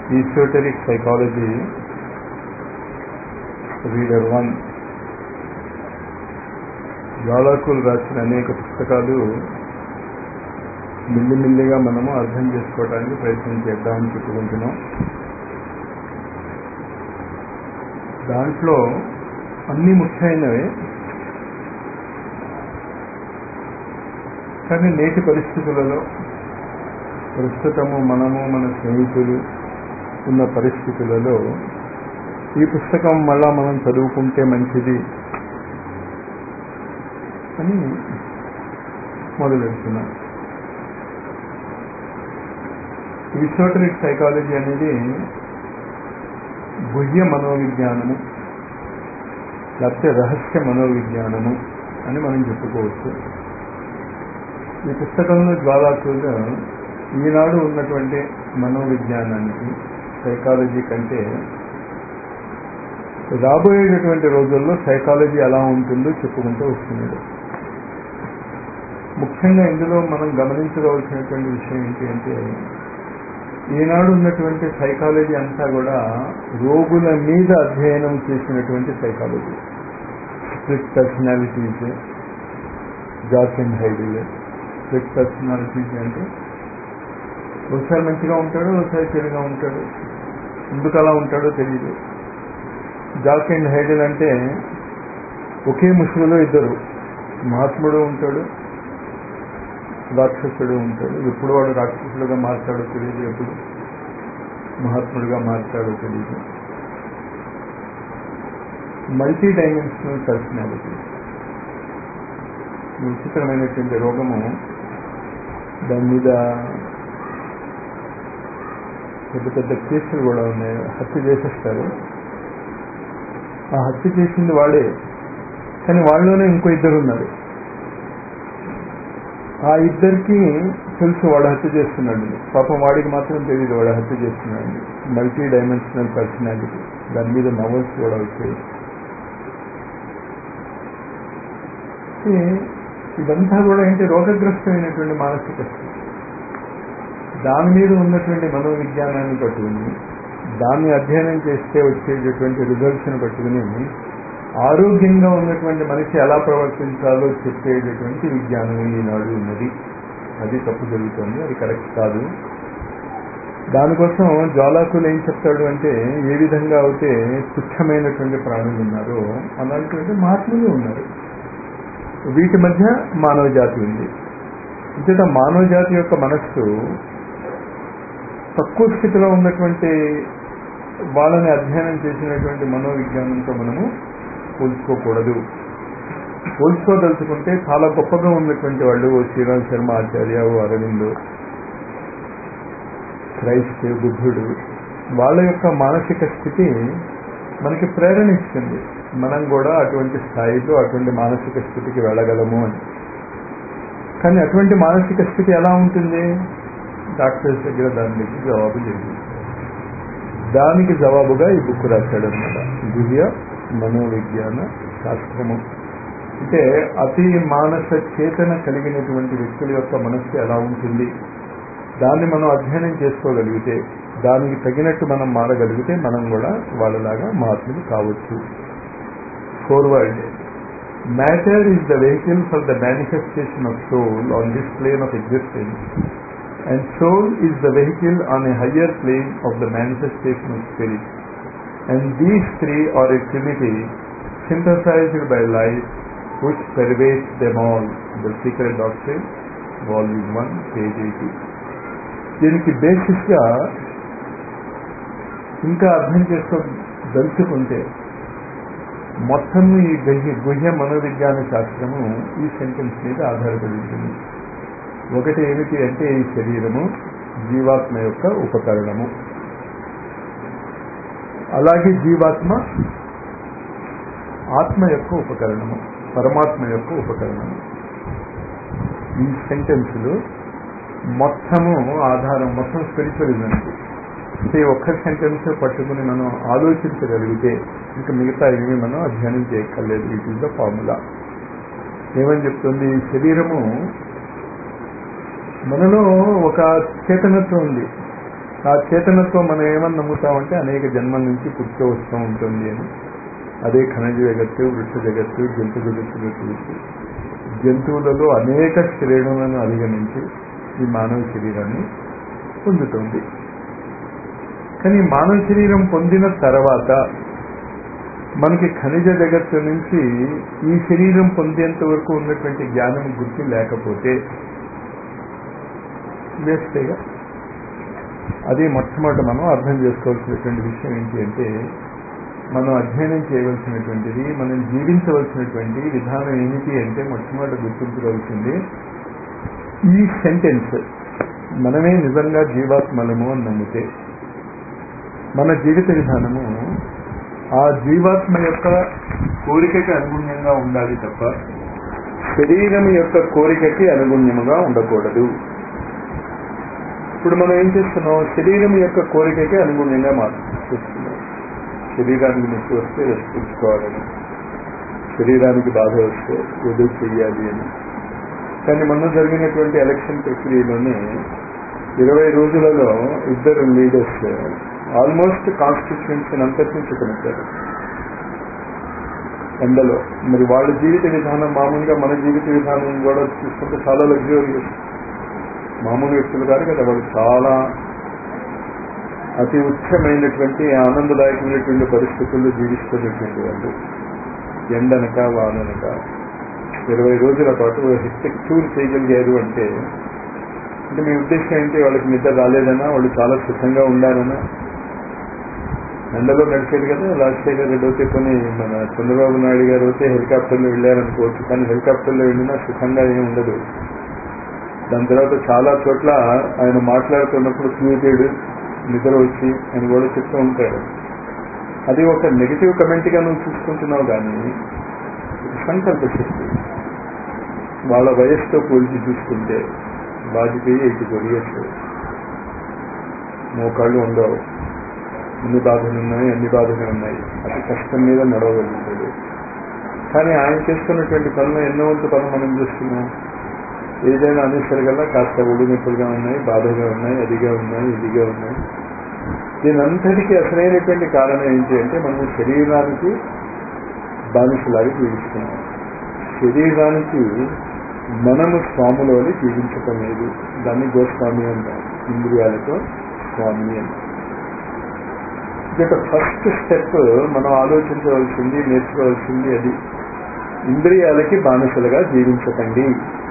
Esoteric psychology reader one జ్వాలాకులు రాసిన అనేక పుస్తకాలు మిల్లిమిల్లిగా మనము అర్థం చేసుకోవడానికి ప్రయత్నం చేద్దామని చెప్పుకుంటున్నాం దాంట్లో అన్ని ముఖ్యమైనవే కానీ నేటి పరిస్థితులలో ప్రస్తుతము మనము మన స్నేహితులు ఉన్న పరిస్థితులలో ఈ పుస్తకం మళ్ళా మనం చదువుకుంటే మంచిది అని మొదలెడుతున్నాం ఈసోటరిక్ సైకాలజీ అనేది గుహ్య మనోవిజ్ఞానము లేకపోతే రహస్య మనోవిజ్ఞానము అని మనం చెప్పుకోవచ్చు ఈ పుస్తకంలో జ్వాలాకులు ఈనాడు ఉన్నటువంటి మనోవిజ్ఞానానికి సైకాలజీ కంటే రాబోయేటటువంటి రోజుల్లో సైకాలజీ ఎలా ఉంటుందో చెప్పుకుంటూ వస్తున్నాడు ముఖ్యంగా ఇందులో మనం గమనించవలసినటువంటి విషయం ఏంటి అంటే ఈనాడు ఉన్నటువంటి సైకాలజీ అంతా కూడా రోగుల మీద అధ్యయనం చేసినటువంటి psychology split personalities Jekyll and హైడీలే స్ప్లిట్ పర్సనాలిటీస్ అంటే ఒకసారి మంచిగా ఉంటాడు ఒకసారి చెడుగా ఉంటాడు ఎందుకు అలా ఉంటాడో తెలియదు జాక్ అండ్ హైడెల్ అంటే ఒకే ముసుగులో ఇద్దరు మహాత్ముడు ఉంటాడు రాక్షసుడు ఉంటాడు ఎప్పుడు వాడు రాక్షసుడుగా మారుతాడో తెలియదు ఎప్పుడు మహాత్ముడిగా మారుతాడో తెలియదు మల్టీ డైమెన్షనల్ పర్సనాలిటీ విచిత్రమైనటువంటి రోగము దాని మీద పెద్ద పెద్ద కేసులు కూడా ఉన్నాయి హత్య చేసేస్తారు ఆ హత్య చేసింది వాడే కానీ వాళ్ళలోనే ఇంకో ఇద్దరు ఉన్నారు ఆ ఇద్దరికి తెలుసు వాడు హత్య చేస్తున్నాడు పాపం వాడికి మాత్రం తెలియదు వాడు హత్య చేస్తున్నాడు మల్టీ డైమెన్షనల్ పర్సనాలిటీ దాని మీద నవల్స్ కూడా వచ్చాయి ఇదంతా కూడా ఏంటి రోగగ్రస్తమైనటువంటి మానసిక స్థితి దాని మీద ఉన్నటువంటి మనోవిజ్ఞానాన్ని పట్టుకుని దాన్ని అధ్యయనం చేస్తే వచ్చేటటువంటి రిజల్ట్స్ని పట్టుకుని ఆరోగ్యంగా ఉన్నటువంటి మనిషి ఎలా ప్రవర్తించాలో చెప్పేటటువంటి విజ్ఞానం ఈనాడు ఉన్నది అది తప్పు జరుగుతుంది అది కరెక్ట్ కాదు దానికోసం జ్వాలాకులు ఏం చెప్తాడు అంటే ఏ విధంగా అయితే తుచ్చమైనటువంటి ప్రాణులు ఉన్నారో అలాంటివంటి మహాత్ములు ఉన్నారు వీటి మధ్య మానవ జాతి ఉంది అంతేత మానవ జాతి యొక్క మనస్సు తక్కువ స్థితిలో ఉన్నటువంటి వాళ్ళని అధ్యయనం చేసినటువంటి మనోవిజ్ఞానంతో మనము పోల్చుకోకూడదు పోల్చుకోదలుచుకుంటే చాలా గొప్పగా ఉన్నటువంటి వాళ్ళు ఓ శ్రీరామ్ శర్మ ఆచార్య ఓ అరవింద్ క్రైస్ట్ బుద్ధుడు వాళ్ళ యొక్క మానసిక స్థితి మనకి ప్రేరణ ఇస్తుంది మనం కూడా అటువంటి స్థాయిలో అటువంటి మానసిక స్థితికి వెళ్ళగలము అని కానీ అటువంటి మానసిక స్థితి ఎలా ఉంటుంది డాక్టర్స్ దగ్గర దానికి జవాబు జరిగింది దానికి జవాబుగా ఈ బుక్ రాశాడు అనమాట గుహ్య మనోవిజ్ఞాన శాస్త్రము అంటే అతి మానస చేతన కలిగినటువంటి వ్యక్తుల యొక్క మనస్సు ఎలా ఉంటుంది దాన్ని మనం అధ్యయనం చేసుకోగలిగితే దానికి తగినట్టు మనం మారగలిగితే మనం కూడా వాళ్ళలాగా మహాత్ములు కావచ్చు forward matter is the vehicle for the manifestation of soul on this plane of existence and soul is the vehicle on a higher plane of the manifestation of spirit. And these three are a trinity synthesized by life which pervades them all. The Secret Doctrine, Volume 1, page 80. దీనికి బేసిస్గా ఇంకా అర్థం చేసుకోదలుచుకుంటే మొత్తం ఈ గుహ్య గుహ్య మనోవిజ్ఞాన శాస్త్రము ఈ sentence మీద ఆధారపడి ఉంటుంది ఒకటి ఏమిటి అంటే ఈ శరీరము జీవాత్మ యొక్క ఉపకరణము అలాగే జీవాత్మ ఆత్మ యొక్క ఉపకరణము పరమాత్మ యొక్క ఉపకరణము ఈ సెంటెన్సులు మొత్తము ఆధారం మొత్తం స్పిరిచువలిజంకి అంటే ఒక్క సెంటెన్స్ పట్టుకుని మనం ఆలోచించగలిగితే ఇంకా మిగతా ఏమి మనం అధ్యయనం చేయక్కర్లేదు ఇట్ ఈస్ ద ఫార్ములా ఏమని చెప్తుంది ఈ శరీరము మనలో ఒక చేతనత్వం ఉంది ఆ చేతనత్వం మనం ఏమని నమ్ముతామంటే అనేక జన్మల నుంచి పుట్టుక వస్తూ ఉంటుంది అని అదే ఖనిజ జగత్తు వృక్ష జగత్తు జంతు జగత్తులు చూసి జంతువులలో అనేక శ్రేణులను అధిగమించి ఈ మానవ శరీరాన్ని పొందుతుంది కానీ ఈ మానవ శరీరం పొందిన తర్వాత మనకి ఖనిజ జగత్తు నుంచి ఈ శరీరం పొందేంత వరకు ఉన్నటువంటి జ్ఞానం గుర్తు లేకపోతే వేస్తేగా అది మొట్టమొదటి మనం అర్థం చేసుకోవాల్సినటువంటి విషయం ఏంటి అంటే మనం అధ్యయనం చేయవలసినటువంటిది మనం జీవించవలసినటువంటి విధానం ఏమిటి అంటే మొట్టమొదటి గుర్తించుకోవాల్సింది ఈ సెంటెన్స్ మనమే నిజంగా జీవాత్మలము అని నమ్మితే మన జీవిత విధానము ఆ జీవాత్మ యొక్క కోరికకి అనుగుణ్యంగా ఉండాలి తప్ప శరీరం యొక్క కోరికకి అనుగుణ్యముగా ఉండకూడదు ఇప్పుడు మనం ఏం చేస్తున్నాం శరీరం యొక్క కోరికకి అనుగుణ్యంగా మార్చేస్తున్నాం శరీరానికి నొప్పి వస్తే రెస్ట్ తీసుకోవాలని శరీరానికి బాధ వస్తే ఏదో చెయ్యాలి అని కానీ మొన్న జరిగినటువంటి ఎలక్షన్ ప్రక్రియలోనే ఇరవై రోజులలో ఇద్దరు లీడర్స్ ఆల్మోస్ట్ కాన్స్టిట్యున్సీని అంతటినీ చుట్టుముట్టారు ఎండలో మరి వాళ్ళ జీవిత విధానం మామూలుగా మన జీవిత విధానం కూడా చూసుకుంటే చాలా లగ్జూరియస్ మామూలు వ్యక్తులు కాదు కదా వాళ్ళు చాలా అతి ఉచ్చమైనటువంటి ఆనందదాయకమైనటువంటి పరిస్థితుల్లో జీవిస్తున్నటువంటి వాళ్ళు ఎండనక వాననక ఇరవై రోజుల పాటు హెక్టిక్ టూర్ చేయగలిగారు అంటే అంటే మీ ఉద్దేశం ఏంటి వాళ్ళకి నిద్ర రాలేదనా వాళ్ళు చాలా సుఖంగా ఉండాలనా ఎండలో నడిచేది కదా రాజశేఖర్ రెడ్డి అయితే కొన్ని మన చంద్రబాబు నాయుడు గారు అయితే హెలికాప్టర్లో వెళ్ళారనుకోవచ్చు కానీ హెలికాప్టర్లో వెళ్ళినా సుఖంగా ఏమి ఉండదు దాని తర్వాత చాలా చోట్ల ఆయన మాట్లాడుతున్నప్పుడు క్యూటెడ్ నిద్ర వచ్చి అని కూడా చెప్తూ ఉంటాడు అది ఒక నెగిటివ్ కమెంట్గా నువ్వు చూసుకుంటున్నావు కానీ సంకల్ప శక్తి వాళ్ళ వయస్సుతో పోల్చి చూసుకుంటే వాజ్పేయి ఎయిటీ ఫోర్ ఇయర్స్ మోకాళ్ళు ఉండవు ఎన్ని బాధలు ఉన్నాయి అన్ని బాధలు ఉన్నాయి అతి కష్టం మీద నడవగలుగుతాడు కానీ ఆయన చేస్తున్నటువంటి పనులు ఎన్నో వంతు పనులు మనం చూస్తున్నాం ఏదైనా అనేసరికల్లా కాస్త ఒడినొప్పులుగా ఉన్నాయి బాధగా ఉన్నాయి అదిగా ఉన్నాయి ఇదిగా ఉన్నాయి దీనంతటికీ అసలైనటువంటి కారణం ఏంటి అంటే మనం శరీరానికి బానిసలాగా జీవిస్తున్నాం శరీరానికి మనము స్వాములోని జీవించటం లేదు దాన్ని గోస్వామి అంటాం ఇంద్రియాలతో స్వామి అంటాం ఇక ఫస్ట్ స్టెప్ మనం ఆలోచించవలసింది నేర్చుకోవాల్సింది అది ఇంద్రియాలకి బానిసలుగా జీవించకండి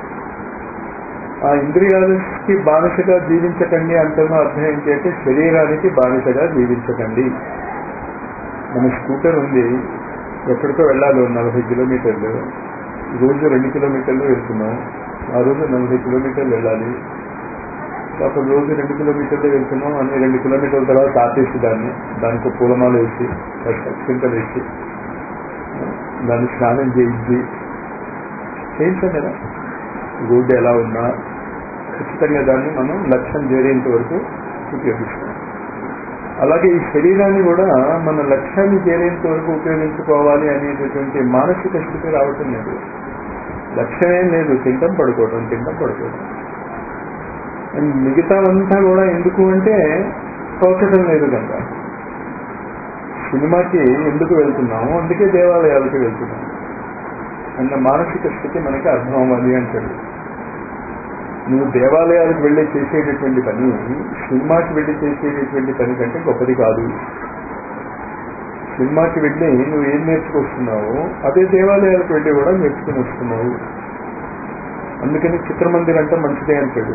ఆ ఇంద్రియాలకి బానిసగా జీవించకండి అంటున్న అర్థం ఏంటి అంటే శరీరానికి బానిసగా జీవించకండి మన స్కూటర్ ఉంది ఎక్కడికో వెళ్ళాలి నలభై కిలోమీటర్లు రోజు రెండు కిలోమీటర్లు వెళ్తున్నాం ఆ రోజు నలభై కిలోమీటర్లు వెళ్ళాలి అప్పుడు రోజు రెండు కిలోమీటర్లు వెళ్తున్నాం అన్ని రెండు కిలోమీటర్ల తర్వాత ఆపేసి దాన్ని దానికి పూలమాల వేసి చింతలు వేసి దాన్ని స్నానం చేయించి చేయించాం కదా రోడ్డు ఎలా ఉన్నా ఖచ్చితంగా దాన్ని మనం లక్ష్యం చేరేంత వరకు ఉపయోగిస్తాం అలాగే ఈ శరీరాన్ని కూడా మన లక్ష్యాన్ని చేరేంత వరకు ఉపయోగించుకోవాలి అనేటటువంటి మానసిక స్థితి రావటం లేదు లక్ష్యమేం లేదు తింటం పడుకోవటం తింటం పడుకోవటం అండ్ మిగతావంతా కూడా ఎందుకు అంటే తోచటం లేదు కనుక సినిమాకి ఎందుకు వెళ్తున్నాము అందుకే దేవాలయాలకు వెళ్తున్నాము అన్న మానసిక స్థితి మనకి అర్థం అవ్వాలి అంటాడు నువ్వు దేవాలయాలకు వెళ్ళి చేసేటటువంటి పని సినిమాకి వెళ్ళి చేసేటటువంటి పని కంటే గొప్పది కాదు సినిమాకి వెళ్ళి నువ్వు ఏం నేర్చుకొస్తున్నావో అదే దేవాలయాలకు వెళ్ళి కూడా నేర్చుకుని వస్తున్నావు అందుకని చిత్రమందిర్ అంటే మంచిదే అంటాడు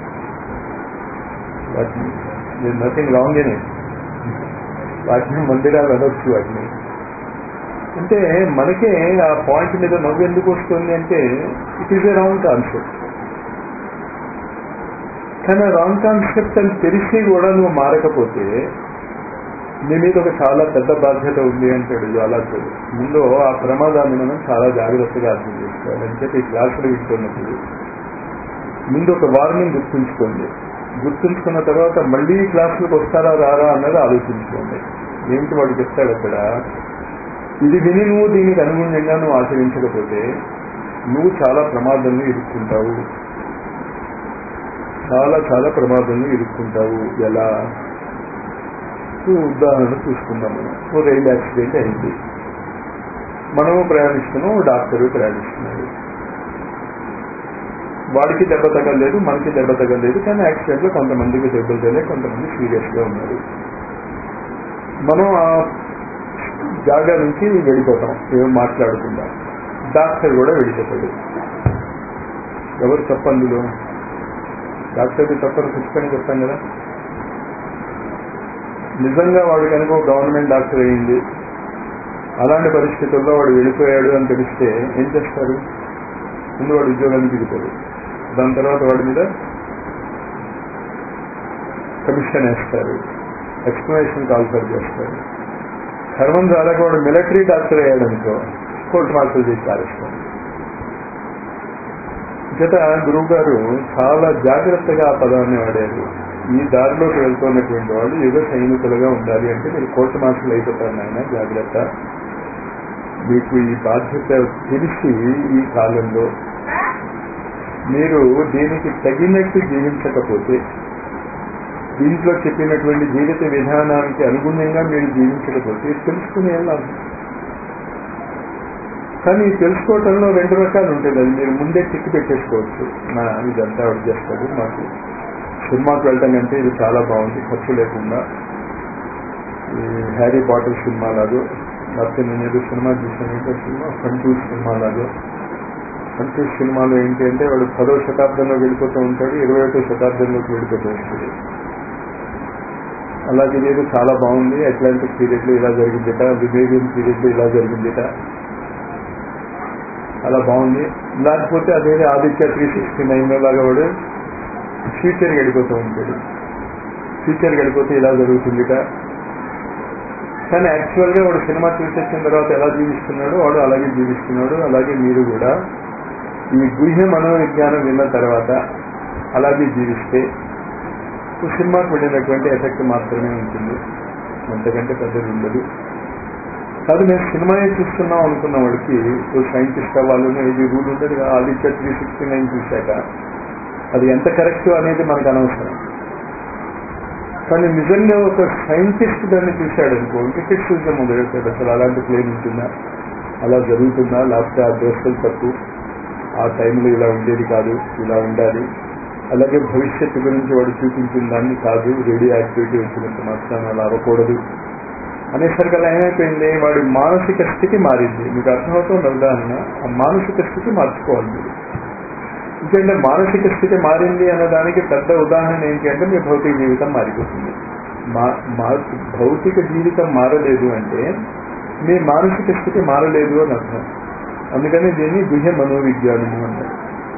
వాటిని నథింగ్ రాంగ్ ఇన్ వాటిని మందిరాలు అనొచ్చు వాటిని అంటే మనకే ఆ పాయింట్ మీద నవ్వు ఎందుకు వస్తుంది అంటే it is a wrong concept కానీ రాంగ్ కాన్సెప్ట్ అని తెలిసి కూడా నువ్వు మారకపోతే నీ మీద ఒక చాలా పెద్ద బాధ్యత ఉంది అంటాడు జ్వాలాసుడు ముందు ఆ ప్రమాదాన్ని మనం చాలా జాగ్రత్తగా అర్థం చేసుకోవాలి అని చెప్పి ఈ క్లాసులు వింటున్నప్పుడు ముందు ఒక వార్నింగ్ గుర్తుంచుకోండి గుర్తుంచుకున్న తర్వాత మళ్ళీ క్లాసులకు వస్తారా రారా అన్నది ఆలోచించుకోండి ఏమిటి వాడు చెప్తాడు అక్కడ ఇది విని నువ్వు దీనికి అనుగుణంగా నువ్వు ఆచరించకపోతే నువ్వు చాలా ప్రమాదంలో ఇరుక్కుంటావు చాలా చాలా ప్రమాదంలో ఇరుక్కుంటావు ఎలా సో ఉదాహరణ చూసుకుందాం మనం ఓ రైలు యాక్సిడెంట్ అయింది మనము ప్రయాణిస్తున్నాం ఓ డాక్టర్ ప్రయాణిస్తున్నాడు వాడికి దెబ్బ తగలేదు మనకి దెబ్బ తగలేదు కానీ యాక్సిడెంట్ లో కొంతమందికి దెబ్బలు తగలే కొంతమంది సీరియస్ గా ఉన్నారు మనం ఆ జాగా నుంచి వెళ్ళిపోతాం ఏం మాట్లాడకుండా డాక్టర్ కూడా వెళ్ళిపోతాడు ఎవరు తప్పందులో డాక్టర్కి తప్పని ఖచ్చితంగా చెప్తాం కదా నిజంగా వాడు కనుక ఒక గవర్నమెంట్ డాక్టర్ అయింది అలాంటి పరిస్థితుల్లో వాడు వెళ్ళిపోయాడు అని తెలిస్తే ఏం చేస్తారు ముందు వాడు ఉద్యోగానికి దిగుతాడు దాని తర్వాత వాడి మీద కమిషన్ వేస్తారు ఎక్స్ప్లెనేషన్ కాల్ఫర్ చేస్తారు కర్మం చాలక వాడు మిలిటరీ డాక్టర్ అయ్యాడు అనుకో కోర్టు మార్కులు చేసి పారేస్తారు గత గురువు గారు చాలా జాగ్రత్తగా ఆ పదాన్ని వాడారు ఈ దారిలోకి వెళ్తున్నటువంటి వాళ్ళు యుగ సైనికులుగా ఉండాలి అంటే మీరు కోర్టు మార్కులు అయిపోతారు నాయన జాగ్రత్త మీకు ఈ బాధ్యత తెలిసి ఈ కాలంలో మీరు దీనికి తగినట్టు జీవించకపోతే దీంట్లో చెప్పినటువంటి జీవిత విధానానికి అనుగుణంగా మీరు జీవించకపోతే తెలుసుకునే లాభం కానీ తెలుసుకోవటంలో రెండు రకాలు ఉంటుంది అది మీరు ముందే టిక్ పెట్టేసుకోవచ్చు నా ఇదంతా ఆవిడ చేస్తాడు మాకు సినిమాకి వెళ్ళటం కంటే ఇది చాలా బాగుంది ఖర్చు లేకుండా ఈ హ్యారీ పాటర్ సినిమా లాగో లేకపోతే నేను ఏదో సినిమా చూసాను ఏంటో సినిమా కంటూస్ సినిమా లాగో కంటూస్ సినిమాలో ఏంటి అంటే వాడు పదో శతాబ్దంలో వెళ్ళిపోతూ ఉంటాడు ఇరవై ఒకటో శతాబ్దంలోకి వెళ్ళిపోతూ ఉంటాడు అలాగే ఇదేదో చాలా బాగుంది అట్లాంటిక్ పీరియడ్ లో ఇలా జరిగిందిట వివేరియన్ పీరియడ్ లో ఇలా జరిగిందిట అలా బాగుంది లేకపోతే అదే ఆదిత్య త్రీ సిక్స్టీ నైన్ లాగా వాడు ఫ్యూచర్ గడిపోతూ ఉంటాడు ఫ్యూచర్ గడిపోతే ఇలా జరుగుతుందిట కానీ యాక్చువల్ గా వాడు సినిమా చూసి వచ్చిన తర్వాత ఎలా జీవిస్తున్నాడో వాడు అలాగే జీవిస్తున్నాడు అలాగే మీరు కూడా ఈ గుహ్య మనోవిజ్ఞానం విన్న తర్వాత అలాగే జీవిస్తే సినిమాకు వెళ్ళినటువంటి ఎఫెక్ట్ మాత్రమే ఉంటుంది అంతకంటే పెద్దది ఉండదు కాదు నేను సినిమాయే చూస్తున్నాం అనుకున్న వాడికి ఓ సైంటిస్ట్ అవ్వాలని ఇది రూల్ ఉంటుంది కదా ఆదిత్య త్రీ సిక్స్టీ నైన్ చూశాక అది ఎంత కరెక్ట్ అనేది మనకు అనవసరం కానీ నిజంగా ఒక సైంటిస్ట్ దాన్ని చూశాడు అనుకో క్రిటిసిజం మొదలెడతాడు అసలు అలాంటి ప్లేన్ ఉంటుందా అలా జరుగుతుందా లేకపోతే ఆ దోస్తులు తప్పు ఆ టైంలో ఇలా ఉండేది కాదు ఇలా ఉండాలి అలాగే భవిష్యత్తు గురించి వాడు చూపించిన దాన్ని కాదు రేడియో యాక్టివిటీ వచ్చినంత మాత్రం అలా అవ్వకూడదు అనేసరికి అలా ఏమైపోయింది వాడి మానసిక స్థితి మారింది మీకు అర్థమవుతుంది ఉదాహరణ ఆ మానసిక స్థితి మార్చుకోవాలి మీరు ఎందుకంటే మానసిక స్థితి మారింది అన్న దానికి పెద్ద ఉదాహరణ ఏంటి అంటే మీ భౌతిక జీవితం మారిపోతుంది మా భౌతిక జీవితం మారలేదు అంటే మీ మానసిక స్థితి మారలేదు అని అర్థం అందుకని దీన్ని గుహ్య మనోవిజ్ఞానము అన్నారు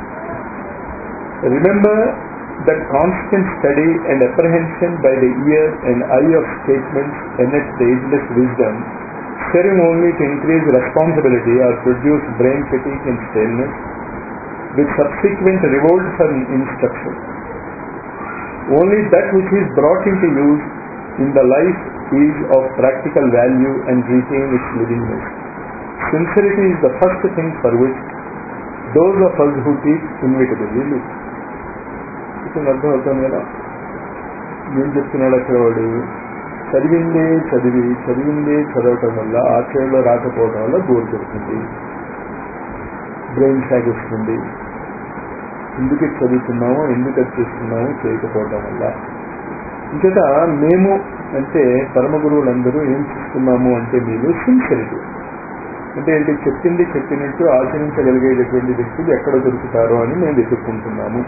remember that constant study and apprehension by the ear and eye of statements and its ageless wisdom, serving only to increase responsibility or produce brain fatigue and staleness, with subsequent revolt from instruction. Only that which is brought into use in the life is of practical value and retain its livingness. Sincerity is the first thing for which those of us who teach inevitably look. చెప్తుంది అర్థం అవుతుంది కదా ఏం చెప్తున్నాడు అక్కడ వాడు చదివిందే చదివి చదివిందే చదవటం వల్ల ఆచరణలో రాకపోవడం వల్ల బోర్ కొడుతుంది బ్రెయిన్ షాక్ వస్తుంది ఎందుకు చదువుతున్నామో ఎందుకు అది చేస్తున్నామో చేయకపోవడం వల్ల ఇంకట మేము అంటే పరమ గురువులందరూ ఏం చూస్తున్నాము అంటే మీరు సిన్సియరిటీ అంటే ఏంటి చెప్పింది చెప్పినట్టు ఆచరించగలిగేటటువంటి వ్యక్తులు ఎక్కడ దొరుకుతారో అని మేము వెతుక్కుంటున్నాము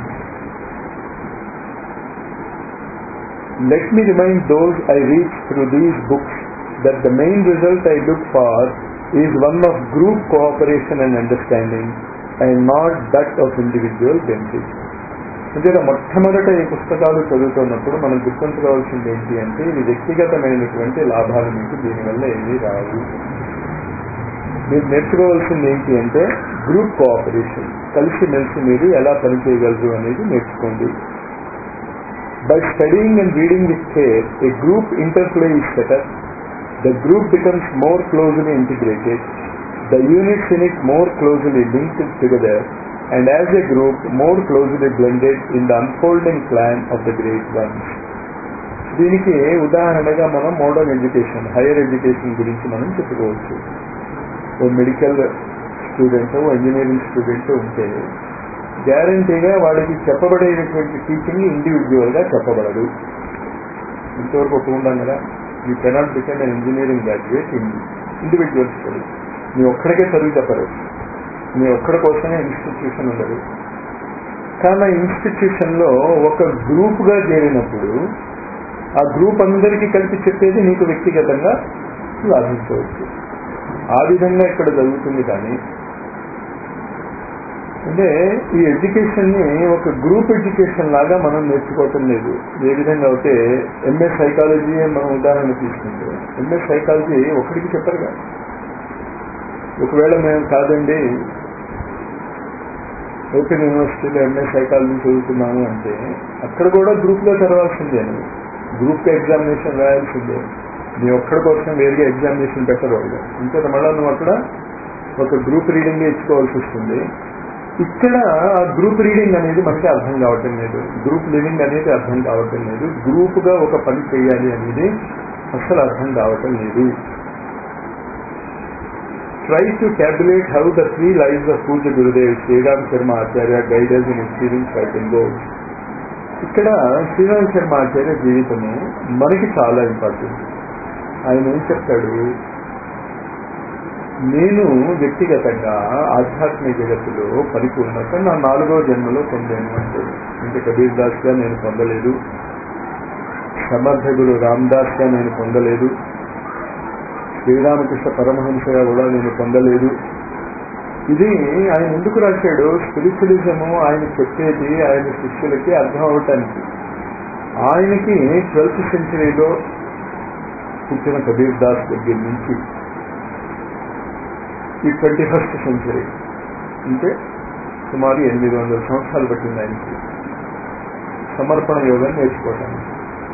Let me remind those I read through these books that the main result I look for is one of group cooperation and understanding and not that of individual benefit. అంటే మొట్టమొదట ఈ పుస్తకాలు చదువుతున్నప్పుడు మనం గుర్తుంచుకోవాల్సింది ఏంటి అంటే ఇది వ్యక్తిగతమైనటువంటి లాభాలు మీకు దీనివల్ల ఏమీ రావు మీరు నేర్చుకోవాల్సింది ఏంటి అంటే గ్రూప్ కోఆపరేషన్ కలిసి మెలిసి మీరు ఎలా పనిచేయగలరు అనేది నేర్చుకోండి By studying and reading with care, a group interplay is set up. The group becomes more closely integrated. The units in it more closely linked together and as a group more closely blended in the unfolding plan of the great ones. దీనికి ఉదాహరణగా మనం modern education higher education గురించి మనం చెప్పుకోవచ్చు ఓ medical student ఓ engineering student ఉంటే గ్యారంటీగా వాడికి చెప్పబడేటటువంటి టీచింగ్ ఇండివిజువల్గా చెప్పబడదు ఇంతవరకు ఒప్పుకుంటాం కదా you cannot become an engineering graduate in individual study నీ ఒక్కడికే చదువు చెప్పరు నీ ఒక్కడి కోసమే ఇన్స్టిట్యూషన్ ఉండదు కానీ ఆ ఇన్స్టిట్యూషన్లో ఒక గ్రూప్గా చేరినప్పుడు ఆ గ్రూప్ అందరికీ కలిపి చెప్పేది నీకు వ్యక్తిగతంగా లాభించవచ్చు ఆ విధంగా ఇక్కడ జరుగుతుంది కానీ అంటే ఈ ఎడ్యుకేషన్ని ఒక గ్రూప్ ఎడ్యుకేషన్ లాగా మనం నేర్చుకోవటం లేదు ఏ విధంగా అయితే ఎంఏ సైకాలజీ మనం ఉదాహరణ తీసుకుంటే ఎంఏ సైకాలజీ ఒకరికి చెప్పరుగా ఒకవేళ మేము కాదండి ఓపెన్ యూనివర్సిటీలో ఎంఏ సైకాలజీ చదువుతున్నాము అంటే అక్కడ కూడా గ్రూప్లో చదవాల్సిందే నువ్వు గ్రూప్ ఎగ్జామినేషన్ రాయాల్సిందే నీ ఒక్కడి కోసం వేరుగా ఎగ్జామినేషన్ పెట్టరు వాళ్ళు ఇంకొక మళ్ళీ నువ్వు అక్కడ ఒక గ్రూప్ రీడింగ్ ఇచ్చుకోవాల్సి వస్తుంది ఇక్కడ ఆ గ్రూప్ రీడింగ్ అనేది మనకి అర్థం కావటం లేదు గ్రూప్ లివింగ్ అనేది అర్థం కావటం లేదు గ్రూప్గా ఒక పని చేయాలి అనేది అసలు అర్థం కావటం లేదు try to calculate how the three life of Pujya Gurudev Shriram Sharma Acharya guidance in experience fighting goals ఇక్కడ శ్రీరామ్ శర్మ ఆచార్య జీవితము మనకి చాలా ఇంపార్టెంట్ ఆయన ఏం చెప్తాడు నేను వ్యక్తిగతంగా ఆధ్యాత్మిక జగత్తులో పరిపూర్ణత నా నాలుగో జన్మలో పొందాను అంటాడు అంటే కబీర్ దాస్ గా నేను పొందలేదు సమర్థకుడు రామ్దాస్ గా నేను పొందలేదు శ్రీరామకృష్ణ పరమహంసగా కూడా నేను పొందలేదు ఇది ఆయన ఎందుకు రాశాడు స్పిరిచువలిజము ఆయన చెప్పేది ఆయన శిష్యులకి అర్థం అవటానికి ఆయనకి ట్వెల్త్ సెంచరీలో పుట్టిన కబీర్ దాస్ దగ్గర నుంచి ఈ ట్వంటీ ఫస్ట్ సెంచరీ అంటే సుమారు ఎనిమిది వందల సంవత్సరాలు పట్టింది ఆయనకి సమర్పణ యోగాన్ని నేర్చుకోవటానికి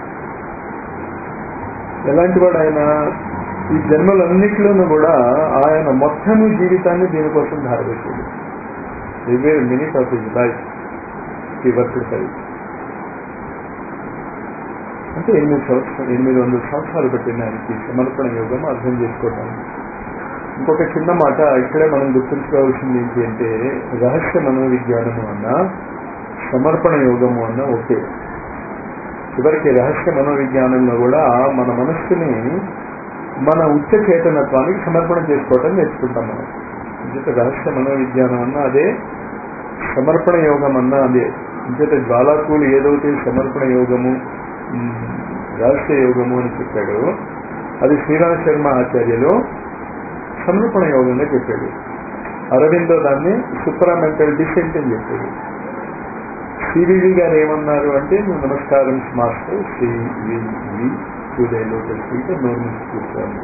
ఎలాంటి వాడు ఆయన ఈ జన్మలన్నింటిలోనూ కూడా ఆయన మొత్తము జీవితాన్ని దీనికోసం ధారవేశాడు every minute of his life ఈ వర్క్ అంటే ఎనిమిది సంవత్సరాలు ఎనిమిది వందల సంవత్సరాలు పట్టింది ఆయనకి సమర్పణ యోగం అర్థం చేసుకోవటానికి ఇంకొక చిన్న మాట ఇక్కడే మనం గుర్తుంచుకోవాల్సింది ఏంటి అంటే రహస్య మనోవిజ్ఞానము అన్న సమర్పణ యోగము అన్న ఒకే చివరికి రహస్య మనోవిజ్ఞానంలో కూడా మన మనస్సుని మన ఉచ్చ చేతనత్వానికి సమర్పణ చేసుకోవటం నేర్చుకుంటాం మనం ఇంచేత రహస్య మనోవిజ్ఞానం అన్న అదే సమర్పణ యోగం అన్న అదే ఇంచేత జ్వాలాకులు ఏదైతే సమర్పణ యోగము రహస్య యోగము అని చెప్పాడు అది శ్రీరామ శర్మ ఆచార్యలో సమర్పణ యోగంగా చెప్పాడు అరవిందో దాన్ని సుప్రామెంటల్ డిసెంట్ అని చెప్పాడు సివివి గారు ఏమన్నారు అంటే నువ్వు నమస్కారం మాస్టర్ సివివి సూర్యలో తెలిసి నోరు కూర్చోండి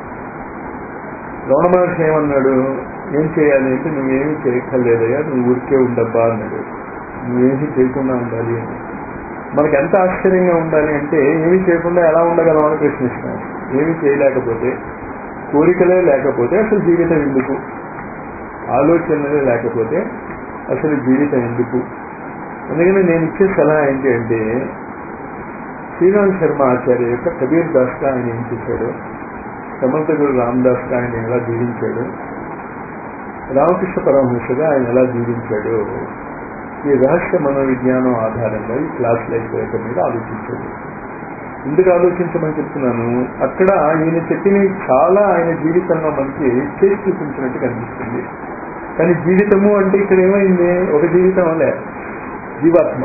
రమణ మహర్షి ఏమన్నాడు ఏం చేయాలి అంటే నువ్వేమీ చేయక్కర్లేదయ్యా నువ్వు ఊరికే ఉండబ్బా అన్నాడు నువ్వేమీ చేయకుండా ఉండాలి అని మనకి ఎంత ఆశ్చర్యంగా ఉండాలి అంటే ఏమీ చేయకుండా ఎలా ఉండగలం అని ప్రశ్నిస్తాం ఏమీ చేయలేకపోతే కోరికలే లేకపోతే అసలు జీవితం ఎందుకు ఆలోచనలే లేకపోతే అసలు జీవితం ఎందుకు అందుకని నేను ఇచ్చే సలహా ఏంటి అంటే శ్రీరామ్ శర్మ ఆచార్య యొక్క కబీర్ దాస్గా ఆయన ఏం చేశాడు సమర్థ గురు రామదాస్గా ఆయన ఎలా జీవించాడు రామకృష్ణ పరమహంసగా ఆయన ఎలా జీవించాడు ఈ రహస్య మనోవిజ్ఞానం ఆధారంగా ఈ క్లాస్ లైఫ్ యొక్క మీద ఆలోచించాడు ఎందుకు ఆలోచించమని చెప్తున్నాను అక్కడ ఈయన చెప్పినవి చాలా ఆయన జీవితంలో మనకి చేసి చూపించినట్టు కనిపిస్తుంది కానీ జీవితము అంటే ఇక్కడ ఏమైంది ఒక జీవితం లే జీవాత్మ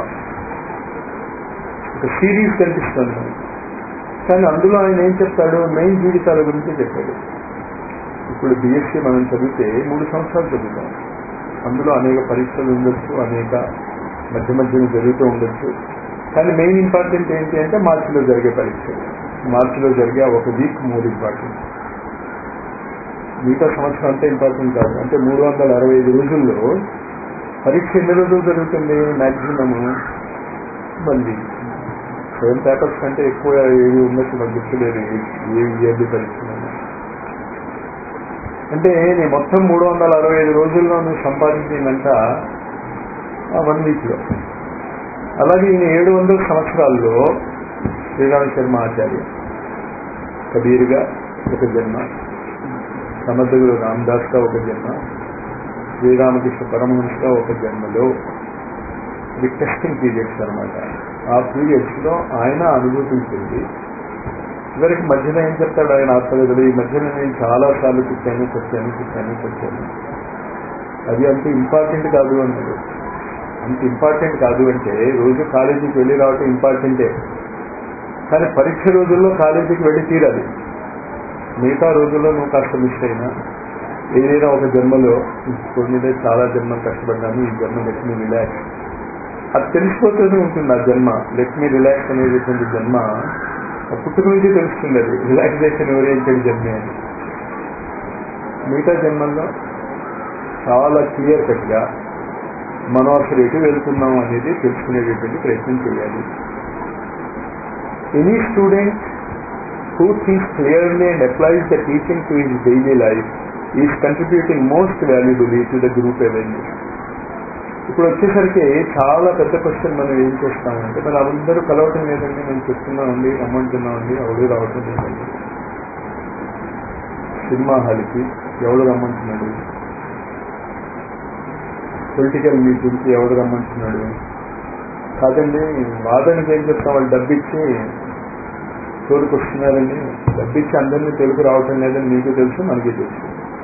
ఒక సిరీస్ కనిపిస్తుంది కానీ అందులో ఆయన ఏం చెప్తాడు మెయిన్ జీవితాల గురించి చెప్పాడు ఇప్పుడు బిఎస్సీ మనం చదివితే మూడు సంవత్సరాలు చదువుతాం అందులో అనేక పరీక్షలు ఉండొచ్చు అనేక మధ్య మధ్యన జరుగుతూ ఉండొచ్చు కానీ మెయిన్ ఇంపార్టెంట్ ఏంటి అంటే మార్చిలో జరిగే పరీక్షలు మార్చిలో జరిగే ఒక వీక్ మూడు ఇంపార్టెంట్ మిగతా సంవత్సరం అంతా ఇంపార్టెంట్ కాదు అంటే మూడు వందల అరవై ఐదు రోజుల్లో పరీక్ష ఎన్ని రోజులు జరుగుతుంది మ్యాక్సిమమ్ మళ్ళీ సెవెన్ పేపర్స్ కంటే ఎక్కువ ఏవి ఉన్నట్టు నాకు గుర్తులేదు ఏ ఇయర్లీ పరీక్ష అంటే నీ మొత్తం మూడు వందల అరవై ఐదు రోజుల్లో నువ్వు సంపాదించిందంట ఆ వన్ వీక్లో అలాగే ఈ ఏడు వందల సంవత్సరాల్లో శ్రీరామ శర్మ ఆచార్య కబీర్గా ఒక జన్మ సమర్థుడు రామదాస్గా ఒక జన్మ శ్రీరామకృష్ణ పరమహంసగా ఒక జన్మలో ఇది టెస్టింగ్ పీరియడ్స్ అనమాట ఆ పీరియడ్స్ లో ఆయన అనుభూతించింది ఇవరికి మధ్యలో ఏం చెప్తాడు ఆయన ఆత్మగతులు ఈ మధ్యలో నేను చాలా సార్లు పుట్టాను పుట్టాను పుట్టాను పుట్టాను అది అంత ఇంపార్టెంట్ కాదు అన్నాడు అంత ఇంపార్టెంట్ కాదు అంటే రోజు కాలేజీకి వెళ్ళి రావటం ఇంపార్టెంటే కానీ పరీక్ష రోజుల్లో కాలేజీకి వెళ్ళి తీరాలి మిగతా రోజుల్లో నువ్వు కాస్త మిస్ అయినా ఏదైనా ఒక జన్మలో కొన్ని చాలా జన్మలు కష్టపడ్డాను ఈ జన్మ లెట్ మీ రిలాక్స్ అది తెలిసిపోతూనే ఉంటుంది ఆ జన్మ లెట్ మీ రిలాక్స్ అనేటువంటి జన్మ ఆ పుట్టుక నుంచి తెలుస్తుంది అది రిలాక్సేషన్ ఓరియంటెడ్ జన్మే అని మిగతా జన్మల్లో చాలా క్లియర్ కట్గా మనం అసలు ఎటు వెళ్తున్నాం అనేది తెలుసుకునేటటువంటి ప్రయత్నం చేయాలి any student who thinks clearly and applies the teaching to his daily life is contributing most valuably to the group awareness. ఇప్పుడు వచ్చేసరికి చాలా పెద్ద క్వశ్చన్ మనం ఏం చేస్తామంటే మరి అందరూ కలవటం లేదండి నేను చెప్తున్నామండి రమ్మంటున్నామండి ఎవరు రావటం లేదండి సినిమా హాల్కి ఎవడు రమ్మంటున్నాడు పొలిటికల్ మీటింగ్కి ఎవడు రమ్మంటున్నాడు కాదండి వాదనకి ఏం చెప్తాం వాళ్ళు డబ్బిచ్చి తోడుకు వస్తున్నారని డబ్బిచ్చి అందరినీ తెలుగు రావటం లేదని మీకు తెలుసు మనకి తెలుసు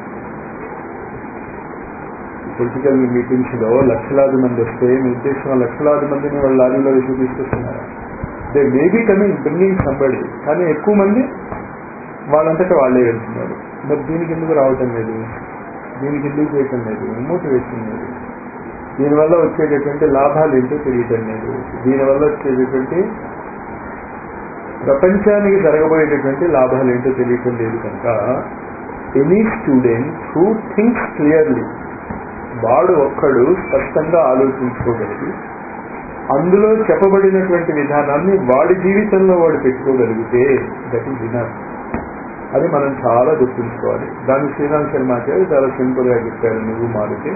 పొలిటికల్ మీటింగ్స్ లో లక్షలాది మంది వస్తే మీ ఉద్దేశం లక్షలాది మందిని వాళ్ళ లారీలో వేసి తీసుకొస్తున్నారు they maybe coming bringing somebody కానీ ఎక్కువ మంది వాళ్ళంతటా వాళ్ళే వెళ్తున్నారు మరి దీనికి ఎందుకు రావటం లేదు దీనికి ఎందుకు చేయటం లేదు మోటివేషన్ లేదు దీనివల్ల వచ్చేటటువంటి లాభాలు ఏంటో తెలియటం లేదు దీనివల్ల వచ్చేటటువంటి ప్రపంచానికి జరగబోయేటటువంటి లాభాలు ఏంటో తెలియటం లేదు కనుక any student who thinks clearly వాడు ఒక్కడు స్పష్టంగా ఆలోచించుకోగలిగి అందులో చెప్పబడినటువంటి విధానాన్ని వాడి జీవితంలో వాడు పెట్టుకోగలిగితే దట్ ఈస్ వినర్ అది మనం చాలా గుర్తుంచుకోవాలి దాన్ని శ్రీరామ్ శర్మ ఆచార్య చాలా సింపుల్ గా చెప్పారు నువ్వు మారితే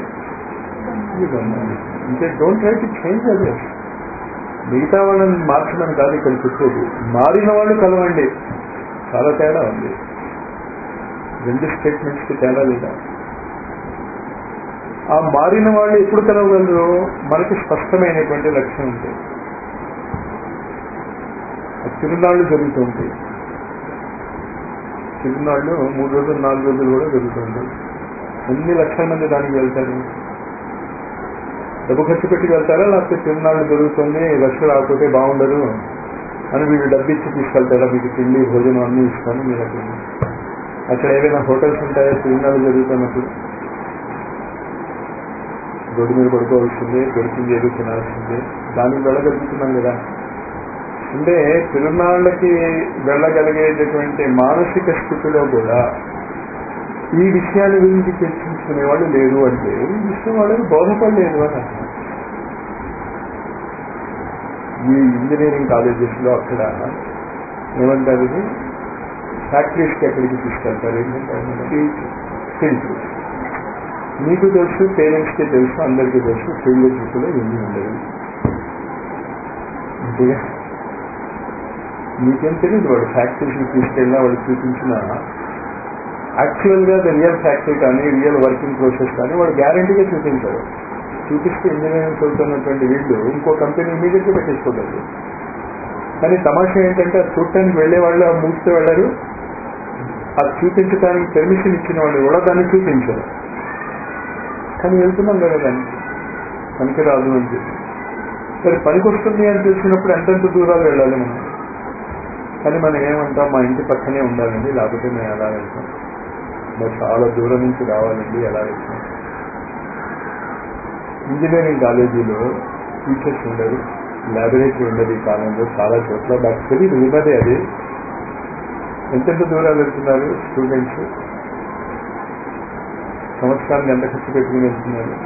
అంటే డోంట్ ట్రై టు చేంజ్ అదే మిగతా వాళ్ళని మార్చమని కాదు ఇక్కడ చెప్పేది మారిన వాళ్ళు కలవండి చాలా తేడా ఉంది రెండు స్టేట్మెంట్స్ కి తేడా లేదా ఆ మారిన వాళ్ళు ఎప్పుడు కలవగలరు మనకి స్పష్టమైనటువంటి లక్ష్యం ఉంటుంది తిరునాళ్ళు జరుగుతూ ఉంటాయి తిరునాళ్ళు మూడు రోజులు నాలుగు రోజులు కూడా జరుగుతుంటాయి ఎన్ని లక్షల మంది దానికి వెళ్తారు డబ్బు ఖర్చు పెట్టి వెళ్తారా లేకపోతే తిరునాళ్ళు జరుగుతుంది రష్ రాకపోతే బాగుండదు అని వీళ్ళు డబ్బు ఇచ్చి తీసుకెళ్తారా మీకు తిండి భోజనం అన్ని ఇస్తాను మీరు అక్కడ అక్కడ ఏదైనా హోటల్స్ ఉంటాయా తిరునాళ్ళు జరుగుతున్నప్పుడు రోడ్డు మీద పడుకోవాల్సిందే దొరికింది ఏదో తినాల్సిందే దానికి వెళ్ళగలుగుతున్నాం కదా అంటే తిరునాళ్ళకి వెళ్ళగలిగేటటువంటి మానసిక స్థితిలో కూడా ఈ విషయాల గురించి చర్చించుకునే వాళ్ళు లేరు అంటే ఈ విషయం వాళ్ళకి బోధపడలేదు అని అర్థం. ఈ ఇంజనీరింగ్ కాలేజెస్ లో అక్కడ ఏమంటారు ఇది ఫ్యాక్టరీస్కి ఎక్కడికి తీసుకెళ్తారు ఏంటంటే ఫీల్డ్ మీకు తెలుసు పేరెంట్స్ కి తెలుసు అందరికీ తెలుసు ఫీల్డ్ ట్రిప్లో ఏమీ ఉండదు అంతేగా మీకేం తెలియదు వాడు ఫ్యాక్టరీకి తీసుకెళ్ళినా వాడు చూపించిన యాక్చువల్ గా రియల్ ఫ్యాక్టరీ కానీ రియల్ వర్కింగ్ ప్రాసెస్ కానీ వాడు గ్యారంటీగా చూపించారు చూపిస్తే ఇంజనీరింగ్ చదువుతున్నటువంటి వీళ్ళు ఇంకో కంపెనీ ఇమీడియట్ గా పెట్టేసుకోగలరు కానీ తమాషా ఏంటంటే అది చూడటానికి వెళ్లే వాళ్ళు ఆ మూస్తే వెళ్ళారు అది చూపించడానికి పెర్మిషన్ ఇచ్చిన వాళ్ళు కూడా దాన్ని చూపించారు కానీ వెళ్తున్నాం కదా దానికి పనికి రాదు అని చెప్పి సరే పనికి వస్తుంది అని తెలిసినప్పుడు ఎంతెంత దూరాలు వెళ్ళాలి మనం కానీ మనం ఏమంటాం మా ఇంటి పక్కనే ఉండాలండి లేకపోతే మేము ఎలా వెళ్తాం మరి చాలా దూరం నుంచి రావాలండి ఎలా వెళ్తాం ఇంజనీరింగ్ కాలేజీలో టీచర్స్ ఉండరు ల్యాబొరేటరీ ఉండదు ఈ కాలంలో చాలా చోట్ల నాకు తెలియదు ఉన్నదే అది ఎంతెంత దూరాలు వెళ్తున్నారు స్టూడెంట్స్ సంవత్సరానికి ఎంత ఖర్చు పెట్టుకుని వెళ్తున్నారు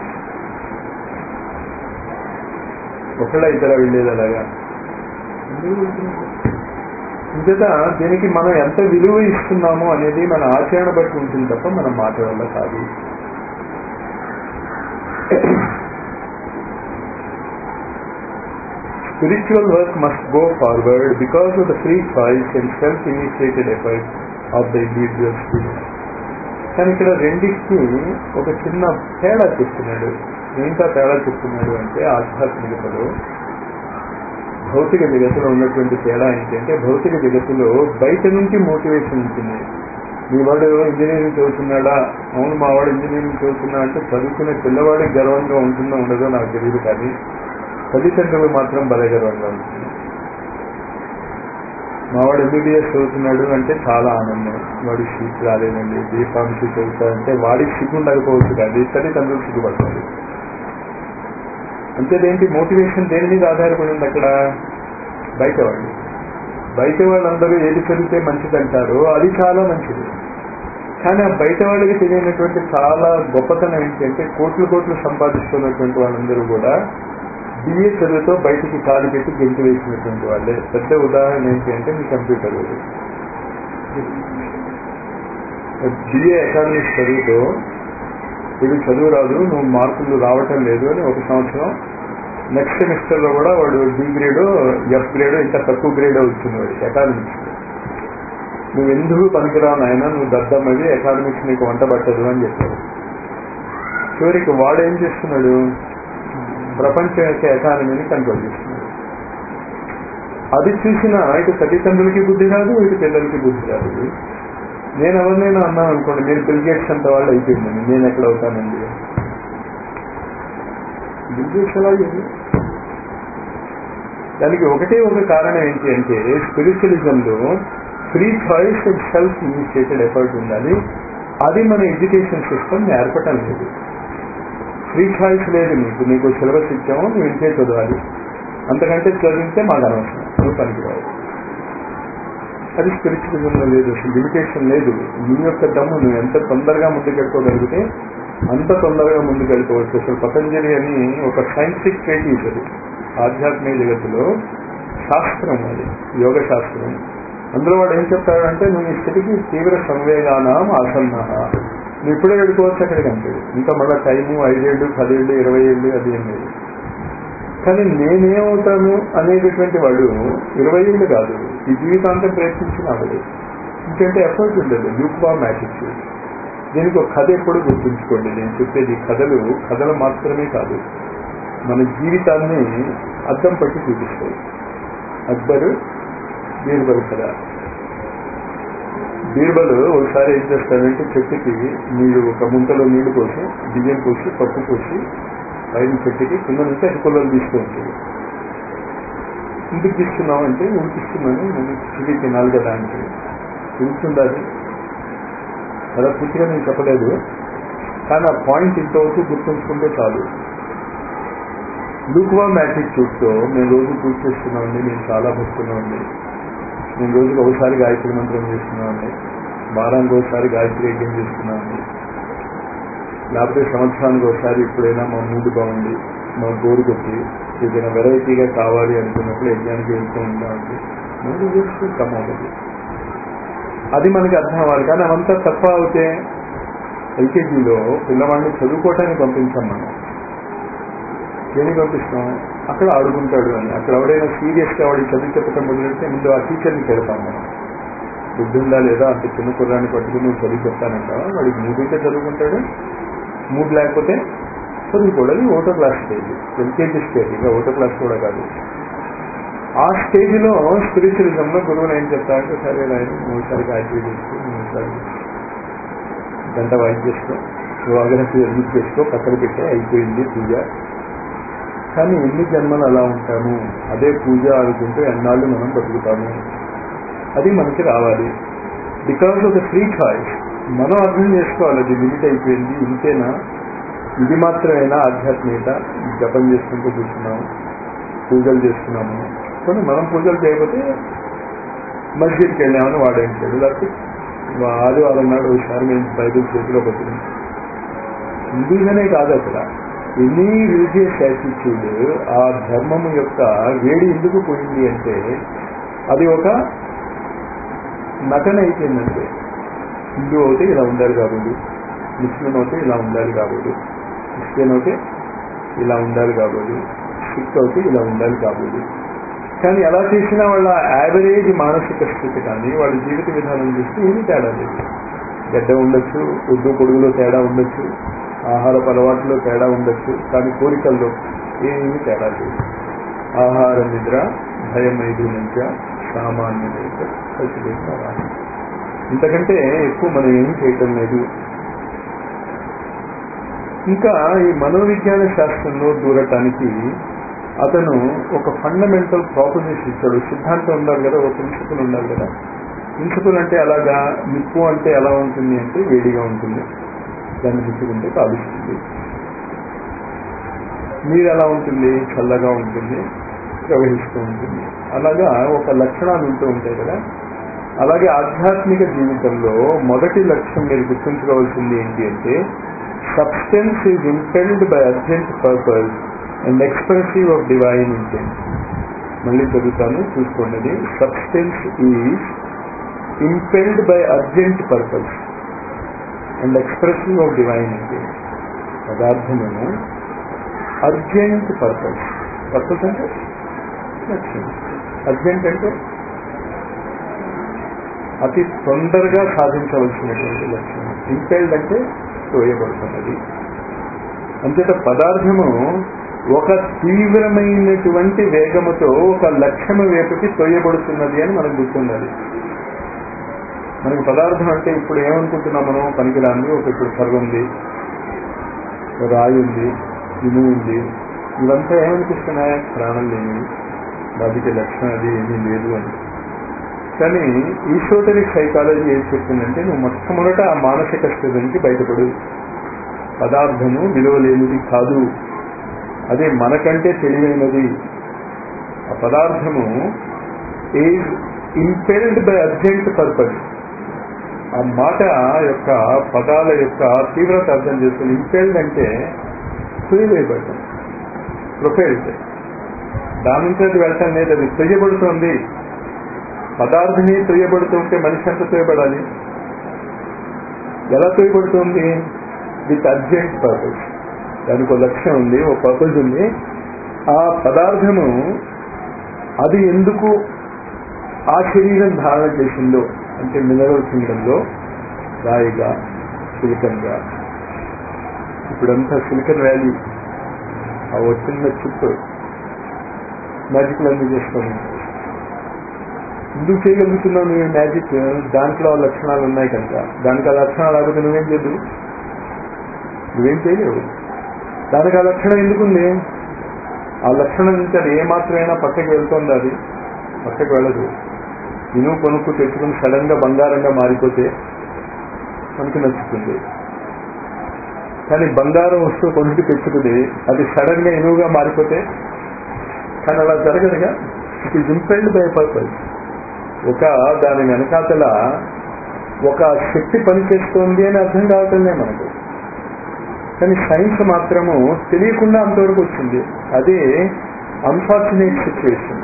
ఒకళ్ళ ఇద్దర వెళ్ళేది అలాగా అందరూ వెళ్తున్నారు ఇంచేత దీనికి మనం ఎంత విలువ ఇస్తున్నామో అనేది మన ఆచరణ బట్టి ఉంటుంది తప్ప మన మాట వల్ల కాదు Spiritual work must go forward because of the free choice and self-initiated effort of the individual student. కానీ ఇక్కడ రెండింటికి ఒక చిన్న తేడా చెప్తున్నాడు ఏంటా తేడా చెప్తున్నాడు అంటే ఆధ్యాత్మికతలో భౌతిక జగత్తులో ఉన్నటువంటి తేడా ఏంటంటే భౌతిక జగత్తులో బయట నుంచి మోటివేషన్ ఉంటుంది మీ వాడు ఇంజనీరింగ్ చదువుతున్నాడా అవును మా వాడు ఇంజనీరింగ్ చదువుతున్నా అంటే చదువుకునే పిల్లవాడికి గర్వంగా ఉంటుందో ఉండదో నాకు తెలియదు కానీ తల్లిదండ్రులు మాత్రం భలే గర్వంగా ఉంటుంది మావాడు ఎంబీబీఎస్ చదువుతున్నాడు అంటే చాలా ఆనందం వాడి సీట్ రాలేదండి బీఫార్మసీ చదువుతాడంటే వాడికి సిగ్గు ఉండకపోవచ్చు కానీ తల్లిదండ్రులు సిగ్గుపడతారు అంతేదేంటి మోటివేషన్ దేని మీద ఆధారపడింది అక్కడ బయట వాళ్ళు బయట వాళ్ళందరూ ఏది చదివితే మంచిదంటారో అది చాలా మంచిది కానీ ఆ బయట వాళ్ళకి తెలియనటువంటి చాలా గొప్పతనం ఏంటంటే కోట్లు కోట్లు సంపాదిస్తున్నటువంటి వాళ్ళందరూ కూడా బిఏ చదువుతో బయటికి కాలు పెట్టి గెంతు వేసినటువంటి వాళ్ళే పెద్ద ఉదాహరణ ఏంటి అంటే మీ కంప్యూటర్ బిఏ ఎకానమిక్స్ చదువుతో ఇది చదువు రాదు నువ్వు మార్కులు రావటం లేదు అని ఒక సంవత్సరం నెక్స్ట్ సెమిస్టర్ లో కూడా వాడు డి గ్రేడ్ ఎఫ్ గ్రేడ్ ఇంకా తక్కువ గ్రేడ్ వచ్చింది వాడు ఎకానమిక్స్ నువ్వు ఎందుకు పనికిరావు నాయన నువ్వు దద్దమ్మది ఎకానమిక్స్ నీకు వంట పట్టదు అని చెప్పాడు చివరికి వాడు ఏం చేస్తున్నాడు ప్రపంచం యొక్క ఎకానమీని కంట్రోల్ చేస్తున్నాడు అది చూసిన ఇటు తల్లిదండ్రులకి బుద్ధి రాదు ఇటు పిల్లలకి బుద్ధి రాదు నేను ఎవరినైనా అన్నాను అనుకోండి నేను బిల్గేట్స్ అంత వాళ్ళు అయిపోయిందండి నేను ఎక్కడ అవుతానండి బిల్గేట్స్ ఎలా లేదు దానికి ఒకటే ఒక కారణం ఏంటి అంటే స్పిరిచువలిజంలో free choice and self initiated effort ఉండాలి అది మన ఎడ్యుకేషన్ సిస్టమ్ నేర్పటం లేదు ఫ్రీ చాయిస్ లేదు నీకు నీకు సిలబస్ ఇచ్చాము నువ్వు ఇంతే చదవాలి అంతకంటే చదివితే మాకు అనవసరం నువ్వు పనికిరావు అది స్పిరిచువలిజంలో లేదు అసలు లిమిటేషన్ లేదు నీ యొక్క దమ్ము నువ్వు ఎంత తొందరగా ముందుకెళ్ళిపోగలిగితే అంత తొందరగా ముందుకెళ్ళిపోవచ్చు అసలు పతంజలి అని ఒక సైంటిఫిక్ ట్రేటీస్ అది ఆధ్యాత్మిక జగత్తులో శాస్త్రం అది యోగ శాస్త్రం అందులో వాడు ఏం చెప్తాడంటే నువ్వు ఈ స్థితికి తీవ్ర సంవేగానం ఆసన్న నువ్వు ఇప్పుడే వెళ్ళిపోవచ్చు అక్కడికి అంటాడు ఇంకా మళ్ళీ టైము ఐదేళ్ళు పదేళ్ళు ఇరవై ఏళ్ళు అది ఏం లేదు కానీ నేనేమవుతాను అనేటటువంటి వాడు ఇరవై ఏళ్ళు కాదు ఈ జీవితాంతం ప్రయత్నించిన అవదు ఎందుకంటే ఎఫర్ట్ ఉండదు యూక్ బామ్ యాటిట్యూడ్ దీనికి ఒక కథ ఎప్పుడు గుర్తుంచుకోండి నేను చెప్పేది కథలు కథలు మాత్రమే కాదు మన జీవితాన్ని అద్దం పట్టి చూపిస్తాయి అక్బరు బీర్బల్ కథ బీర్బల్ ఒకసారి ఏం చేస్తాడంటే చెట్టుకి నీళ్ళు ఒక ముంతలో నీళ్లు పోసి బియ్యం పోసి పప్పు పోసి పైన చెట్టుకి కింద నుంచి అది పొలాలు తీస్తూ ఉంటుంది ఎందుకు తీస్తున్నావు అంటే ఉడికిస్తున్నాను నేను చిలి తినాలి కదా అంటే ఉడుకుతుండాలి అలా పూర్తిగా నేను చెప్పలేదు కానీ ఆ పాయింట్ ఇంతవరకు గుర్తుంచుకుంటే చాలు లూక్వామ్ యాటిట్యూడ్తో మేము రోజు పూజ చేస్తున్నామండి నేను చాలా భక్తున్నామండి నేను రోజుకి ఒకసారి గాయత్రి మంత్రం చేస్తున్నామండి వారానికి ఒకసారి గాయత్రి యజ్ఞం చేస్తున్నామండి లేకపోతే సంవత్సరానికి ఒకసారి ఎప్పుడైనా మా మూడు బాగుంది మా గోరు కొట్టి ఏదైనా వెరైటీగా కావాలి అనుకున్నప్పుడు యజ్ఞానికి వెళ్తూ ఉంటామండి మూడు చేస్తూ కమ్మవుతుంది అది మనకి అర్థం అవ్వాలి కానీ అవంతా తక్కువ అవుతే ఎల్కేజీలో పిల్లవాడిని చదువుకోవటానికి పంపించాం మనం దేనికి పంపిస్తాం అక్కడ ఆడుకుంటాడు అని అక్కడ ఎవడైనా సీరియస్గా వాడికి చదువు చెప్పటం మొదలెడితే ముందు ఆ టీచర్ని పెడతాం మనం బుద్ధి ఉందా లేదా అంత చిన్న కుర్రాన్ని పట్టుకుని నువ్వు చదువు చెప్తానంట వాడికి మూడు ఉంటే చదువుకుంటాడు మూడు లేకపోతే చదువుకోవడం ఓటో క్లాస్ స్టేజ్ ఎల్కేజీ స్టేజ్ ఇంకా ఓటో క్లాస్ కూడా కాదు ఆ స్టేజ్లో స్పిరిచువలిజంలో గురువులు ఏం చెప్తారంటే సరే ఆయన మూడుసారి గాయత్రి చేసుకో మూడుసారి గంట వాయిస్ చేసుకో యోగాగ్రహి ఎదుగు చేసుకో పక్కన పెట్టే అయిపోయింది పూజ కానీ ఎన్ని జన్మలు అలా ఉంటాము అదే పూజ అనుకుంటూ ఎన్నాళ్ళు మనం బతుకుతాము అది మనకి రావాలి because of the free choice మనం అర్థం చేసుకోవాలి అది లిమిట్ అయిపోయింది ఇంతేనా ఇది మాత్రమేనా ఆధ్యాత్మికత జపం చేసుకుంటూ కూర్చున్నాము పూజలు చేస్తున్నాము కానీ మనం పూజలు చేయకపోతే మస్జిద్కి వెళ్ళామని వాడేంటాడు లేకపోతే ఆదివారం నాడు ఒకసారి మేము బైబిల్ చేతిలో పట్టింది హిందూగానే కాదు అక్కడ ఎనీ రిలీజియస్ యాటిట్యూడ్ ఆ ధర్మము యొక్క వేడి ఎందుకు పోయింది అంటే అది ఒక నటన అయిపోయిందంటే హిందూ అయితే ఇలా ఉండాలి కాబట్టి ముస్లిం అయితే ఇలా ఉండాలి కాబట్టి క్రిస్టియన్ అయితే ఇలా ఉండాలి కాబట్టి సిక్ అయితే ఇలా ఉండాలి కాబట్టి కానీ ఎలా చేసినా వాళ్ళ యావరేజ్ మానసిక స్థితి కానీ వాళ్ళ జీవిత విధానం చూస్తే ఏమీ తేడా లేదు గడ్డ ఉండొచ్చు ఉద్దు పొడుగులో తేడా ఉండొచ్చు ఆహారపు అలవాట్లో తేడా ఉండొచ్చు కానీ కోరికల్లో ఏమీ తేడా లేదు ఆహార నిద్ర భయమైదు నుంచి సామాన్య కలిసి ఇంతకంటే ఎక్కువ మనం ఏం చేయటం లేదు ఇంకా ఈ మనోవిజ్ఞాన శాస్త్రంలో దూరటానికి అతను ఒక ఫండమెంటల్ ప్రాపోజిషన్ ఇచ్చాడు సిద్ధాంతం ఉండాలి కదా ఒక ప్రిన్సిపల్ ఉండాలి కదా ప్రిన్సిపల్ అంటే అలాగా నిప్పు అంటే ఎలా ఉంటుంది అంటే వేడిగా ఉంటుంది దాన్ని ముట్టుకుంటే కాలుస్తుంది నీరు ఎలా ఉంటుంది చల్లగా ఉంటుంది ప్రవహిస్తూ ఉంటుంది అలాగా ఒక లక్షణాలు ఉంటూ ఉంటాయి కదా అలాగే ఆధ్యాత్మిక జీవితంలో మొదటి లక్ష్యం మీరు గుర్తుంచుకోవాల్సింది ఏంటి అంటే substance is impelled by urgent purpose and expressive of divine intent మళ్ళీ చదువుతాను చూసుకోండి substance is impelled by urgent purpose and expressive of divine intent పదార్థము అర్జెంట్ పర్పస్ పర్పస్ అంటే లక్ష్యం అర్జెంట్ అంటే అతి తొందరగా సాధించవలసినటువంటి లక్ష్యం ఇంపెల్డ్ అంటే తోయబడుతున్నది అంతేత పదార్థము ఒక తీవ్రమైనటువంటి వేగముతో ఒక లక్ష్యము వైపుకి తోయబడుతున్నది అని మనకు గుర్తుండాలి మనకి పదార్థం అంటే ఇప్పుడు ఏమనుకుంటున్నాం మనం పనికిరాంది ఒక ఇప్పుడు కర్ర ఉంది రాయి ఉంది ఇనుము ఉంది ఇవంతా ఏమనిపిస్తున్నాయి ప్రాణం లేనివి వాటికి లక్షణం అది ఏమీ లేదు అని కానీ ఈసోటరిక్ సైకాలజీ ఏం చెప్తుందంటే నువ్వు మొట్టమొదట ఆ మానసిక స్థితి నుంచి బయటపడు పదార్థము విలువలేనిది కాదు అదే మనకంటే తెలివైనది ఆ పదార్థము is impelled by urgent purpose ఆ మాట యొక్క పదాల యొక్క తీవ్రత అర్థం చేసుకుని ఇంపెల్డ్ అంటే తొలివేయబడటం ప్రొఫైల్డ్ దాని నుంచి అది వెళ్ళటం లేదు అది తొయ్యబడుతోంది పదార్థమే తొయ్యబడుతుంటే మనిషి ఎంత తొయ్యబడాలి ఎలా తొయ్యబడుతుంది విత్ అర్జెంట్ పర్పస్ దానికి ఒక లక్ష్యం ఉంది ఒక పర్పస్ ఉంది ఆ పదార్థము అది ఎందుకు ఆ శరీరం ధారణ చేసిందో అంటే మినరల్ కింగ్డంలో రాయిగా సిలికన్గా ఇప్పుడంతా సిలికన్ వ్యాలీ ఆ వచ్చిన చుట్టూ మ్యాజిక్లు అన్ని చేసుకోండి ఎందుకు చేయగలుగుతున్నావు నువ్వు మ్యాజిక్ దాంట్లో లక్షణాలు ఉన్నాయి కనుక దానికి ఆ లక్షణాలు లేకపోతే నువ్వేం చేయదు నువ్వేం చేయలేవు దానికి ఆ లక్షణం ఎందుకుంది ఆ లక్షణం నుంచి అది ఏమాత్రమైనా పక్కకి వెళ్తుంది అది పక్కకి వెళ్ళదు ఇనుము కొనుక్కు తెచ్చుకుని సడన్ గా బంగారంగా మారిపోతే మనకి నచ్చుతుంది కానీ బంగారం వస్తువు కొనుక్కు తెచ్చుకుని అది సడన్ గా ఇనువుగా మారిపోతే కానీ అలా జరగదుగా it is impelled by purpose ఒక దాని వెనకాతల ఒక శక్తి పనిచేస్తోంది అని అర్థం కావటంలే మనకు కానీ సైన్స్ మాత్రము తెలియకుండా అంతవరకు వచ్చింది అదే అన్ఫార్చునేట్ సిచ్యువేషన్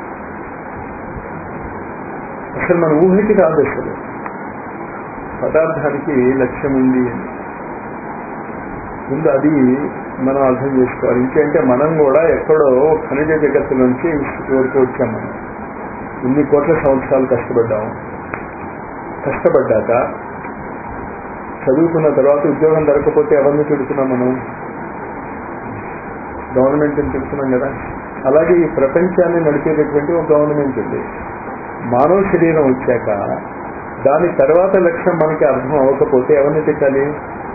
అసలు మన ఊహకి రాదు అసలు పదార్థానికి లక్ష్యం ఉంది అని ముందు అది మనం అర్థం చేసుకోవాలి ఇంకేంటే మనం కూడా ఎక్కడో ఖనిజ జగత్తు నుంచి ఇన్స్టిట్యూట్ వరకు వచ్చాం మనం ఇన్ని కోట్ల సంవత్సరాలు కష్టపడ్డాము కష్టపడ్డాక చదువుకున్న తర్వాత ఉద్యోగం దొరకపోతే ఎవరిని తిడుతున్నాం మనం గవర్నమెంట్ని తిడుతున్నాం కదా అలాగే ఈ ప్రపంచాన్ని నడిపేటటువంటి ఒక గవర్నమెంట్ ఉంది మానవ శరీరం వచ్చాక దాని తర్వాత లక్ష్యం మనకి అర్థం అవ్వకపోతే ఎవరిని తిట్టాలి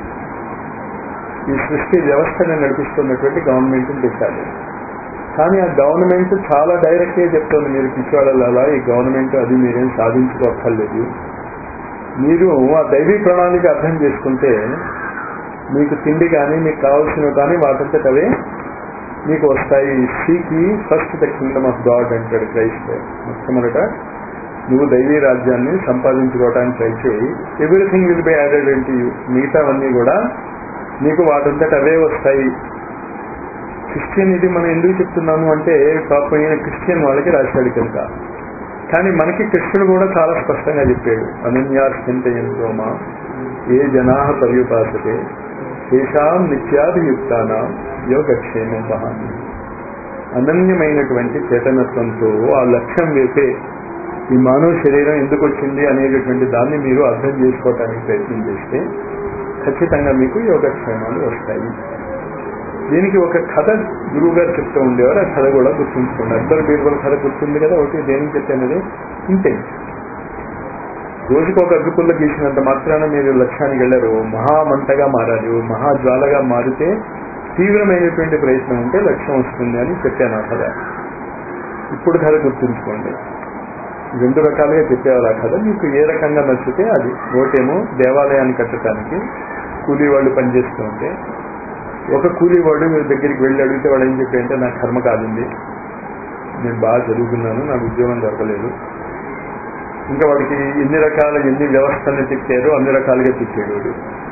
ఈ సృష్టి వ్యవస్థని నడిపిస్తున్నటువంటి గవర్నమెంట్ని తిట్టాలి కానీ ఆ గవర్నమెంట్ చాలా డైరెక్ట్గా చెప్తుంది మీరు పిచ్చివాళ్ళ ఈ గవర్నమెంట్ అది మీరేం సాధించుకోక్కర్లేదు మీరు ఆ దైవీ ప్రణాళిక అర్థం చేసుకుంటే మీకు తిండి కానీ మీకు కావాల్సినవి కానీ వాటంతట అవే మీకు వస్తాయి seek ye first the kingdom of God అంటాడు క్రైస్ట్ మొట్టమొదట నువ్వు దైవీ రాజ్యాన్ని సంపాదించుకోవడానికి ట్రై చేయి everything will be added unto you మిగతావన్నీ కూడా నీకు వాటంతట అవే వస్తాయి క్రిస్టియన్ ఇది మనం ఎందుకు చెప్తున్నాము అంటే పాపం ఈయన క్రిస్టియన్ వాళ్ళకి రాశాడు కనుక కానీ మనకి కృష్ణుడు కూడా చాలా స్పష్టంగా చెప్పాడు అనన్యాస్యంతయంతోమా ఏ జనా పర్యుపాసతే తేషాం నిత్యాభియుక్తానా యోగక్షేమం మహాన్ని అనన్యమైనటువంటి చేతనత్వంతో ఆ లక్ష్యం వేపే ఈ మానవ శరీరం ఎందుకు వచ్చింది అనేటటువంటి దాన్ని మీరు అర్థం చేసుకోవటానికి ప్రయత్నం చేస్తే ఖచ్చితంగా మీకు యోగక్షేమాలు వస్తాయి దీనికి ఒక కథ గురువు గారు చెప్తూ ఉండేవారు ఆ కథ కూడా గుర్తుంచుకోండి అక్బర్ బీర్బల్ కథ గుర్తుంది కదా ఒకటి దేనికి చెప్పానది ఇంటెన్స్ రోజుకు ఒక అగ్గిపుల్ల గీసినంత మాత్రాన మీరు లక్ష్యానికి వెళ్ళరు మహామంటగా మారాలి మహాజ్వాలగా మారితే తీవ్రమైనటువంటి ప్రయత్నం ఉంటే లక్ష్యం వస్తుంది అని చెప్పాను ఆ కథ ఇప్పుడు కథ గుర్తుంచుకోండి రెండు రకాలుగా చెప్పేవారు ఆ కథ మీకు ఏ రకంగా నచ్చితే అది ఒకటేమో దేవాలయాన్ని కట్టడానికి కూలీ వాళ్ళు పనిచేస్తూ ఉంటే ఒక కూలీ వాడు మీరు దగ్గరికి వెళ్ళి అడిగితే వాడు ఏం చెప్పారంటే నాకు కర్మ కాలింది నేను బాగా చదువుకున్నాను నాకు ఉద్యోగం దొరకలేదు ఇంకా వాడికి ఎన్ని రకాల ఎన్ని వ్యవస్థలను తిట్టారో అన్ని రకాలుగా తిట్టాడు వాడు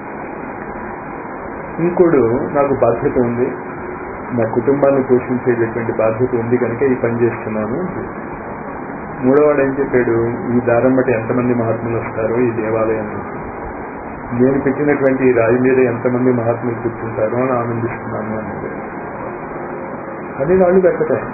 ఇంకోడు నాకు బాధ్యత ఉంది నా కుటుంబాన్ని పోషించేటటువంటి బాధ్యత ఉంది కనుక ఈ పని చేస్తున్నాను మూడోవాడు ఏం చెప్పాడు ఈ దారం బట్టి ఎంతమంది మహాత్ములు వస్తారో ఈ దేవాలయం నుంచి నేను పెట్టినటువంటి ఈ రాయి మీద ఎంతమంది మహాత్ములు కూర్చుంటారో అని ఆనందిస్తున్నాను అన్నది అది రాళ్ళు పెట్టతాయి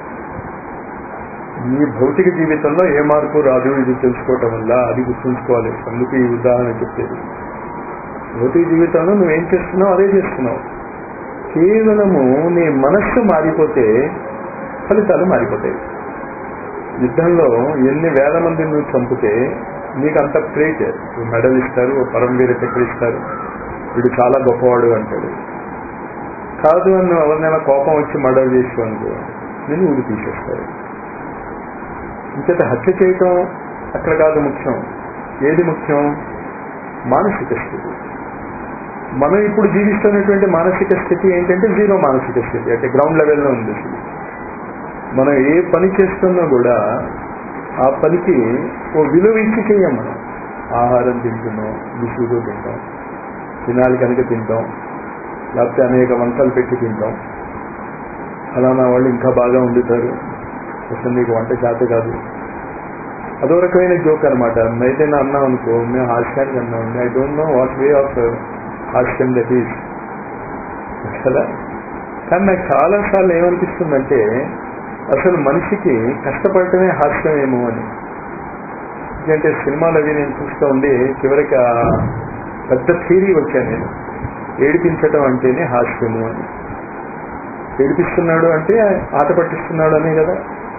మీ భౌతిక జీవితంలో ఏ మార్పు రాదు ఇది తెలుసుకోవటం వల్ల అది గుర్తుంచుకోవాలి అందుకు ఈ ఉదాహరణ చెప్పేది భౌతిక జీవితంలో నువ్వేం చేస్తున్నావు అదే చేస్తున్నావు కేవలము నీ మనస్సు మారిపోతే ఫలితాలు మారిపోతాయి యుద్ధంలో ఎన్ని వేల మంది నువ్వు చంపితే నీకు అంత ప్రేట్ మెడల్ ఇస్తారు పరమవీర చక్ర ఇస్తారు వీడు చాలా గొప్పవాడు అంటాడు కాదు అని నువ్వు ఎవరినైనా కోపం వచ్చి మర్డర్ చేసి అనుకో నేను ఊరి తీసేస్తారు ఇంకైతే హత్య చేయటం అక్కడ కాదు ముఖ్యం ఏది ముఖ్యం మానసిక స్థితి మనం ఇప్పుడు జీవిస్తున్నటువంటి మానసిక స్థితి ఏంటంటే జీరో మానసిక స్థితి అంటే గ్రౌండ్ లెవెల్లో ఉంది మనం ఏ పని చేస్తున్నా కూడా ఆ పనికి ఓ విలువ ఇచ్చి చేయం మనం ఆహారం తింటున్నాం విసుగుతో తింటాం తినాలి కనుక తింటాం లేకపోతే అనేక వంటలు పెట్టి తింటాం ఫలానా వాళ్ళు ఇంకా బాగా వండుతారు అసలు నీకు వంట చేత కాదు అదో రకమైన జోక్ అనమాట ఏదైనా అన్నాం అనుకో మేము హాస్యానికి అన్నాం I don't know what way of హాస్యం దట్ ఈస్ కదా కానీ నాకు చాలాసార్లు ఏమనిపిస్తుందంటే అసలు మనిషికి కష్టపడటమే హాస్యం ఏమో అని ఎందుకంటే సినిమాలు అవి నేను చూస్తూ ఉండి చివరికి ఆ పెద్ద థీరీ వచ్చాను నేను ఏడిపించటం అంటేనే హాస్యము అని ఏడిపిస్తున్నాడు అంటే ఆట పట్టిస్తున్నాడు అనే కదా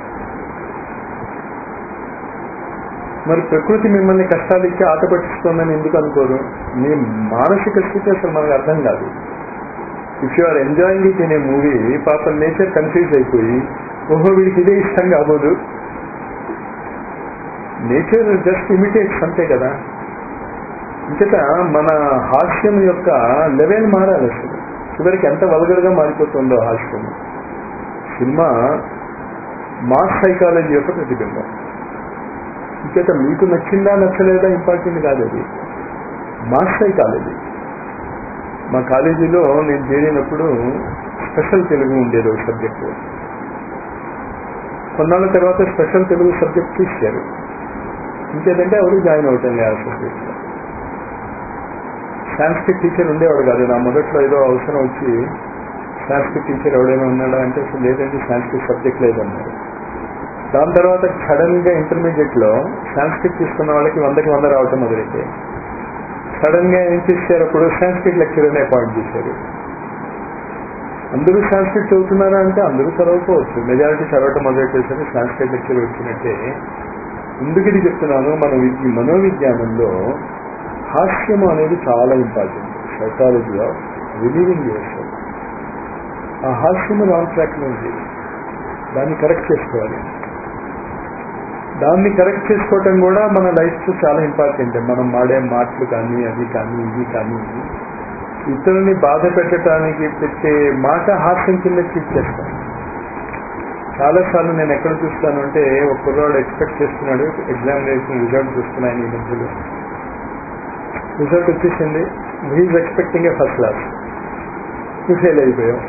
మరి ప్రకృతి మిమ్మల్ని కష్టాలు ఇచ్చి ఆట పట్టిస్తుందని ఎందుకు అనుకోరు మీ మానసిక స్థితి అసలు మనకు అర్థం కాదు if you are enjoying it in a movie పాప నేచర్ కన్ఫ్యూజ్ అయిపోయి ఓహో వీడికి ఇదే ఇష్టం కాబోదు నేచర్ జస్ట్ ఇమిటేట్స్ అంతే కదా ఇంకట మన హాస్యం యొక్క లెవెల్ మారాలి అసలు చివరికి ఎంత వల్గర్గా మారిపోతుందో హాస్యం సినిమా మాస్ సైకాలజీ యొక్క ప్రతిబింబం ఇంకేత మీకు నచ్చిందా నచ్చలేదా ఇంపార్టెంట్ కాదు అది మాస్ సైకాలజీ మా కాలేజీలో నేను చేరినప్పుడు స్పెషల్ తెలుగు ఉండేది ఒక సబ్జెక్టు కొన్నాళ్ళ తర్వాత స్పెషల్ తెలుగు సబ్జెక్ట్ తీశారు ఇంకేదంటే ఎవరు జాయిన్ అవుతాం ఆ సబ్జెక్ట్ సాంస్క్రిట్ టీచర్ ఉండేవాడు కాదు నా మొదట్లో ఏదో అవసరం వచ్చి సాంస్క్రిట్ టీచర్ ఎవడైనా ఉన్నాడా అంటే అసలు లేదంటే సాంస్క్రిట్ సబ్జెక్ట్ లేదన్నారు దాని తర్వాత సడన్ గా ఇంటర్మీడియట్ లో సాంస్క్రిట్ తీసుకున్న వాళ్ళకి వందకి వంద రావటం మొదలైతే సడన్ గా ఏం చేశారు అప్పుడు సాంస్క్రిట్ లెక్చరర్ అపాయింట్ చేశారు అందరూ సాంస్క్రిట్ చదువుతున్నారా అంటే అందరూ చదవకపోవచ్చు మెజారిటీ చదవటం మొదలెట్టేసరికి సాంస్క్రిట్ లెక్చర్ వచ్చినట్టే ఎందుకు ఇది చెప్తున్నాను మన ఈ మనోవిజ్ఞానంలో హాస్యము అనేది చాలా important psychology of relieving your ఆ హాస్యము రాంగ్ ట్రాక్ లో ఉంది దాన్ని కరెక్ట్ చేసుకోవాలి దాన్ని కరెక్ట్ చేసుకోవటం కూడా మన లైఫ్ చాలా ఇంపార్టెంట్ మనం మాడే మాటలు కానీ అది కానీ ఇది కానీ ఇతరుల్ని బాధ పెట్టడానికి పెట్టే మాట హాస్యం కింద ట్రీట్ చేస్తాం చాలాసార్లు నేను ఎక్కడ చూస్తాను అంటే ఒక కుర్రాడు ఎక్స్పెక్ట్ చేస్తున్నాడు ఎగ్జామినేషన్ రిజల్ట్ చూస్తున్నాను ఈ మధ్యలో రిజల్ట్ వచ్చేసింది he's expecting a first class నువ్వు ఫెయిల్ అయిపోయావు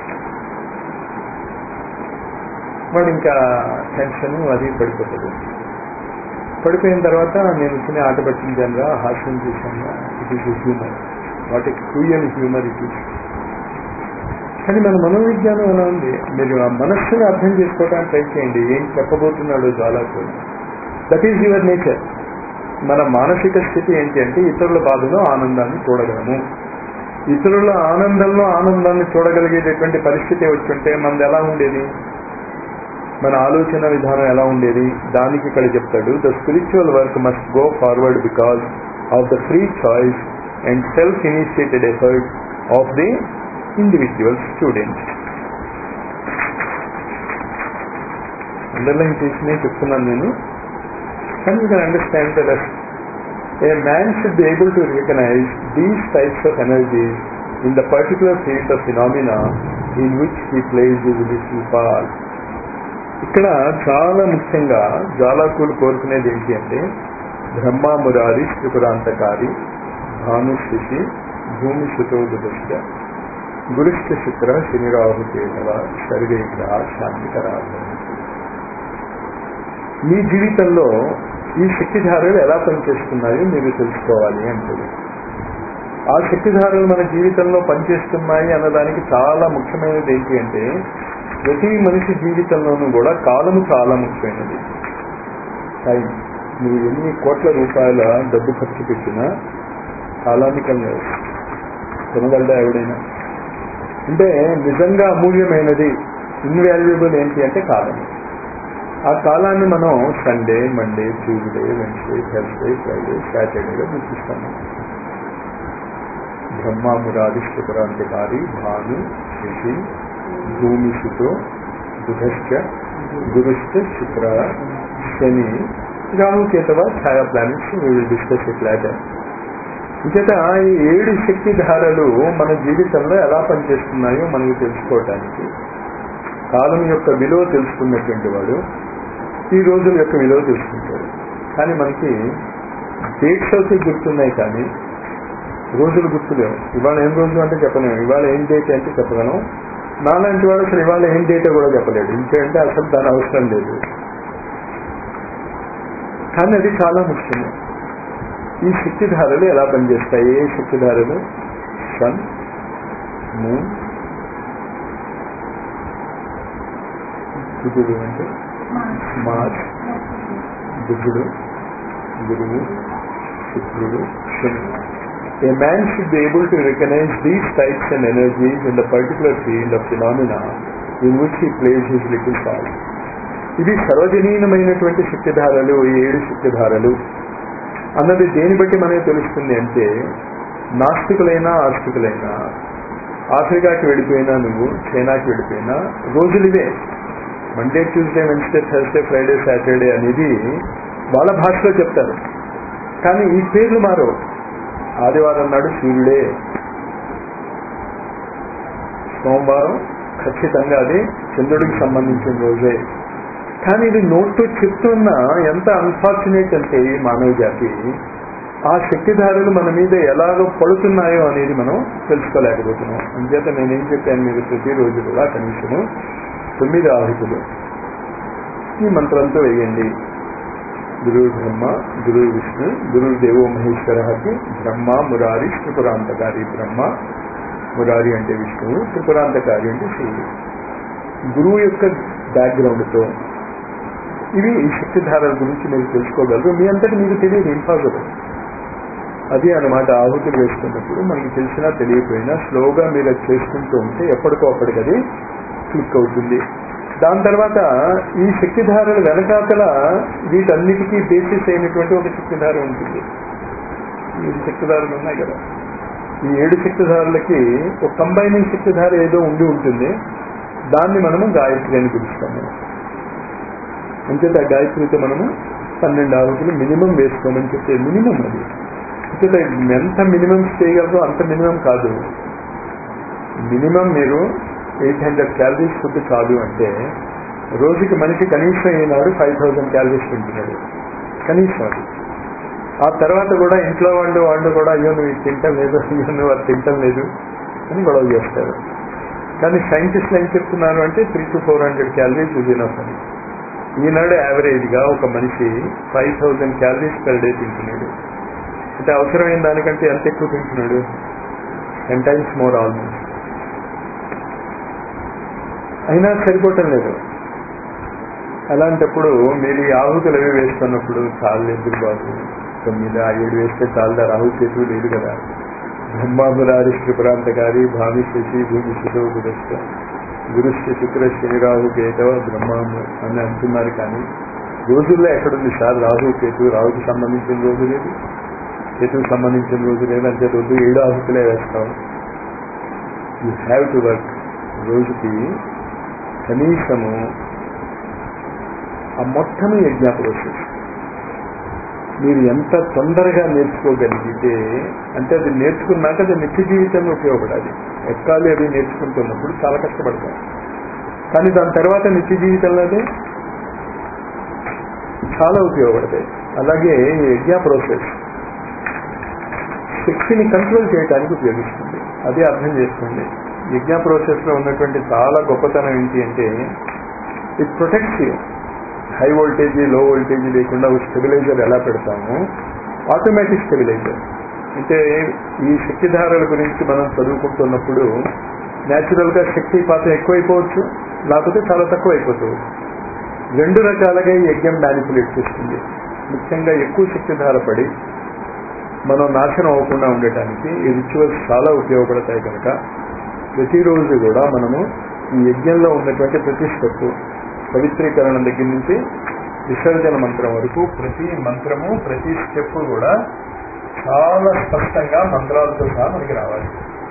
వాడు ఇంకా టెన్షన్ అది పడిపోతుంది పడిపోయిన తర్వాత నేను చిన్న ఆట పట్టించానుగా హాస్యం చేశాను it is humour what a cruel humour it is కానీ మన మనోవిజ్ఞానం ఎలా ఉంది మీరు ఆ మనస్సుని అర్థం చేసుకోవడానికి ట్రై చేయండి ఏం చెప్పబోతున్నాడు జ్వాలాకు దట్ ఈజ్ యువర్ నేచర్ మన మానసిక స్థితి ఏంటి అంటే ఇతరుల బాధలో ఆనందాన్ని చూడగలము ఇతరుల ఆనందంలో ఆనందాన్ని చూడగలిగేటటువంటి పరిస్థితి వచ్చుంటే మనది ఎలా ఉండేది మన ఆలోచన విధానం ఎలా ఉండేది దానికి ఇక్కడ చెప్తాడు the spiritual work must go forward because of the free choice and self initiated effort of the individual student underline చేసినే చెప్తున్నాను నేను కానీ you can understand the rest A man should be able to recognize these types of energies in the particular field of phenomena in which he plays his little part. ఇక్కడ చాలా ముఖ్యంగా జ్వాలాకులు కోరుకునేది ఏంటి అంటే బ్రహ్మ మురారి త్రిపురాంతకారి భాను శిశి భూమి సుతోదృష్ట గురుష్ట శుక్ర శనిరాహు కేశవ సర్వేగ్రహ శాంతికరా మీ జీవితంలో ఈ శక్తిధారలు ఎలా పనిచేస్తున్నాయో మీరు తెలుసుకోవాలి అంటుంది ఆ శక్తిధారలు మన జీవితంలో పనిచేస్తున్నాయి అన్నదానికి చాలా ముఖ్యమైనది ఏంటి అంటే ప్రతి మనిషి జీవితంలోనూ కూడా కాలము చాలా ముఖ్యమైనది టైం నువ్వు ఎన్ని కోట్ల రూపాయల డబ్బు ఖర్చు పెట్టినా కాలానికి లేదు కొనగలడా ఎవడైనా అంటే నిజంగా అమూల్యమైనది ఇన్వాల్యుబుల్ ఏంటి అంటే కాలం ఆ కాలాన్ని మనం Sunday Monday Tuesday Wednesday Thursday Friday సాటర్డేగా గుర్తిస్తాము బ్రహ్మ మురారి శుక్రాంతికారి భాను శశి భూమి సుతో బుధశ్చ గురుశ్చ శుక్ర శని రాహు కేతవ ఛాయా planets will discuss it later ఇంకేత ఈ ఏడు శక్తి ధారలు మన జీవితంలో ఎలా పనిచేస్తున్నాయో మనకు తెలుసుకోవటానికి కాలం యొక్క విలువ తెలుసుకున్నటువంటి వాడు ఈ రోజుల యొక్క విలువ తెలుసుకుంటాడు కానీ మనకి డేట్స్ అయితే గుర్తున్నాయి కానీ రోజులు గుర్తులేవు ఇవాళ ఏం రోజు అంటే చెప్పలేము ఇవాళ ఏం డేట్ అంటే చెప్పగలం నాలాంటి వాడు అసలు ఇవాళ ఏం డేట్ కూడా చెప్పలేడు ఇంకేంటే అసలు దాని అవసరం లేదు కానీ అది చాలా ముఖ్యము ఈ శక్తిధారలు ఎలా పనిచేస్తాయి ఏ శక్తిధారలు సన్ మూన్ బుధుడు అంటే మార్చ్ బుధుడు గురువు శుక్రుడు శని A man should be able to recognize these types and energies in the particular field of phenomena in which he plays his little part. ఇవి సర్వజనీనమైనటువంటి శక్తిధారలు ఈ ఏడు శక్తిధారలు అన్నది దేని బట్టి మనకి తెలుస్తుంది అంటే నాస్తికులైనా ఆస్తికులైనా ఆఫ్రికాకి వెళ్ళిపోయినా నువ్వు చైనాకి వెళ్ళిపోయినా రోజులు ఇవే Monday Tuesday Wednesday Thursday Friday Saturday అనేది వాళ్ళ భాషలో చెప్తారు కానీ ఈ పేర్లు మారవు ఆదివారం నాడు సూర్యుడే సోమవారం ఖచ్చితంగా అది చంద్రుడికి సంబంధించిన రోజే కానీ ఇది నోట్తో చెప్తున్నా ఎంత అన్ఫార్చునేట్ అంటే ఈ మానవ జాతి ఆ శక్తిధారులు మన మీద ఎలాగో పడుతున్నాయో అనేది మనం తెలుసుకోలేకపోతున్నాం అంచేత నేనేం చెప్పాను మీరు ప్రతిరోజు కూడా కనీసము తొమ్మిది ఆహుతులు ఈ మంత్రంతో వేయండి గురువు బ్రహ్మ గురువు విష్ణు గురువు దేవో మహేశ్వరకి బ్రహ్మ మురారి త్రిపురాంతకారి బ్రహ్మ మురారి అంటే విష్ణువు త్రిపురాంతకారి అంటే శివుడు గురువు యొక్క బ్యాక్గ్రౌండ్తో ఇవి ఈ శక్తిధారల గురించి మీరు తెలుసుకోగలరు మీ అంతటి మీకు తెలియదు ఇంపాసిబుల్ అది అనమాట ఆహుతులు వేసుకున్నప్పుడు మనకి తెలిసినా తెలియకపోయినా స్లోగా మీరు అది చేసుకుంటూ ఉంటే ఎప్పటికో అప్పటికి అది క్లిక్ అవుతుంది దాని తర్వాత ఈ శక్తిధారల వెనకాతల వీటన్నిటికీ బేసిస్ అయినటువంటి ఒక శక్తిధార ఉంటుంది ఈ శక్తిధారలు ఉన్నాయి కదా ఈ ఏడు శక్తిధారులకి ఒక కంబైనింగ్ శక్తిధార ఏదో ఉండి ఉంటుంది దాన్ని మనము గాయత్రి అని పిలుస్తాము అంచేత ఆ గాయత్రితో మనము పన్నెండు ఆహుతులు మినిమం వేసుకోమని చెప్పే మినిమం అది అంచేత ఎంత మినిమం చేయగలరో అంత మినిమం కాదు మినిమం మీరు ఎయిట్ హండ్రెడ్ క్యాలరీస్ ఫుడ్ కాదు అంటే రోజుకి మనిషి కనీసం ఈనాడు ఫైవ్ థౌజండ్ క్యాలరీస్ తింటున్నాడు కనీసం అది ఆ తర్వాత కూడా ఇంట్లో వాళ్ళు వాళ్ళు కూడా అయ్యో నువ్వు ఇది తింటం లేదు అయ్యో నువ్వు అది తింటం లేదు అని గొడవ చేస్తారు కానీ సైంటిస్టులు ఏం చెప్తున్నారు అంటే three to four hundred calories ఇది అని ఈనాడు యావరేజ్గా ఒక మనిషి five thousand calories per day తింటున్నాడు అంటే అవసరమైన దానికంటే ఎంత ఎక్కువ తింటున్నాడు టెన్ టైమ్స్ మోర్ ఆల్మోస్ట్ అయినా సరిపోవటం లేదు అలాంటప్పుడు మీరు ఈ ఆహుతులు అవి వేస్తున్నప్పుడు చాలు ఎందుకు బాబు తొమ్మిది ఆ ఏడు వేస్తే చాలుదా రాహు కేతువు లేదు కదా బ్రహ్మాబురారి త్రిపురాంతకారి భావి శశి భూమి శిశువు గురుస్థ గురుశ్రీ శుక్ర శని రాహు కేతవ బ్రహ్మాము అని అంటున్నారు కానీ రోజుల్లో ఎక్కడుంది సార్ రాహు కేతు రాహుకి సంబంధించిన రోజు లేదు కేతుకు సంబంధించిన రోజు లేదు అంటే రోజు ఏడు ఆహుతులే వేస్తాం యూ హ్యావ్ టు వర్క్ రోజుకి కనీసము ఆ మొత్తము యజ్ఞ ప్రాసెస్ మీరు ఎంత తొందరగా నేర్చుకోగలిగితే అంటే అది నేర్చుకున్నాక అది నిత్య జీవితంలో ఉపయోగపడాలి ఎక్కాలి అది నేర్చుకుంటున్నప్పుడు చాలా కష్టపడతాం కానీ దాని తర్వాత నిత్య జీవితంలో అది చాలా ఉపయోగపడతాయి అలాగే ఈ యజ్ఞ ప్రాసెస్ శక్తిని కంట్రోల్ చేయడానికి ఉపయోగిస్తుంది అదే అర్థం చేసుకోండి యజ్ఞ ప్రాసెస్ లో ఉన్నటువంటి చాలా గొప్పతనం ఏంటి అంటే it protects you high voltage low voltage లేకుండా ఒక స్టెబిలైజర్ ఎలా పెడతామో ఆటోమేటిక్ స్టెబిలైజర్ అంటే ఈ శక్తిధారల గురించి మనం చదువుకుంటున్నప్పుడు న్యాచురల్ గా శక్తి పాత్ర ఎక్కువైపోవచ్చు లేకపోతే చాలా తక్కువ అయిపోతుంది రెండు రకాలుగా ఈ యజ్ఞం మ్యానిపులేట్ చేస్తుంది ముఖ్యంగా ఎక్కువ శక్తిధార పడి మనం నాశనం అవ్వకుండా ఉండటానికి ఈ రిచువల్స్ చాలా ఉపయోగపడతాయి కనుక ప్రతిరోజు కూడా మనము ఈ యజ్ఞంలో ఉన్నటువంటి ప్రతి స్టెప్ పవిత్రీకరణ దగ్గర నుంచి విసర్జన మంత్రం వరకు ప్రతి మంత్రము ప్రతి స్టెప్ కూడా చాలా స్పష్టంగా మంత్రాలతో సహా మనకి రావాలి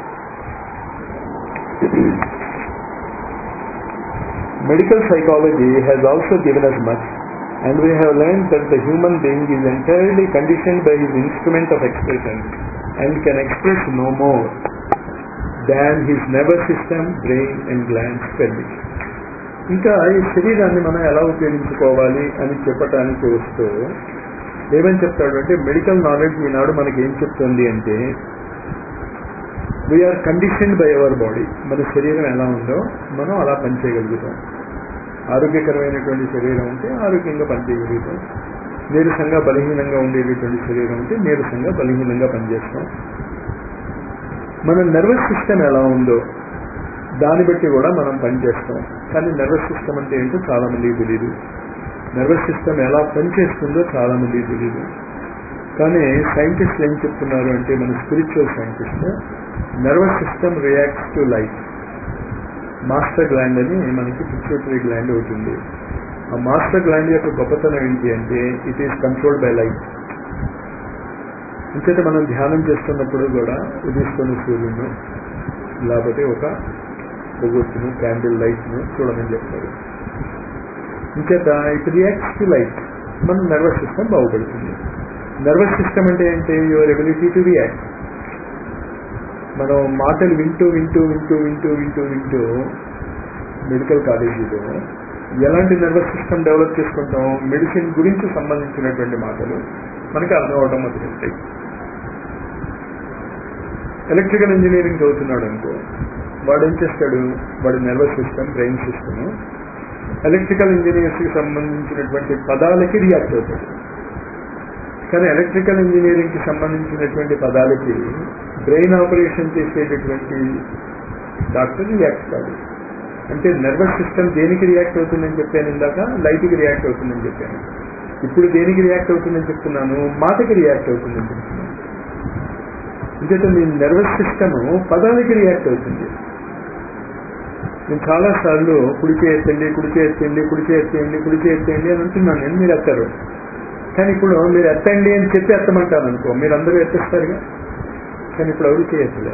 Medical psychology has also given us much and we have learned that the human being is entirely conditioned by his instrument of expression and can express no more than his nervous system, brain and glands furnish. ఇంకా ఈ శరీరాన్ని మనం ఎలా ఉపయోగించుకోవాలి అని చెప్పటానికి వస్తూ ఏమని చెప్తాడు అంటే మెడికల్ నాలెడ్జ్ ఈనాడు మనకి ఏం చెప్తుంది అంటే we're conditioned by our body మన శరీరం ఎలా ఉందో మనం అలా పనిచేయగలుగుతాం ఆరోగ్యకరమైనటువంటి శరీరం ఉంటే ఆరోగ్యంగా పనిచేయగలుగుతాం నీరసంగా బలహీనంగా ఉండేటటువంటి శరీరం ఉంటే నీరసంగా బలహీనంగా పనిచేస్తాం మన నర్వస్ సిస్టమ్ ఎలా ఉందో దాన్ని బట్టి కూడా మనం పనిచేస్తాం కానీ నర్వస్ సిస్టమ్ అంటే ఏంటో చాలా మందికి తెలియదు నర్వస్ సిస్టమ్ ఎలా పనిచేస్తుందో చాలా మందికి తెలియదు కానీ సైంటిస్టులు ఏం చెప్తున్నారు అంటే మన spiritual scientist nervous system reacts to life master gland అని మనకి పిచ్యూటరీ గ్లాండ్ అవుతుంది ఆ మాస్టర్ గ్లాండ్ యొక్క గొప్పతనం ఏంటి అంటే it is controlled by life ఇంకైతే మనం ధ్యానం చేస్తున్నప్పుడు కూడా ఉదయిస్తున్న సూర్యుడు లేకపోతే ఒక పొగొట్టును క్యాండిల్ లైట్ను చూడమని చెప్తారు ఇంకేత ఇట్ రియాక్ట్స్ టు లైట్ మన నర్వస్ సిస్టమ్ బాగుపడుతుంది నర్వస్ సిస్టమ్ అంటే ఏంటి యువర్ ఎబిలిటీ టు రియాక్ట్ మనం మాటలు వింటూ వింటూ వింటూ వింటూ వింటూ వింటూ మెడికల్ కాలేజీలో ఎలాంటి నర్వస్ సిస్టమ్ డెవలప్ చేసుకుంటాం మెడిసిన్ గురించి సంబంధించినటువంటి మాటలు మనకి అర్థం అవడం మొదలెట్టాయి ఎలక్ట్రికల్ ఇంజనీరింగ్ చదువుతున్నాడు అనుకో వాడు ఏం చేస్తాడు వాడి nervous system brain system electrical engineers కి సంబంధించినటువంటి పదాలకి రియాక్ట్ అవుతాడు కానీ ఎలక్ట్రికల్ ఇంజనీరింగ్ కి సంబంధించినటువంటి పదాలకి బ్రెయిన్ ఆపరేషన్ చేసేటటువంటి డాక్టర్ రియాక్ట్ కాదు అంటే నర్వస్ సిస్టమ్ దేనికి రియాక్ట్ అవుతుందని చెప్పాను ఇందాక లైట్కి రియాక్ట్ అవుతుందని చెప్పాను ఇప్పుడు దేనికి రియాక్ట్ అవుతుందని చెప్తున్నాను మాటకి రియాక్ట్ అవుతుందని చెప్తున్నాను ఇంకైతే మీ నర్వస్ సిస్టమ్ పదాలకి రియాక్ట్ అవుతుంది నేను చాలా సార్లు కుడికి ఎత్తండి కుడికి ఎత్తండి కుడికి ఎత్తేయండి కుడికి ఎత్తేయండి అని అంటున్నాను నేను మీరు ఎత్తారు కానీ ఇప్పుడు మీరు ఎత్తండి అని చెప్పి ఎత్తమంటాను అనుకో మీరు అందరూ ఎత్తేస్తారుగా కానీ ఇప్పుడు ఎవరు చేయట్లే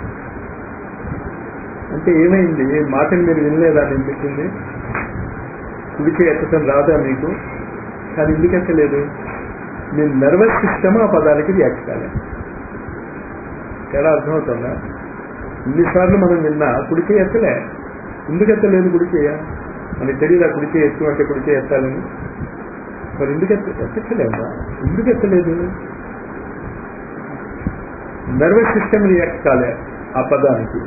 అంటే ఏమైంది మాటలు మీరు వినలేదా నేను చెప్పింది కుడికి ఎత్తడం రాదా మీకు కానీ ఎందుకు ఎత్తలేదు మీ నర్వస్ సిస్టమ్ ఆ పదాలకి రియాక్ట్ కాలే తేడా అర్థమవుతుందా ఇన్నిసార్లు మనం విన్నా కుడికే ఎత్తలే ఎందుకు ఎత్తలేదు కుడికేయ మనకి తెలియదా కుడికే ఎత్తు అంటే కుడికే ఎత్తాలని మరి ఎందుకు ఎత్త ఎత్తలేదా ఎందుకు ఎత్తలేదు నర్వస్ సిస్టమ్ రియాక్ట్ కాలే ఆ పదానికి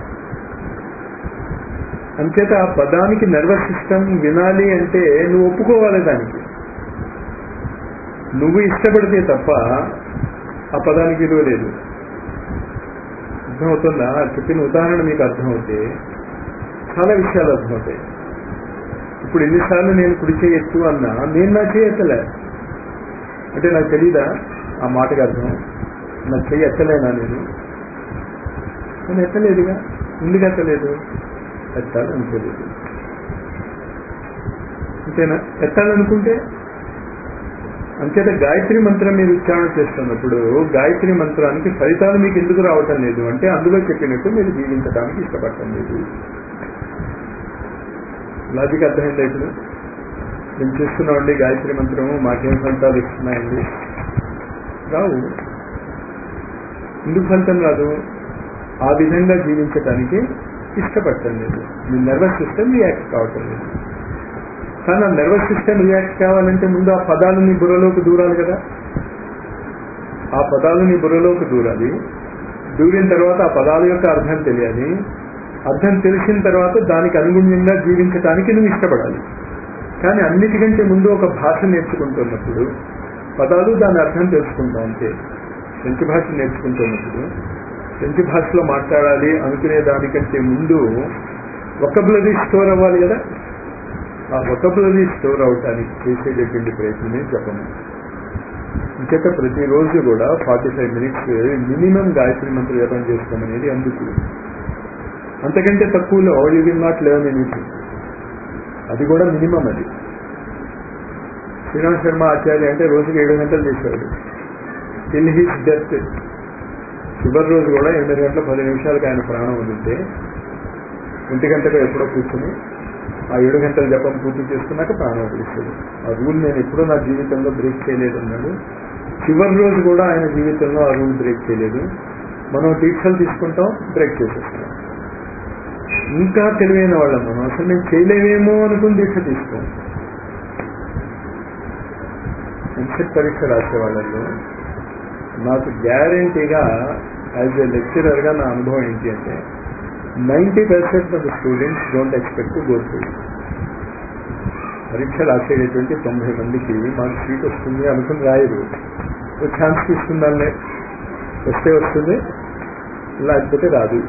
అంచేత ఆ పదానికి నర్వస్ సిస్టమ్ వినాలి అంటే నువ్వు ఒప్పుకోవాలి దానికి నువ్వు ఇష్టపడితే తప్ప ఆ పదానికి విలువ లేదు అర్థమవుతుందా చెప్పిన ఉదాహరణ మీకు అర్థమవుతే చాలా విషయాలు అర్థమవుతాయి ఇప్పుడు ఎన్నిసార్లు నేను కుడి చేయొచ్చు అన్నా నేను నా చేయత్తలే అంటే నాకు తెలీదా ఆ మాటకు అర్థం నా చెయ్యి ఎత్తలేనా నేను నేను ఎత్తలేదుగా ఎందుకు ఎత్తలేదు ఎత్తాలని తెలియదు అంతేనా ఎత్తాలనుకుంటే అంచేత గాయత్రి మంత్రం మీరు ఉచ్చారణ చేస్తున్నప్పుడు గాయత్రి మంత్రానికి ఫలితాలు మీకు ఎందుకు రావటం లేదు అంటే అందులో చెప్పినట్టు మీరు జీవించడానికి ఇష్టపడటం లేదు లాజిక్ అర్థమైంది ఇప్పుడు మేము చేస్తున్నామండి గాయత్రి మంత్రము మాకేం ఫలితాలు ఇస్తున్నాయండి రావు ఎందుకు ఫలితం రాదు ఆ విధంగా జీవించటానికి ఇష్టపడటం లేదు మీ నర్వస్ సిస్టమ్ రియాక్ట్ కావటం లేదు కానీ ఆ నర్వస్ సిస్టమ్ రియాక్ట్ కావాలంటే ముందు ఆ పదాలు నీ బుర్రలోకి దూరాలి కదా ఆ పదాలు నీ బుర్రలోకి దూరాలి దూరిన తర్వాత ఆ పదాల యొక్క అర్థం తెలియాలి అర్థం తెలిసిన తర్వాత దానికి అనుగుణ్యంగా జీవించడానికి నువ్వు ఇష్టపడాలి కానీ అన్నిటికంటే ముందు ఒక భాష నేర్చుకుంటున్నప్పుడు పదాలు దాని అర్థం తెలుసుకుంటాం అంతే ఫ్రెంచ్ భాష నేర్చుకుంటున్నప్పుడు ఫ్రెంచ్ భాషలో మాట్లాడాలి అనుకునే దానికంటే ముందు ఒక్కబులరీ స్టోర్ అవ్వాలి కదా ఆ ఒక్కబులరీ స్టోర్ అవటానికి చేసేటటువంటి ప్రయత్నమే చెప్పము ఇంకేత ప్రతిరోజు కూడా forty five minutes minimum Gayatri mantra జపం చేసుకోమనేది అందుకు అంతకంటే తక్కువలో you will not leaven anything అది కూడా మినిమం అది శ్రీరామ్ శర్మ ఆచార్య అంటే రోజుకి ఏడు గంటలు చేసేవాడు టిల్ హీస్ డెత్ చివరి రోజు కూడా ఎనిమిది గంటల పది నిమిషాలకు ఆయన ప్రాణం వదిలితే ఒంటి గంటగా ఎప్పుడో కూర్చుని ఆ ఏడు గంటల జపం పూర్తి చేసుకున్నాక ప్రాణం వదిలిస్తాడు ఆ రూల్ నేను ఎప్పుడూ నా జీవితంలో బ్రేక్ చేయలేదు అన్నాడు చివరి రోజు కూడా ఆయన జీవితంలో ఆ రూల్ బ్రేక్ చేయలేదు మనం దీక్షలు తీసుకుంటాం బ్రేక్ చేసేస్తాం ఇంకా తెలివైన వాళ్ళం మనం అసలు నేను చేయలేమేమో అనుకుని దీక్ష తీసుకోం ఎంసెట్ పరీక్ష రాసే వాళ్ళలో నాకు గ్యారంటీగా యాజ్ ఎ లెక్చరర్గా నా అనుభవం ఏంటి అంటే ninety percent of the students don't expect to go through పరీక్ష రాసేటటువంటి తొంభై మందికి మాకు సీట్ వస్తుంది అనుకుని రాయరు ఒక ఛాన్స్ తీసుకుందాంలే వస్తే వస్తుంది లేకపోతే రాదు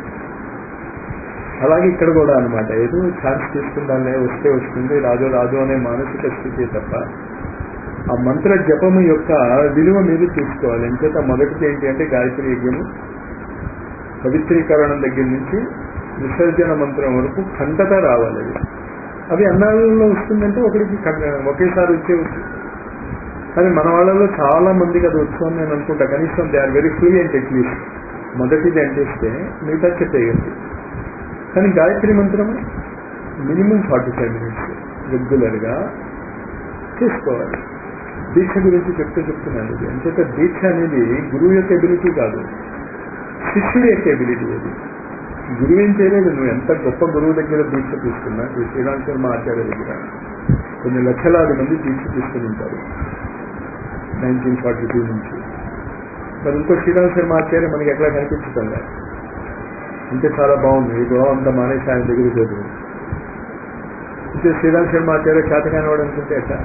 అలాగే ఇక్కడ కూడా అనమాట ఏదో ఛాన్స్ తీసుకుందాంలే వస్తే వస్తుంది రాదు రాదు అనే మానసిక స్థితి తప్ప ఆ మంత్ర జపము యొక్క విలువ మీరు తీసుకోవాలి ఎంచేత మొదటిది ఏంటి అంటే గాయత్రి యజ్ఞము పవిత్రీకరణం దగ్గర నుంచి విసర్జన మంత్రం వరకు ఖండత రావాలి అది అవి అన్నాళ్ళలో వస్తుందంటే ఒకరికి ఒకేసారి వచ్చేవచ్చు కానీ మన వాళ్ళలో చాలా మందికి అది వస్తుంది నేను అనుకుంటా కనీసం they are very fluent at least మొదటిది అంటేస్తే మిగతా చెప్పేయండి కానీ గాయత్రి మంత్రం మినిమం ఫార్టీ ఫైవ్ మినిట్స్ రెగ్యులర్గా చేసుకోవాలి దీక్ష గురించి చెప్తూ చెప్తున్నాను ఇది అంచేత దీక్ష అనేది గురువు యొక్క ఎబిలిటీ కాదు శిష్యుడి యొక్క ఎబిలిటీ అది గురువు ఏం చేయలేదు నువ్వు ఎంత గొప్ప గురువు దగ్గర దీక్ష తీసుకున్నా ఈ శ్రీరామ్ శర్మ ఆచార్య దగ్గర కొన్ని లక్షలాది మంది దీక్ష తీసుకుని ఉంటారు నైన్టీన్ ఫార్టీ టూ నుంచి మరి ఇంకో శ్రీరామ్ శర్మ ఆచార్య మనకి ఎట్లా కనిపించటంలే అంటే చాలా బాగుంది ఈ గోవా అంతా మానేసి ఆయన దగ్గర చదువు అంటే శ్రీరామ్ శర్మ ఆచార్య చేతకాని వాడు అనుకుంటే ఎట్లా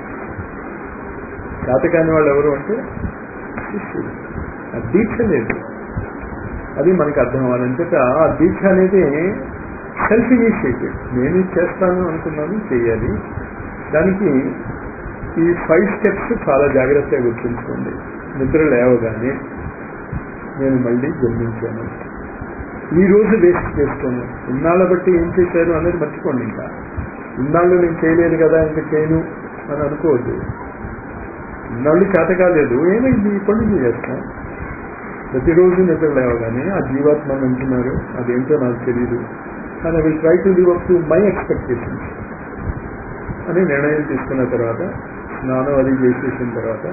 చేతకాని వాళ్ళు ఎవరు అంటే శిష్యుడు ఆ దీక్ష లేదు అది మనకి అర్థం అవ్వాలంటే ఆ దీక్ష అనేది సెల్ఫ్ ఇనిషియేటివ్ నేను ఇది చేస్తాను అనుకున్నాను చేయాలి దానికి ఈ ఫైవ్ స్టెప్స్ చాలా జాగ్రత్తగా గుర్తుంచుకోండి నిద్ర లేవగానే నేను మళ్ళీ జన్మించాను ఈ రోజు వేస్ట్ చేసుకోను ఇన్నాళ్ళ బట్టి ఏం చేశాను అనేది మర్చిపోండి ఇంకా ఇన్నాళ్ళు నేను చేయలేదు కదా ఇంకా చేయను అని అనుకోవద్దు ఇన్నాళ్ళు చేత కాలేదు ఏమైంది ఇప్పటి నుంచి చేస్తాం ప్రతిరోజు నిద్ర లేవగానే ఆ జీవాత్మను అంటున్నారు అదేంటో నాకు తెలియదు కానీ will try to live up to my expectations అని నిర్ణయం తీసుకున్న తర్వాత స్నానం అది చేసేసిన తర్వాత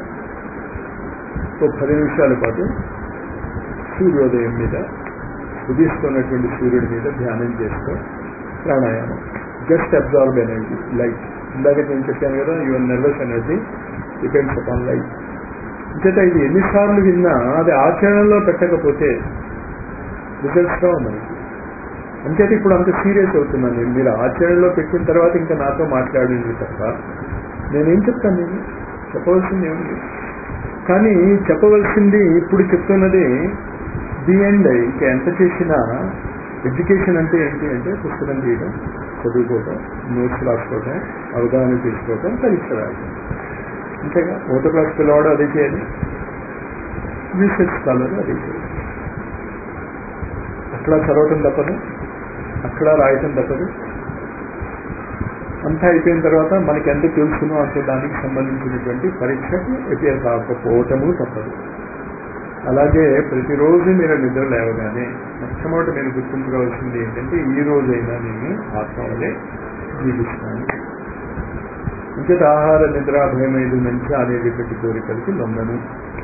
ఒక పది నిమిషాల పాటు సూర్యోదయం మీద ఉదయిస్తున్నటువంటి సూర్యుడి మీద ధ్యానం చేస్తూ ప్రాణాయామం జస్ట్ అబ్జార్బ్ ఎనర్జీ లైట్ ఇందాక నేను చెప్పాను కదా your nervous energy depends upon light అంచేత ఇది ఎన్నిసార్లు విన్నా అది ఆచరణలో పెట్టకపోతే రిజల్ట్స్ రావు మనకి అంచేత ఇప్పుడు అంత సీరియస్ అవుతున్నాను నేను మీరు ఆచరణలో పెట్టిన తర్వాత ఇంకా నాతో మాట్లాడింది తప్ప నేనేం చెప్తాను నేను చెప్పవలసింది ఏముంది కానీ చెప్పవలసింది ఇప్పుడు చెప్తున్నది ది ఎండ్ ఇంకా ఎంత చేసినా ఎడ్యుకేషన్ అంటే ఏంటి అంటే పుస్తకం తీయడం చదువుకోవటం నోట్స్ రాసుకోవటం అవగాహన చేసుకోవటం పరీక్ష రాయటం అంతేగా ఓటో క్లాస్ పిల్లవాడు అదే చేయాలి రీసెర్చ్ స్కాలర్ అదే చేయాలి అక్కడ చదవటం తప్పదు అక్కడ రాయటం తప్పదు అంతా అయిపోయిన తర్వాత మనకి ఎంత తెలుసునో అంత దానికి సంబంధించినటువంటి పరీక్షకు ఎపియర్ కాకపోవటము తప్పదు అలాగే ప్రతిరోజు మీరు నిద్ర లేవగానే మొట్టమొదటి నేను గుర్తుంచుకోవాల్సింది ఏంటంటే ఈ రోజైనా నేను ఆత్మవలే జీవిస్తాను ఇంకటి ఆహార నిద్ర భయమైదు మంచి అనేటటువంటి కోరికలకి లొంగను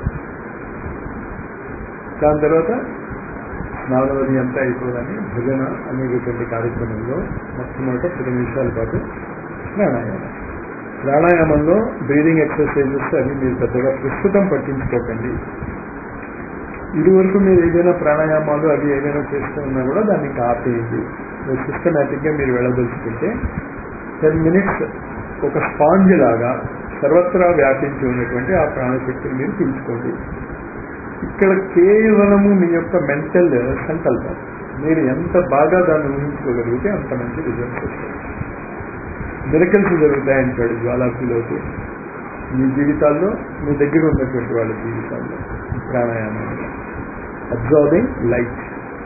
దాని తర్వాత స్నానవది అంతా అయిపోదని భజన అనేటటువంటి కార్యక్రమంలో మొట్టమొదట పది నిమిషాల పాటు ప్రాణాయామం ప్రాణాయామంలో బ్రీదింగ్ ఎక్సర్సైజెస్ అవి మీరు పెద్దగా ప్రస్తుతం పట్టించుకోకండి ఇదివరకు మీరు ఏదైనా ప్రాణాయామాలు అవి ఏదైనా చేస్తూ ఉన్నా కూడా దాన్ని ఆపేయండి సిస్టమేటిక్గా మీరు వెళ్ళదలుచుకుంటే టెన్ మినిట్స్ ఒక స్పాంజ్ లాగా సర్వత్రా వ్యాపించి ఉన్నటువంటి ఆ ప్రాణశక్తిని మీరు పీల్చుకోండి ఇక్కడ కేవలము మీ యొక్క మెంటల్ సంకల్పం మీరు ఎంత బాగా దాన్ని ఊహించుకోగలిగితే అంత మంచి రిజల్ట్స్ వస్తాయి మిరకల్స్ జరుగుతాయంటాడు జ్వాలాకులోకి మీ జీవితాల్లో మీ దగ్గర ఉన్నటువంటి వాళ్ళ జీవితాల్లో pranayama observing light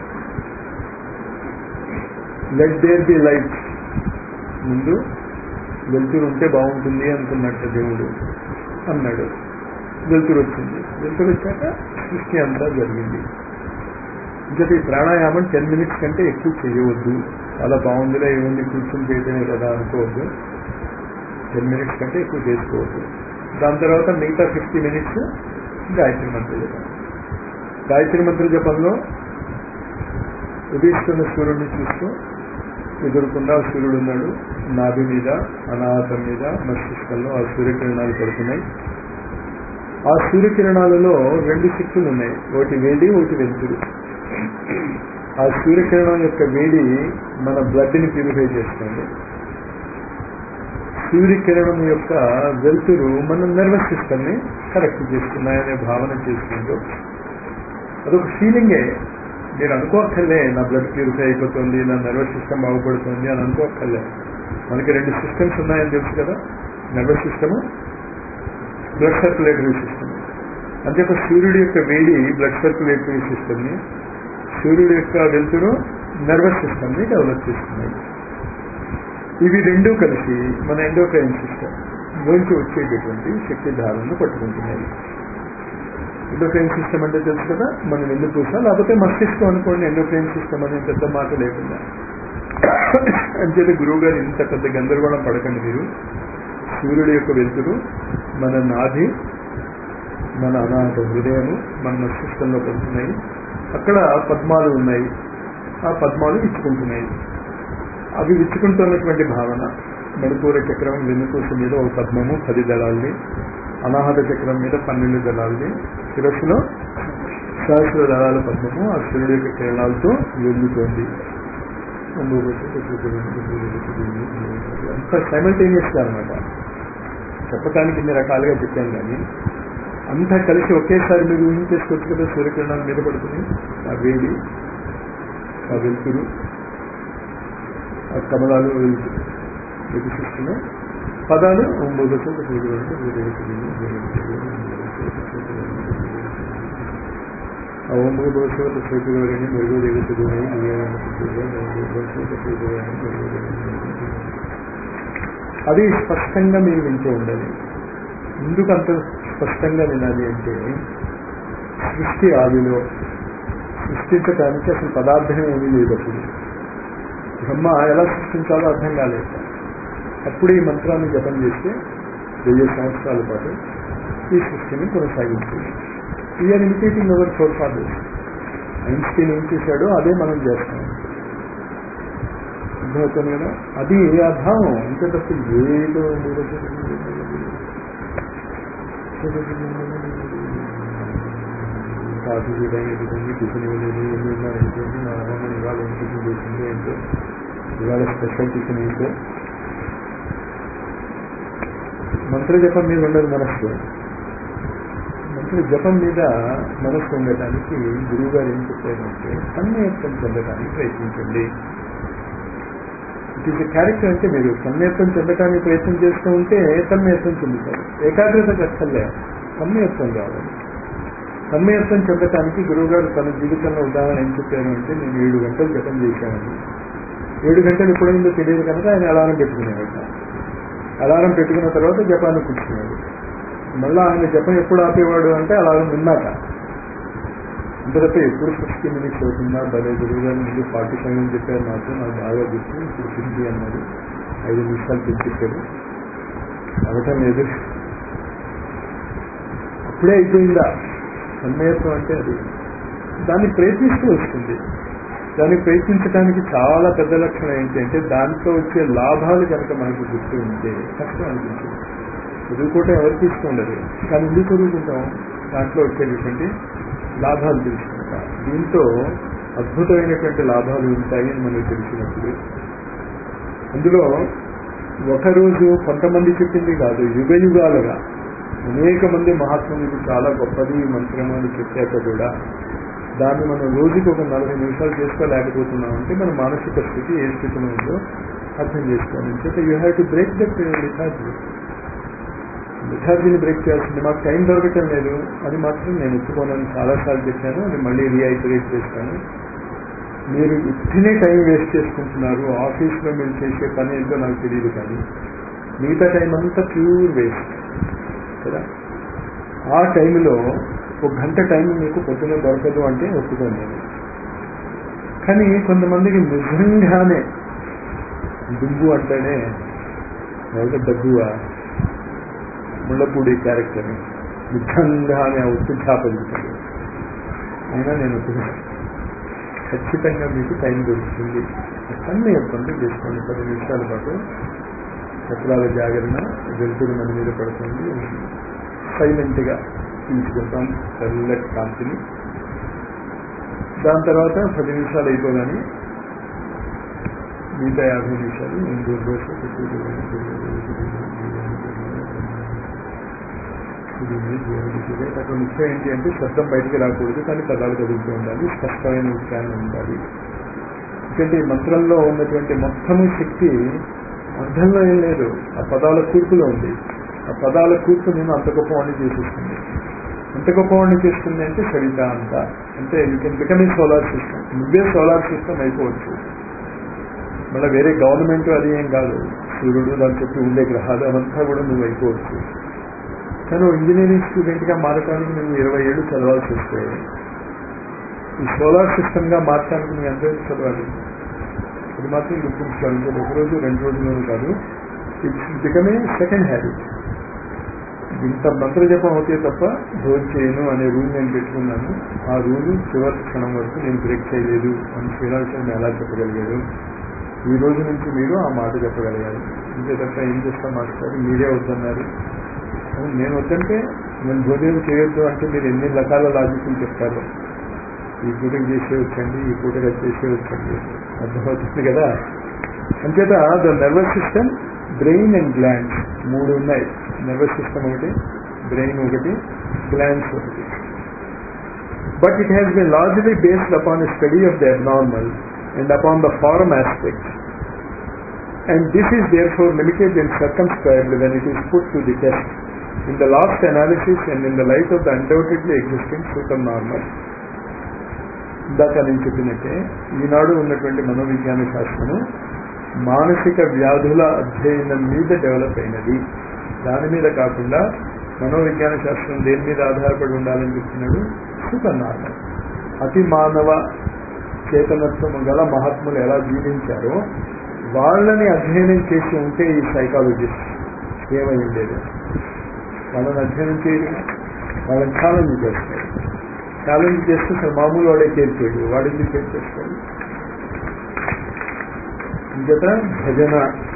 let there be light ముందు వెలుతురు ఉంటే బాగుంటుంది అనుకున్నట్టు దేవుడు అన్నాడు వెలుతురు వచ్చింది వెలుతురు వచ్చాక సృష్టి అంతా జరిగింది ఇంకా ఈ ప్రాణాయామం టెన్ మినిట్స్ కంటే ఎక్కువ చేయవద్దు చాలా బాగుందిలే ఏముంది కూర్చొని చేయటమే కదా అనుకోవద్దు టెన్ మినిట్స్ కంటే ఎక్కువ చేసుకోవద్దు దాని తర్వాత మిగతా ఫిఫ్టీ మినిట్స్ గాయత్రి మంత్ర జపం గాయత్రి మంత్ర జపంలో ఉదయిస్తున్న సూర్యుడిని చూస్తూ ఎదురుకుండా సూర్యుడు ఉన్నాడు నాభి మీద అనాహతం మీద మస్తిష్కంలో ఆ సూర్యకిరణాలు పడుతున్నాయి ఆ సూర్యకిరణాలలో రెండు శక్తులు ఉన్నాయి ఒకటి వేడి ఒకటి వెలుతురు ఆ సూర్యకిరణం యొక్క వేడి మన బ్లడ్ని ప్యూరిఫై చేస్తుంది సూర్యకిరణం యొక్క వెలుతురు మన నర్వస్ సిస్టమ్ని కరెక్ట్ చేస్తున్నాయనే భావన చేసుకుంటూ అదొక ఫీలింగే మీరు అనుకోక్కర్లే నా బ్లడ్ ప్యూరిఫై అయిపోతుంది నా నర్వస్ సిస్టమ్ బాగుపడుతుంది అని అనుకోక్కర్లే మనకి రెండు సిస్టమ్స్ ఉన్నాయని తెలుసు కదా nervous system blood circulatory system అంతేత సూర్యుడి యొక్క వేడి బ్లడ్ సర్క్యులేటరీ సిస్టమ్ని సూర్యుడి యొక్క వెలుతురు నర్వస్ సిస్టమ్ని డెవలప్ చేస్తున్నాయి ఇవి రెండూ కలిసి మన ఎండోక్రైన్ సిస్టమ్ నుంచి వచ్చేటటువంటి శక్తి ధారణను పట్టుకుంటున్నాయి ఎండోక్రైన్ సిస్టమ్ అంటే తెలుసు కదా మనం ఎందుకు చూసా లేకపోతే మస్తిష్కం అనుకోండి ఎండోక్రైన్ సిస్టమ్ అనే పెద్ద మాట లేకుండా అంచేత గురువు గారు ఇంత పెద్ద గందరగోళం పడకండి మీరు సూర్యుడి యొక్క వెలుతురు మన నాభి మన అనాథ హృదయము మన మస్తిష్కంలో పడుతున్నాయి అక్కడ పద్మాలు ఉన్నాయి ఆ పద్మాలు ఇచ్చుకుంటున్నాయి అవి విచ్చుకుంటున్నటువంటి భావన మణిపూర చక్రం వెన్నుపూస మీద ఒక పద్మము పది దళాల్ని అనాహత చక్రం మీద పన్నెండు దళాల్ని శిరస్సులో సహస్ర దళాల పద్మము ఆ సూర్యుడి యొక్క కిరణాలతో వెలుగుతోంది అంత సైమల్టేనియస్గా అనమాట చెప్పటానికి ఇన్ని రకాలుగా చెప్పాను కానీ అంతా కలిసి ఒకేసారి మీరు ఊహించేసుకోవచ్చు కదా సూర్యకిరణాలు మీద పడుతుంది ఆ వేడి ఆ వెలుతురు ఆ కమలాలు వికసిస్తున్న పదాలు ఒంబోదతో ఆ ఒంబోదోషవత శ్రోతులని మెరుగు దిగుతుంది అది స్పష్టంగా మీరు వింటూ ఉండాలి ఎందుకు అంత స్పష్టంగా వినాలి అంటే సృష్టి ఆదిలో సృష్టించడానికి అసలు పదార్థం ఏమీ లేదు అప్పుడు బ్రహ్మ ఎలా సృష్టించాలో అర్థం కాలేదు అప్పుడు ఈ మంత్రాన్ని జపం చేస్తే వెయ్యి సంవత్సరాల పాటు ఈ సృష్టిని కొనసాగించింది we're imitating our forefathers Einstein ఏం చేశాడో అదే మనం చేస్తాం అర్థమవుతుంది కదా అది ఆ భావం అంతే తప్ప ఏదో కాఫీ చేయడానికి టిఫిన్ ఇవ్వలేదు ఎన్ని ఉన్నారంటే నా అమ్మ ఇవాళ ఏం టిఫిన్ చేసింది ఏంటో ఇవాళ స్పెషల్ టిఫిన్ ఏంటో మంత్ర జపం మీద ఉండదు మనస్సు ఇప్పుడు జపం మీద మనస్సు ఉండటానికి గురువు గారు ఏం చెప్పారంటే సన్నియత్వం చెందడానికి ప్రయత్నించండి ఇట్ ఈస్ క్యారెక్టర్ అంటే మీరు సన్నియత్వం చెందడానికి ప్రయత్నం చేస్తూ ఉంటే సన్నియత్వం చెందుతారు ఏకాగ్రత కష్టలే సన్నియత్వం కావాలి సన్నియత్వం చెందటానికి గురువుగారు తన జీవితంలో ఉదాహరణ ఏం చెప్పారు అంటే నేను ఏడు గంటలు జపం చేశానండి ఏడు గంటలు ఎప్పుడైందో తెలియదు కనుక ఆయన అలారం పెట్టుకునేవాడు అలారం పెట్టుకున్న తర్వాత జపాన్ని కూర్చున్నాడు మళ్ళీ ఆయన జపం ఎప్పుడు ఆపేవాడు అంటే అలారం విన్నాక అంత తప్ప ఎప్పుడు ఫిఫ్టీ మినిట్స్ అవుతుందా భలే గురువు గారు ముందు ఫార్టీ ఫైవ్ అని చెప్పారు నాకు నాకు బాగా గుర్తు ఇప్పుడు ఫిఫ్టీ అన్నారు ఐదు నిమిషాలు పెంచారు అవటం లేదు అప్పుడే అయిపోయిందా సన్మయత్వం అంటే అది దాన్ని ప్రయత్నిస్తూ వస్తుంది దాన్ని ప్రయత్నించడానికి చాలా పెద్ద లక్షణం ఏంటంటే దాంట్లో వచ్చే లాభాలు కనుక మనకు గుర్తు ఉంటే కష్టం అనిపించింది చదువుకోవటం ఎవరికి ఇష్టం ఉండదు కానీ ఎందుకు చదువుకుంటాం దాంట్లో వచ్చేటటువంటి లాభాలు తెలుసుకుంటాం దీంతో అద్భుతమైనటువంటి లాభాలు ఉంటాయి అని మనకు తెలిసినప్పుడు అందులో ఒకరోజు కొంతమంది చెప్పింది కాదు యుగ యుగాలుగా అనేక మంది మహాత్ములకు చాలా గొప్పది ఈ మంత్రము అని చెప్పాక కూడా దాన్ని మనం రోజుకి ఒక నలభై నిమిషాలు చేసుకోలేకపోతున్నాం అంటే మన మానసిక స్థితి ఏ స్థితిలో ఉందో అర్థం చేసుకోవాలి అంటే you have to break that lethargy లిథార్జీని బ్రేక్ చేయాల్సింది మాకు టైం దొరకటం లేదు అది మాత్రం నేను ఒప్పుకోనని చాలాసార్లు చెప్పాను అది మళ్ళీ రీఐటరేట్ చేస్తాను మీరు ఇట్టినే టైం వేస్ట్ చేసుకుంటున్నారు ఆఫీస్లో మీరు చేసే పని ఏంటో నాకు తెలియదు కానీ మిగతా టైం అంతా ప్యూర్ వేస్ట్ కదా ఆ టైంలో ఒక గంట టైం మీకు పొద్దున దొరకదు అంటే ఒప్పుకోండి నేను కానీ కొంతమందికి నిజంగానే దుబ్బు అంటేనే ఎవరికి డబ్బువా ముళ్ళపూడి క్యారెక్టర్ నిజంగానే ఉత్తు చేపలుతాడు అయినా నేను ఒప్పుకున్నాను ఖచ్చితంగా మీకు టైం దొరుకుతుంది అన్నీ ఇబ్బంది చేసుకోండి పది నిమిషాల పాటు చక్రాల జాగరణ వెలుతురు మన మీద పడుతుంది సైలెంట్గా తీసుకుంటాం తెల్లటి కాంతిని దాని తర్వాత పది నిమిషాలు అయిపోగానే మిగతా యాభై నిమిషాలు ఎనిమిది రోజులు అక్కడ ముఖ్యం ఏంటి అంటే శబ్దం బయటికి రాకూడదు కానీ పదాలు కదులుతూ ఉండాలి స్పష్టమైన ఉచ్చారణ ఉండాలి ఎందుకంటే ఈ మంత్రంలో ఉన్నటువంటి మొత్తము శక్తి అర్థంలో ఏం లేదు ఆ పదాల కూర్పులో ఉంది ఆ పదాల కూర్పు నేను అంత గొప్పవాడిని చేసేస్తుంది ఎంత గొప్పవాడిని చేస్తుంది అంటే సవిత అంత అంటే you can become a solar system నువ్వే సోలార్ సిస్టమ్ అయిపోవచ్చు మళ్ళీ వేరే గవర్నమెంట్ అది ఏం కాదు సూర్యుడు దాని చుట్టూ ఉండే గ్రహాలు అవంతా కూడా నువ్వు అయిపోవచ్చు కానీ ఇంజనీరింగ్ స్టూడెంట్గా మారటానికి నువ్వు ఇరవై ఏళ్ళు చదవాల్సి వస్తే ఈ సోలార్ సిస్టమ్గా మార్చడానికి నువ్వు ఎంత చదవాలి అది మాత్రం గుర్తుంచుకోవాలి ఇంకా ఒక రోజు రెండు రోజుల్లోనూ కాదు ఇట్స్ బికమే సెకండ్ హ్యాబిట్ ఇంత మంత్ర జపం అవుతే తప్ప రోజు చేయను అనే రూల్ నేను పెట్టుకున్నాను ఆ రూల్ చివరి క్షణం వరకు నేను బ్రేక్ చేయలేదు అని శ్రీరాజశర్మ ఎలా చెప్పగలిగాడు ఈ రోజు నుంచి మీరు ఆ మాట చెప్పగలిగారు ఇంతే తప్ప ఏం చేస్తాం మాస్టర్ మీరే వద్దన్నారు నేను వద్దంటే నేను భోజనం చేయొద్దు అంటే మీరు ఎన్ని రకాల లాజిక్లు చెప్తారు ఈ పూటకి చేసేవచ్చండి ఈ పూటగా చేసేవచ్చండి అర్థమవుతుంది కదా అంచేత the nervous system brain and glands మూడు ఉన్నాయి నర్వస్ సిస్టమ్ ఒకటి బ్రెయిన్ ఒకటి గ్లాండ్స్ ఒకటి but it has been largely based upon study of the abnormal and upon the form aspect and this is therefore limited and circumscribed when it is put to the test. In the last analysis and in the light of the undoubtedly existing supernormal, ఇందాక నేను చెప్పినట్టే ఈనాడు ఉన్నటువంటి మనోవిజ్ఞాన శాస్త్రము మానసిక వ్యాధుల అధ్యయనం మీద develop అయినది దాని మీద కాకుండా మనోవిజ్ఞాన శాస్త్రం దేని మీద ఆధారపడి ఉండాలని చెప్తున్నాడు సూపర్ నార్మల్ అతి మానవ చేతనత్వం గల మహాత్ములు ఎలా జీవించారో వాళ్ళని అధ్యయనం చేసి ఉంటే ఈ సైకాలజిస్ట్ ఏమై ఉండేది వాళ్ళని అధ్యయనం చేయడం వాళ్ళని ఛాలెంజ్ చేస్తారు ఛాలెంజ్ చేస్తే అసలు మామూలు వాడే కేర్ చేయడు వాడిని కేర్ చేస్తాడు ఇంకట భజన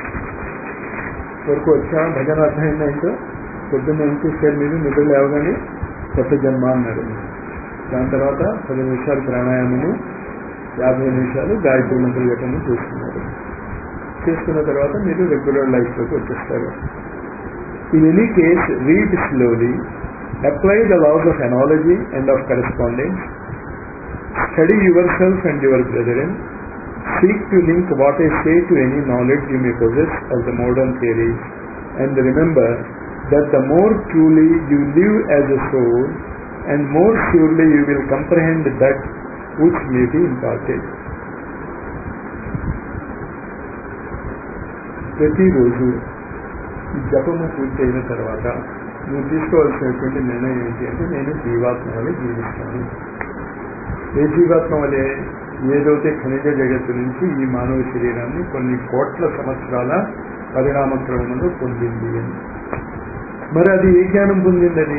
వరకు వచ్చా భజన అర్థమైందా ఏంటో పొద్దున్న ఏం చేశారు మీరు నిద్ర లేవగానే కొత్త జన్మ అన్నారు దాని తర్వాత పది నిమిషాలు ప్రాణాయామము యాభై నిమిషాలు గాయత్రి మంత్ర జపము చేస్తున్నారు చేసుకున్న తర్వాత మీరు రెగ్యులర్ లైఫ్లోకి వచ్చేస్తారు in any case read slowly Apply the laws of analogy and of correspondence. Study yourself and your brethren. Seek to link what I say to any knowledge you may possess of the modern theories. And remember that the more truly you live as a soul, and more surely you will comprehend that which may be imparted. ప్రతిరోజు ఈ జపము పూర్తయిన తర్వాత నువ్వు తీసుకోవాల్సినటువంటి నిర్ణయం ఏంటి అంటే నేను జీవాత్మ వలె జీవిస్తాను ఏ జీవాత్మ వలె ఏదైతే ఖనిజ జగత్తు నుంచి ఈ మానవ శరీరాన్ని కొన్ని కోట్ల సంవత్సరాల పరిణామ క్రమంలో పొందింది అని మరి అది ఏ జ్ఞానం పొందిందని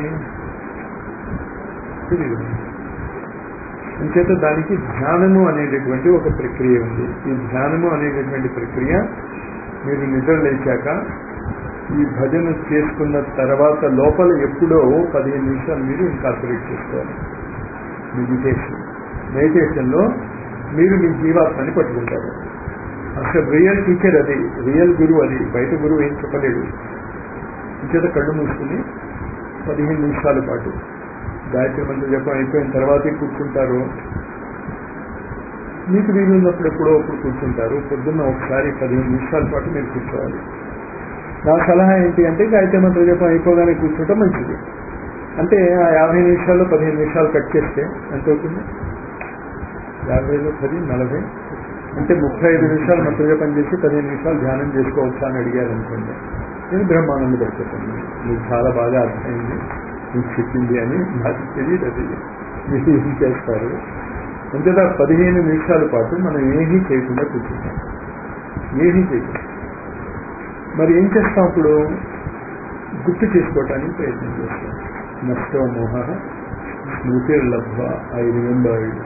తెలియదు అంచేత దానికి ధ్యానము అనేటటువంటి ఒక ప్రక్రియ ఉంది ఈ ధ్యానము అనేటటువంటి ప్రక్రియ మీరు నిద్ర లేచాక ఈ భజన చేసుకున్న తర్వాత లోపల ఎప్పుడో పదిహేను నిమిషాలు మీరు ఇన్కార్పొరేట్ చేసుకోవాలి మెడిటేషన్ మెడిటేషన్లో మీరు మీ జీవాత్మని పట్టుకుంటారు అసలు రియల్ టీచర్ అది రియల్ గురువు అది బయట గురువు ఏం చెప్పలేడు ఇంచేత కళ్ళు మూసుకుని పదిహేను నిమిషాల పాటు గాయత్రి మంత్రం జపం అయిపోయిన తర్వాతే కూర్చుంటారు మీకు వీలున్నప్పుడు ఎప్పుడో అప్పుడు కూర్చుంటారు పొద్దున్న ఒకసారి పదిహేను నిమిషాల పాటు మీరు కూర్చోవాలి నా సలహా ఏంటి అంటే గాయత్రి మంత్ర జపం అయిపోగానే కూర్చోవటం మంచిది అంటే ఆ యాభై నిమిషాల్లో పదిహేను నిమిషాలు కట్ చేస్తే ఎంత అవుతుంది యాభైలో పది నలభై అంటే ముప్పై ఐదు నిమిషాలు మంత్ర జపం చేసి పదిహేను నిమిషాలు ధ్యానం చేసుకోవచ్చా అని అడిగారు అనుకోండి నేను బ్రహ్మానంద పడిపోతాను మీకు చాలా బాగా అర్థమైంది మీకు చెప్పింది అని నాకు తెలియదు అది మీరు ఏం చేస్తారు అంతేదా పదిహేను నిమిషాల పాటు మనం ఏమీ చేయకుండా కూర్చుంటాం ఏమీ చేయకుండా మరి ఏం చేస్తాం అప్పుడు గుర్తు చేసుకోవటానికి ప్రయత్నం చేస్తాం నష్టో మోహ స్మృతిర్లభ్వ ఐ రిమెంబర్డ్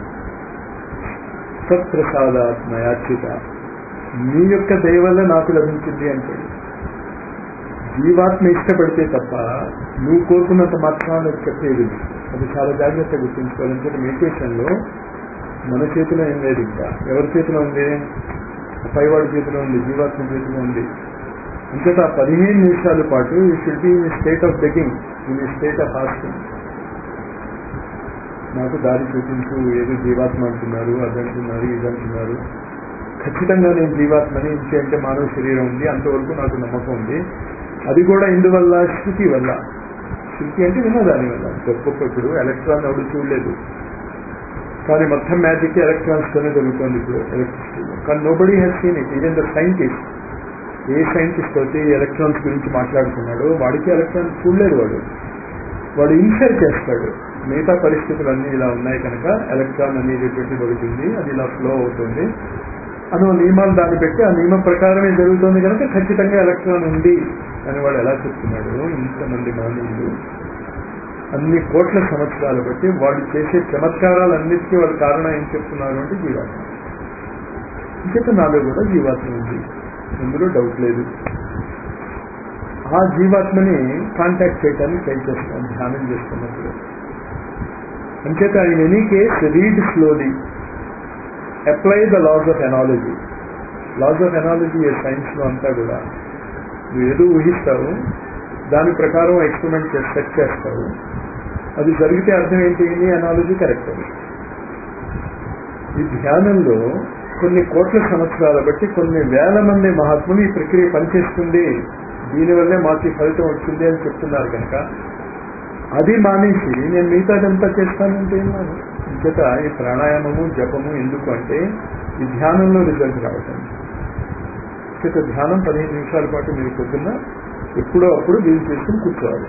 సత్ప్రసాదాత్మయాచ్యుత నీ యొక్క దయ వల్ల నాకు లభించింది అంటాడు జీవాత్మ ఇష్టపడితే తప్ప నువ్వు కోరుకున్నంత మాత్రాన్ని చెప్పేది అది చాలా జాగ్రత్తగా గుర్తుంచుకోవాలి ఎందుకంటే మెడిటేషన్లో మన చేతిలో ఏం లేదు ఇంకా ఎవరి చేతిలో ఉంది పైవాడి చేతిలో ఉంది జీవాత్మ చేతిలో ఉంది అంతేత పదిహేను నిమిషాల పాటు ఈ should be in state of begging in state of hosting నాకు దారి చూపించు ఏదో జీవాత్మ అంటున్నారు అదంటున్నారు ఇదంటున్నారు ఖచ్చితంగా నేను జీవాత్మని ఇంటి అంటే మానవ శరీరం ఉంది అంతవరకు నాకు నమ్మకం ఉంది అది కూడా ఇందువల్ల శృతి వల్ల శృతి అంటే విన్నదాని వల్ల గొప్పప్పుడు ఎలక్ట్రాన్ ఎవడు చూడలేదు కానీ మొత్తం మ్యాజిక్ ఎలక్ట్రాన్స్ తోనే జరుగుతుంది ఇప్పుడు ఎలక్ట్రిసిటీలో కానీ nobody has seen it even the scientist a scientist అయితే ఎలక్ట్రాన్స్ గురించి మాట్లాడుతున్నాడో వాడికి ఎలక్ట్రాన్స్ చూడలేదు వాడు వాడు ఇన్సైడ్ చేస్తాడు మిగతా పరిస్థితులన్నీ ఇలా ఉన్నాయి కనుక ఎలక్ట్రాన్ అనేటటువంటి దొరికింది అది ఇలా ఫ్లో అవుతుంది అని నియమాలు దాన్ని పెట్టి ఆ నియమం ప్రకారమే జరుగుతుంది కనుక ఖచ్చితంగా ఎలక్ట్రాన్ ఉంది అని వాడు ఎలా చెప్తున్నాడు ఇంతమంది మానవులు అన్ని కోట్ల సంవత్సరాలు బట్టి వాడు చేసే చమత్కారాలన్నిటికీ వాడు కారణం ఏం చెప్తున్నారు అంటే జీవాత్మ ఇంకేత నాలో కూడా జీవాత్మ ఉంది ఇందులో డౌట్ లేదు ఆ జీవాత్మని కాంటాక్ట్ చేయడానికి ట్రై చేస్తాం ధ్యానం చేస్తున్నప్పుడు అంచేత in any case read slowly apply the laws of analogy laws of analogy సైన్స్లో అంతా కూడా నువ్వు ఏదో ఊహిస్తావు దాని ప్రకారం ఎక్స్పెరిమెంట్ చేసి సెట్ చేస్తావు అది జరిగితే అర్థం ఏంటి నీ అనాలజీ కరెక్ట్ అది ఈ ధ్యానంలో కొన్ని కోట్ల సంవత్సరాల బట్టి కొన్ని వేల మంది మహాత్ములు ఈ ప్రక్రియ పనిచేస్తుంది దీనివల్లే మాకు ఈ ఫలితం వచ్చింది అని చెప్తున్నారు కనుక అది మానేసి నేను మిగతాదంతా చేస్తానంటే ఏమన్నాను ఇంకట ఈ ప్రాణాయామము జపము ఎందుకు అంటే ఈ ధ్యానంలో రిజల్ట్ రావటం ఇంకట ధ్యానం పదిహేను నిమిషాల పాటు మీరు పొద్దున్న ఎప్పుడో అప్పుడు వీలు చేసుకుని కూర్చోవాలి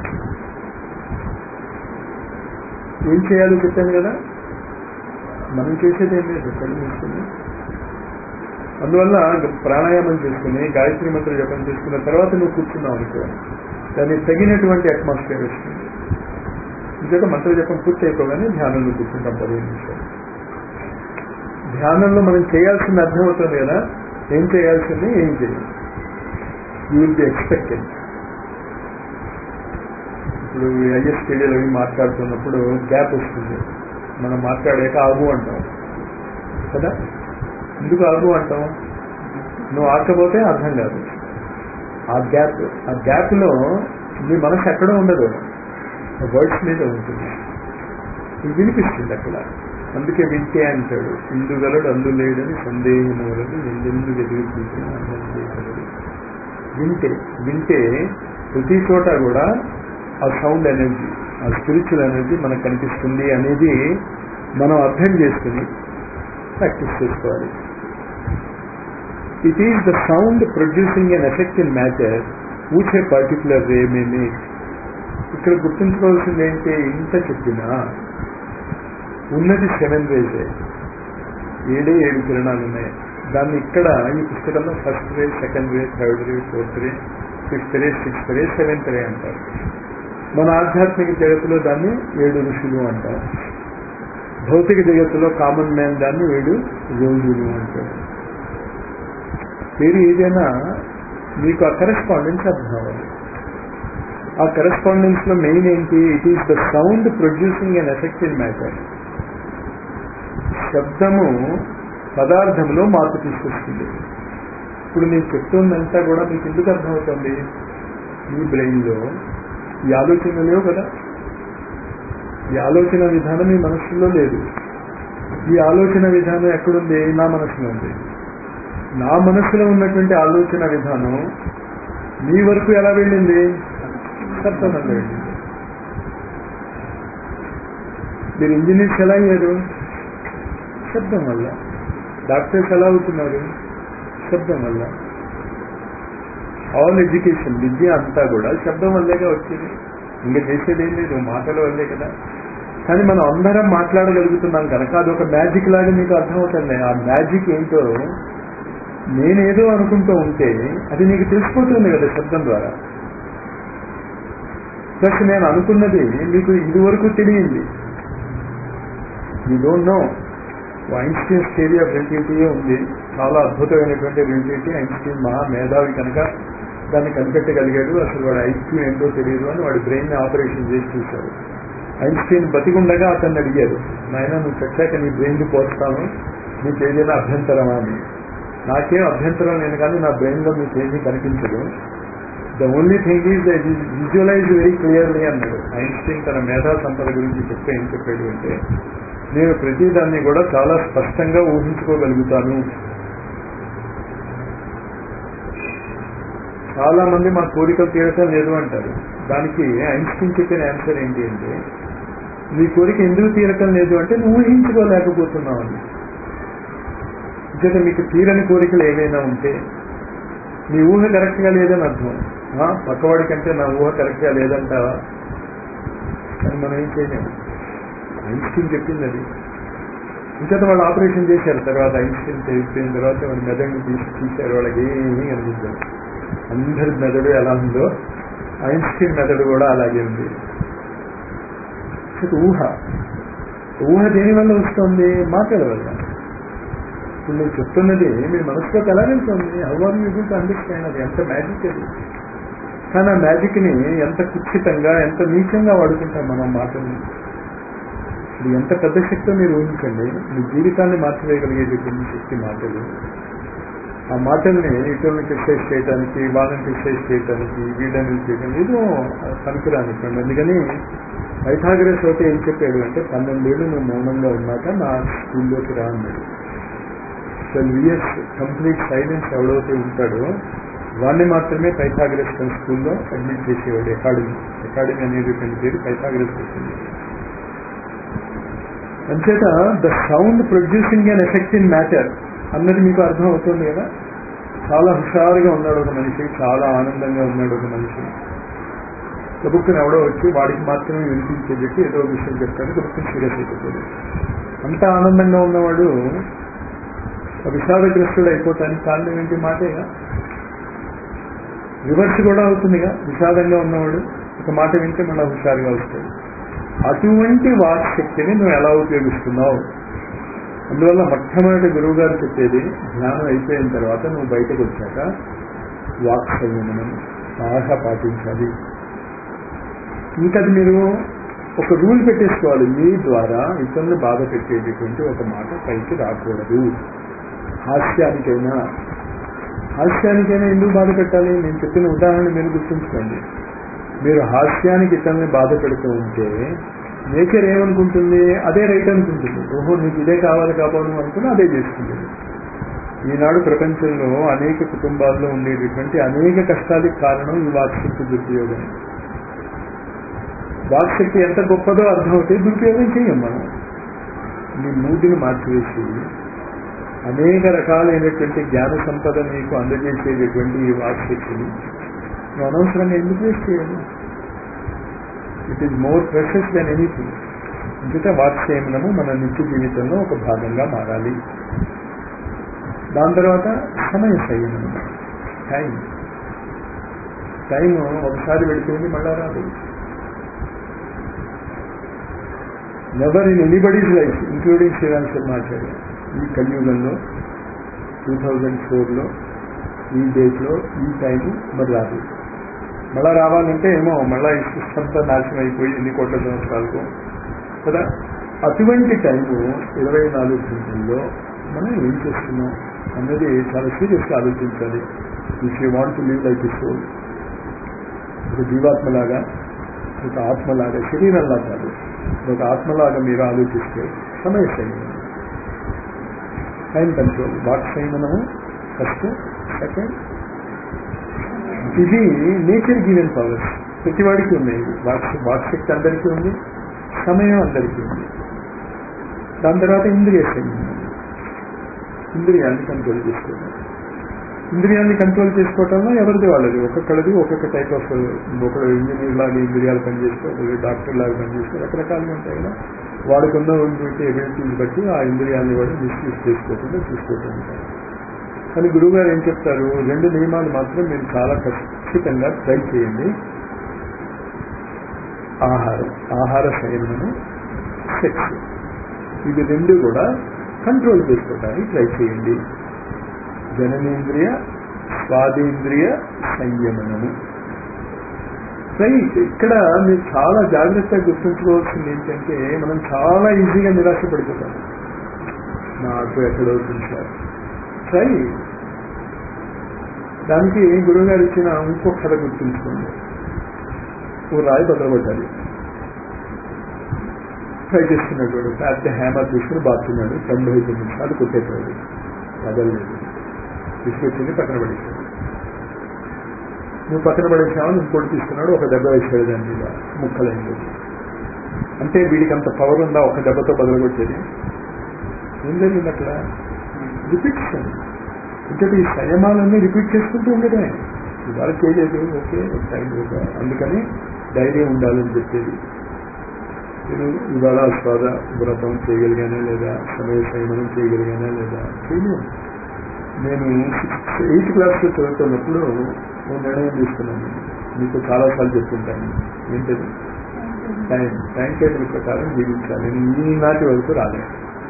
ఏం చేయాలో చెప్పాను కదా మనం చేసేది ఏం లేదు కళ్ళు మూసుకుని అందువల్ల ప్రాణాయామం చేసుకుని గాయత్రి మంత్ర జపం చేసుకున్న తర్వాత నువ్వు కూర్చున్నావు అనుకో దానికి తగినటువంటి అట్మాస్ఫియర్ వస్తుంది ఇంకొక మంత్ర జపం పూర్తి అయిపోగానే ధ్యానంలో కూర్చుంటాం పదిహేను నిమిషాలు ధ్యానంలో మనం చేయాల్సింది అర్థమవుతుంది కదా ఏం చేయాల్సింది ఏం చేయాలి యూ విల్ బి ఎక్స్పెక్టెడ్ ఇప్పుడు ఐఎస్టీడీలో మాట్లాడుతున్నప్పుడు గ్యాప్ వస్తుంది మనం మాట్లాడాక ఆగు అంటాం కదా ఎందుకు ఆగు అంటాం నువ్వు ఆకపోతే అర్థం కాదు ఆ గ్యాప్ ఆ గ్యాప్లో నీ మనసు ఎక్కడో ఉండదు వర్డ్స్ మీద ఉంటుంది ఇది వినిపిస్తుంది అక్కడ అందుకే వింటే అంటాడు ఇందుగలడు అందులేడని సందేహం వలదు ఎందెందు ఎదురు చూసిన అన్నది వింటే వింటే ప్రతి చోట కూడా ఆ సౌండ్ ఎనర్జీ ఆ స్పిరిచువల్ ఎనర్జీ మనకు కనిపిస్తుంది అనేది మనం అర్థం చేసుకుని ప్రాక్టీస్ చేసుకోవాలి it is the sound producing an effect in matter which a particular way may make ఇక్కడ గుర్తుంచుకోవాల్సింది ఏంటి ఇంత చెప్పినా ఉన్నది సెవెన్ రేజే ఏడే ఏడు కిరణాలు ఉన్నాయి దాన్ని ఇక్కడ ఈ పుస్తకంలో first ray second ray third ray fourth ray fifth ray sixth ray seventh ray అంటారు మన ఆధ్యాత్మిక జగత్తులో దాన్ని ఏడు ఋషులు అంటారు భౌతిక జగత్తులో కామన్ మ్యాన్ దాన్ని ఏడు యోగులు అంటారు పేరు ఏదైనా మీకు ఆ కరెస్పాండెన్స్ అర్థం అవ్వాలి ఆ కరెస్పాండెన్స్ లో మెయిన్ ఏంటి it is the sound producing an effect in matter శబ్దము పదార్థంలో మార్పు తీసుకొస్తుంది ఇప్పుడు నేను చెప్తుందంతా కూడా మీకు ఎందుకు అర్థమవుతుంది మీ బ్రెయిన్లో ఈ ఆలోచన లేవు కదా ఈ ఆలోచన విధానం మీ మనస్సులో లేదు ఈ ఆలోచన విధానం ఎక్కడుంది నా మనస్సులో ఉంది నా మనస్సులో ఉన్నటువంటి ఆలోచన విధానం మీ వరకు ఎలా వెళ్ళింది శబ్దం వల్ల వెళ్ళింది మీరు ఇంజనీర్స్ ఎలా అయ్యారు శబ్దం వల్ల డాక్టర్స్ ఎలా అవుతున్నారు శబ్దం వల్ల ఆల్ ఎడ్యుకేషన్ విద్య అంతా కూడా శబ్దం వల్లేగా వచ్చింది ఇంకా చేసేది ఏం లేదు మాటల వల్లే కదా కానీ మనం అందరం మాట్లాడగలుగుతున్నాం కనుక అది ఒక మ్యాజిక్ లాగా మీకు అర్థమవుతుంది ఆ మ్యాజిక్ ఏంటో నేనేదో అనుకుంటూ ఉంటే అది నీకు తెలిసిపోతుంది కదా శబ్దం ద్వారా ప్లస్ నేను అనుకున్నది మీకు ఇదివరకు తెలియంది you don't know Einstein theory of relativity ఉంది చాలా అద్భుతమైనటువంటి రిలేటివిటీ ఐన్స్టీన్ మహా మేధావి కనుక దాన్ని కనిపెట్టగలిగాడు అసలు వాడు ఐక్యూ ఏంటో తెలియదు అని వాడి బ్రెయిన్ ఆపరేషన్ చేసి చూశాడు ఐన్స్టీన్ బతికుండగా అతన్ని అడిగారు నాయన నువ్వు చచ్చాక నీ బ్రెయిన్ పోస్తాను నీకు ఏదైనా అభ్యంతరమా అని నాకేం అభ్యంతరం లేదు కానీ నా బ్రెయిన్లో మీకు ఏమీ కనిపించదు the only thing is visualise very clearly అన్నాడు ఐన్స్టీన్ తన మేధా సంపద గురించి చెప్తే ఏం చెప్పాడు అంటే నేను ప్రతిదాన్ని కూడా చాలా స్పష్టంగా ఊహించుకోగలుగుతాను చాలా మంది మా కోరికలు తీరటం లేదు అంటారు దానికి ఐన్స్టీన్ చెప్పిన ఆన్సర్ ఏంటి అంటే నీ కోరిక ఎందుకు తీరటం లేదు అంటే నువ్వు ఊహించుకోలేకపోతున్నావు అని ఇంకా మీకు తీరని కోరికలు ఏమైనా ఉంటే నీ ఊహ కరెక్ట్గా లేదని అర్థం పక్కవాడి కంటే నా ఊహ కరెక్ట్గా లేదంటావా అని మనం ఏం చేయలేము ఐన్స్టీన్ చెప్పింది అది ఇంకా వాళ్ళు ఆపరేషన్ చేశారు తర్వాత ఐన్స్టీన్ చేసిన తర్వాత వాడి మెదడుని తీసి తీశారు వాళ్ళకి ఏమీ అనిపించారు అందరి మెదడు ఎలా ఉందో ఐన్స్టీన్ మెదడు కూడా అలాగే ఉంది ఊహ ఊహ దేని వల్ల వస్తుంది మాటల వల్ల ఇప్పుడు నేను చెప్తున్నది మీ మనసులోకి ఎలా వెళ్తుంది అవ్వాలి యూ టు అండర్స్టాండ్ అది ఎంత మ్యాజిక్ అది కానీ ఆ మ్యాజిక్ని ఎంత కుచ్చితంగా ఎంత నీచంగా వాడుకుంటాం మనం మాటల్ని ఇది ఎంత పెద్ద శక్తో మీరు ఊహించండి మీ జీవితాన్ని మార్చివేయగలిగేటటువంటి శక్తి మాటలు ఆ మాటల్ని ఇతరులను క్రిటిసైజ్ చేయడానికి వాళ్ళని క్రిటిసైజ్ చేయడానికి వీళ్ళని చేయడానికి ఏదో పనికిరానివ్వండి అందుకని పైథాగరస్ అయితే ఏం చెప్పాడు అంటే పన్నెండేళ్ళు నువ్వు మౌనంగా ఉన్నాక నా స్కూల్లోకి రా అన్నాడు ట్వెల్వ్ ఇయర్స్ కంప్లీట్ సైలెన్స్ ఎవడైతే ఉంటాడో వాడిని మాత్రమే పైథాగరస్ తన స్కూల్లో అడ్మిట్ చేసేవాడు అకాడమీ అకాడమీ అనేటువంటి పేరు పైథాగరస్ వచ్చింది అంచేత the sound producing an effect in matter అన్నది మీకు అర్థం అవుతుంది కదా చాలా హుషారుగా ఉన్నాడు ఒక మనిషి చాలా ఆనందంగా ఉన్నాడు ఒక మనిషి గబుక్కుని ఎవడో వచ్చి వాడికి మాత్రమే వినిపించేటట్టు ఏదో విషయం చెప్తాడు గబుక్కుని సీరియస్ అయిపోతాడు అంత ఆనందంగా ఉన్నవాడు విషాదగ్రస్తుడు అయిపోతానికి కారణం ఏంటి మాటేగా రివర్స్ కూడా అవుతుందిగా విషాదంగా ఉన్నవాడు ఒక మాట వింటే మళ్ళీ హుషారుగా వస్తాడు అటువంటి వాక్ శక్తిని నువ్వు ఎలా ఉపయోగిస్తున్నావు అందువల్ల మొట్టమొదటి గురువు గారు చెప్పేది జ్ఞానం అయిపోయిన తర్వాత నువ్వు బయటకు వచ్చాక వాక్ సంయమనం బాగా పాటించాలి ఇంకా మీరు ఒక రూల్ పెట్టేసుకోవాలి మీ ద్వారా ఇతరులు బాధ పెట్టేటటువంటి ఒక మాట పైకి రాకూడదు హాస్యానికైనా హాస్యానికైనా ఎందుకు బాధ పెట్టాలి నేను చెప్పిన ఉదాహరణ మీరు గుర్తుంచుకోండి మీరు హాస్యానికి ఇతరులని బాధ పెడుతూ ఉంటే నేచర్ ఏమనుకుంటుంది అదే రైట్ అనుకుంటుంది ఓహో నీకు ఇదే కావాలి కావాలి అనుకుని అదే చేసుకుంటుంది ఈనాడు ప్రపంచంలో అనేక కుటుంబాల్లో ఉండేటటువంటి అనేక కష్టాలకు కారణం ఈ వాక్శక్తి దుర్వియోగం వాక్శక్తి ఎంత గొప్పదో అర్థమవుతే దురుపయోగం చేయం మనం మీ మూడిని మార్చివేసి అనేక రకాలైనటువంటి జ్ఞాన సంపద మీకు అందజేసేటటువంటి ఈ వాక్శక్తిని నువ్వు అనవసరంగా ఎందుకు వేస్ట్ చేయాలి it is more precious than anything అందుకే వాక్సేమనము మన నిత్య జీవితంలో ఒక భాగంగా మారాలి దాని తర్వాత సమయ సంయమనం టైం టైం ఒకసారి వెళ్ళిపోయింది మళ్ళా రాదు never in anybody's life including Shriram Sharma Acharya ఈ కలియుగంలో టూ థౌజండ్ ఫోర్లో ఈ డేట్లో ఈ టైం మరి రాదు మళ్ళా రావాలంటే ఏమో మళ్ళా ఈ సిస్టంతో నాశనం అయిపోయి ఎన్ని కోట్ల సంవత్సరాలకు కదా అటువంటి టైము ఇరవై నాలుగు గంటల్లో మనం ఏం చేస్తున్నాం అన్నది చాలా సీరియస్గా ఆలోచించాలి if you want to live like soul ఒక జీవాత్మలాగా ఒక ఆత్మలాగా శరీరంలా కాదు ఒక ఆత్మలాగా మీరు ఆలోచిస్తే సమయ సంయమనం టైం కంట్రోల్ వాక్ సంయమనము ఫస్ట్ సెకండ్ ఇది నేచర్ గివెన్ పవర్స్ ప్రతివాడికి ఉన్నాయి వాక్ వాక్శక్తి అందరికీ ఉంది సమయం అందరికీ ఉంది దాని తర్వాత ఇంద్రియ సంయమనం ఇంద్రియాన్ని కంట్రోల్ చేసుకోవడం ఇంద్రియాన్ని కంట్రోల్ చేసుకోవటంలో ఎవరిది వాళ్ళది ఒక్కొక్కడిది ఒక్కొక్క టైప్ ఆఫ్ ఒకడు ఇంజనీర్ లాగా ఇంద్రియాలు పనిచేస్తే ఒకడు డాక్టర్ లాగా పనిచేస్తే రకరకాలుగా ఉంటాయి కదా వాడుకున్న ఉన్నటువంటి ఎబిలిటీని బట్టి ఆ ఇంద్రియాన్ని కూడా మిస్యూజ్ చేసుకోకుండా చూసుకుంటూ ఉంటారు కానీ గురువుగారు ఏం చెప్తారు రెండు నియమాలు మాత్రం మీరు చాలా ఖచ్చితంగా ట్రై చేయండి ఆహారం ఆహార సంయమనము సెక్స్ ఇవి రెండు కూడా కంట్రోల్ చేసుకోవడానికి ట్రై చేయండి జననేంద్రియ స్వాదేంద్రియ సంయమనము రైట్ ఇక్కడ మీరు చాలా జాగ్రత్తగా గుర్తుంచుకోవాల్సింది ఏంటంటే మనం చాలా ఈజీగా నిరాశ పడిపోతాం నాకు ఎక్కడవుతుంది సార్ ట్రై దానికి గురువుగారు ఇచ్చిన ఇంకో కథ గుర్తుంచుకోండి ఓ రాయి బదలబడ్డాలి ట్రై చేస్తున్నాడు వాడు పెద్ద హ్యామర్ తీసుకుని బాగుతున్నాడు తొంభై ఐదు నిమిషాలు కొట్టేశాడు కదలలేదు తీసుకొచ్చింది పక్కన పడేశాడు నువ్వు పక్కన పడేసామని ఇంకోటి తీసుకున్నాడు ఒక దెబ్బ వేసాడు దాని మీద ముక్కలైంది అంటే వీడికి అంత పవర్ ఉందా ఒక దెబ్బతో బదలగొట్టేది ఏం జరిగింది అక్కడ రిపీట్షన్ అంటే ఈ సంయమాలన్నీ రిపీట్ చేసుకుంటూ ఉండటమే ఇవాళ చేయలేదు ఓకే టైం ఒక అందుకని ధైర్యం ఉండాలని చెప్పేది నేను ఇవాళ స్వాద వ్రతం చేయగలిగానా లేదా సమయ సంయమనం చేయగలిగానా లేదా చేయలేదు నేను ఎయిత్ క్లాస్లో చదువుతున్నప్పుడు ఓ నిర్ణయం తీసుకున్నాను మీకు చాలాసార్లు చెప్తుంటాను ఏంటది టైం టైం టేబుల్ ప్రకారం జీవించాలి నేను ఈనాటి వరకు రాలేదు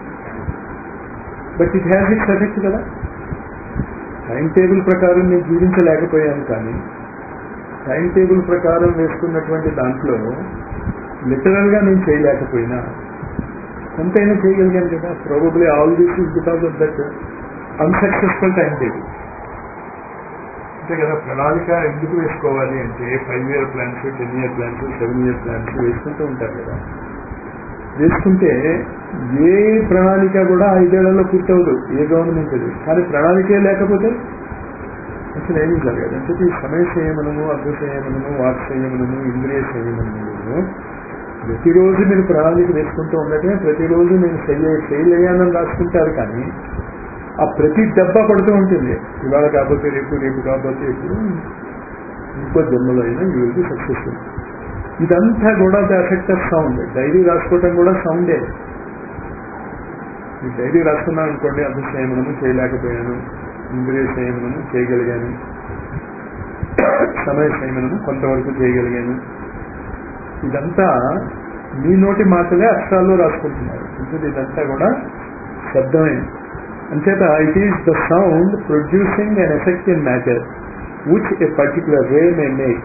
but it has its effect కదా టైం టేబుల్ ప్రకారం నేను జీవించలేకపోయాను కానీ టైం టేబుల్ ప్రకారం వేసుకున్నటువంటి దాంట్లో లిటరల్ గా నేను చేయలేకపోయినా కొంతైనా చేయగలిగాను కదా probably all this is because of that unsuccessful time table అంతే కదా ప్రణాళిక ఎందుకు వేసుకోవాలి అంటే five year plans ten year plans seven year plans వేసుకుంటూ ఉంటారు కదా వేసుకుంటే ఏ ప్రణాళిక కూడా ఐదేళ్లలో పూర్తవదు ఏ గవర్నమెంట్ అది కానీ ప్రణాళికే లేకపోతే అసలు ఏమీ జరగదు అంటే ఈ సమయ సంయమనము అర్థ సంయమనము వాక్ సంయమనము ఇంద్రియ సంయమనము ప్రతిరోజు మీరు ప్రణాళిక వేసుకుంటూ ఉండటమే ప్రతిరోజు నేను ఫెయిల్ ఫెయిల్ అయ్యానని రాసుకుంటారు కానీ ఆ ప్రతి డబ్బా పడుతూ ఉంటుంది ఇవాళ కాకపోతే రేపు రేపు కాకపోతే ఇప్పుడు ఇంకో జన్మలో అయినా ఈ విల్ బి సక్సెస్ఫుల్ ఇదంతా కూడా the effect of sound diary రాసుకోవటం కూడా సౌండే ఈ డైరీ రాసుకున్నాను అనుకోండి అర్థ సంయమనము చేయలేకపోయాను ఇంద్రియ సంయమనము చేయగలిగాను సమయ సంయమనము కొంతవరకు చేయగలిగాను ఇదంతా మీ నోటి మాటలే అక్షరాల్లో రాసుకుంటున్నారు ఎందుకంటే ఇదంతా కూడా శబ్దమే అంచేత it is the sound producing an effect in matter which a particular way may make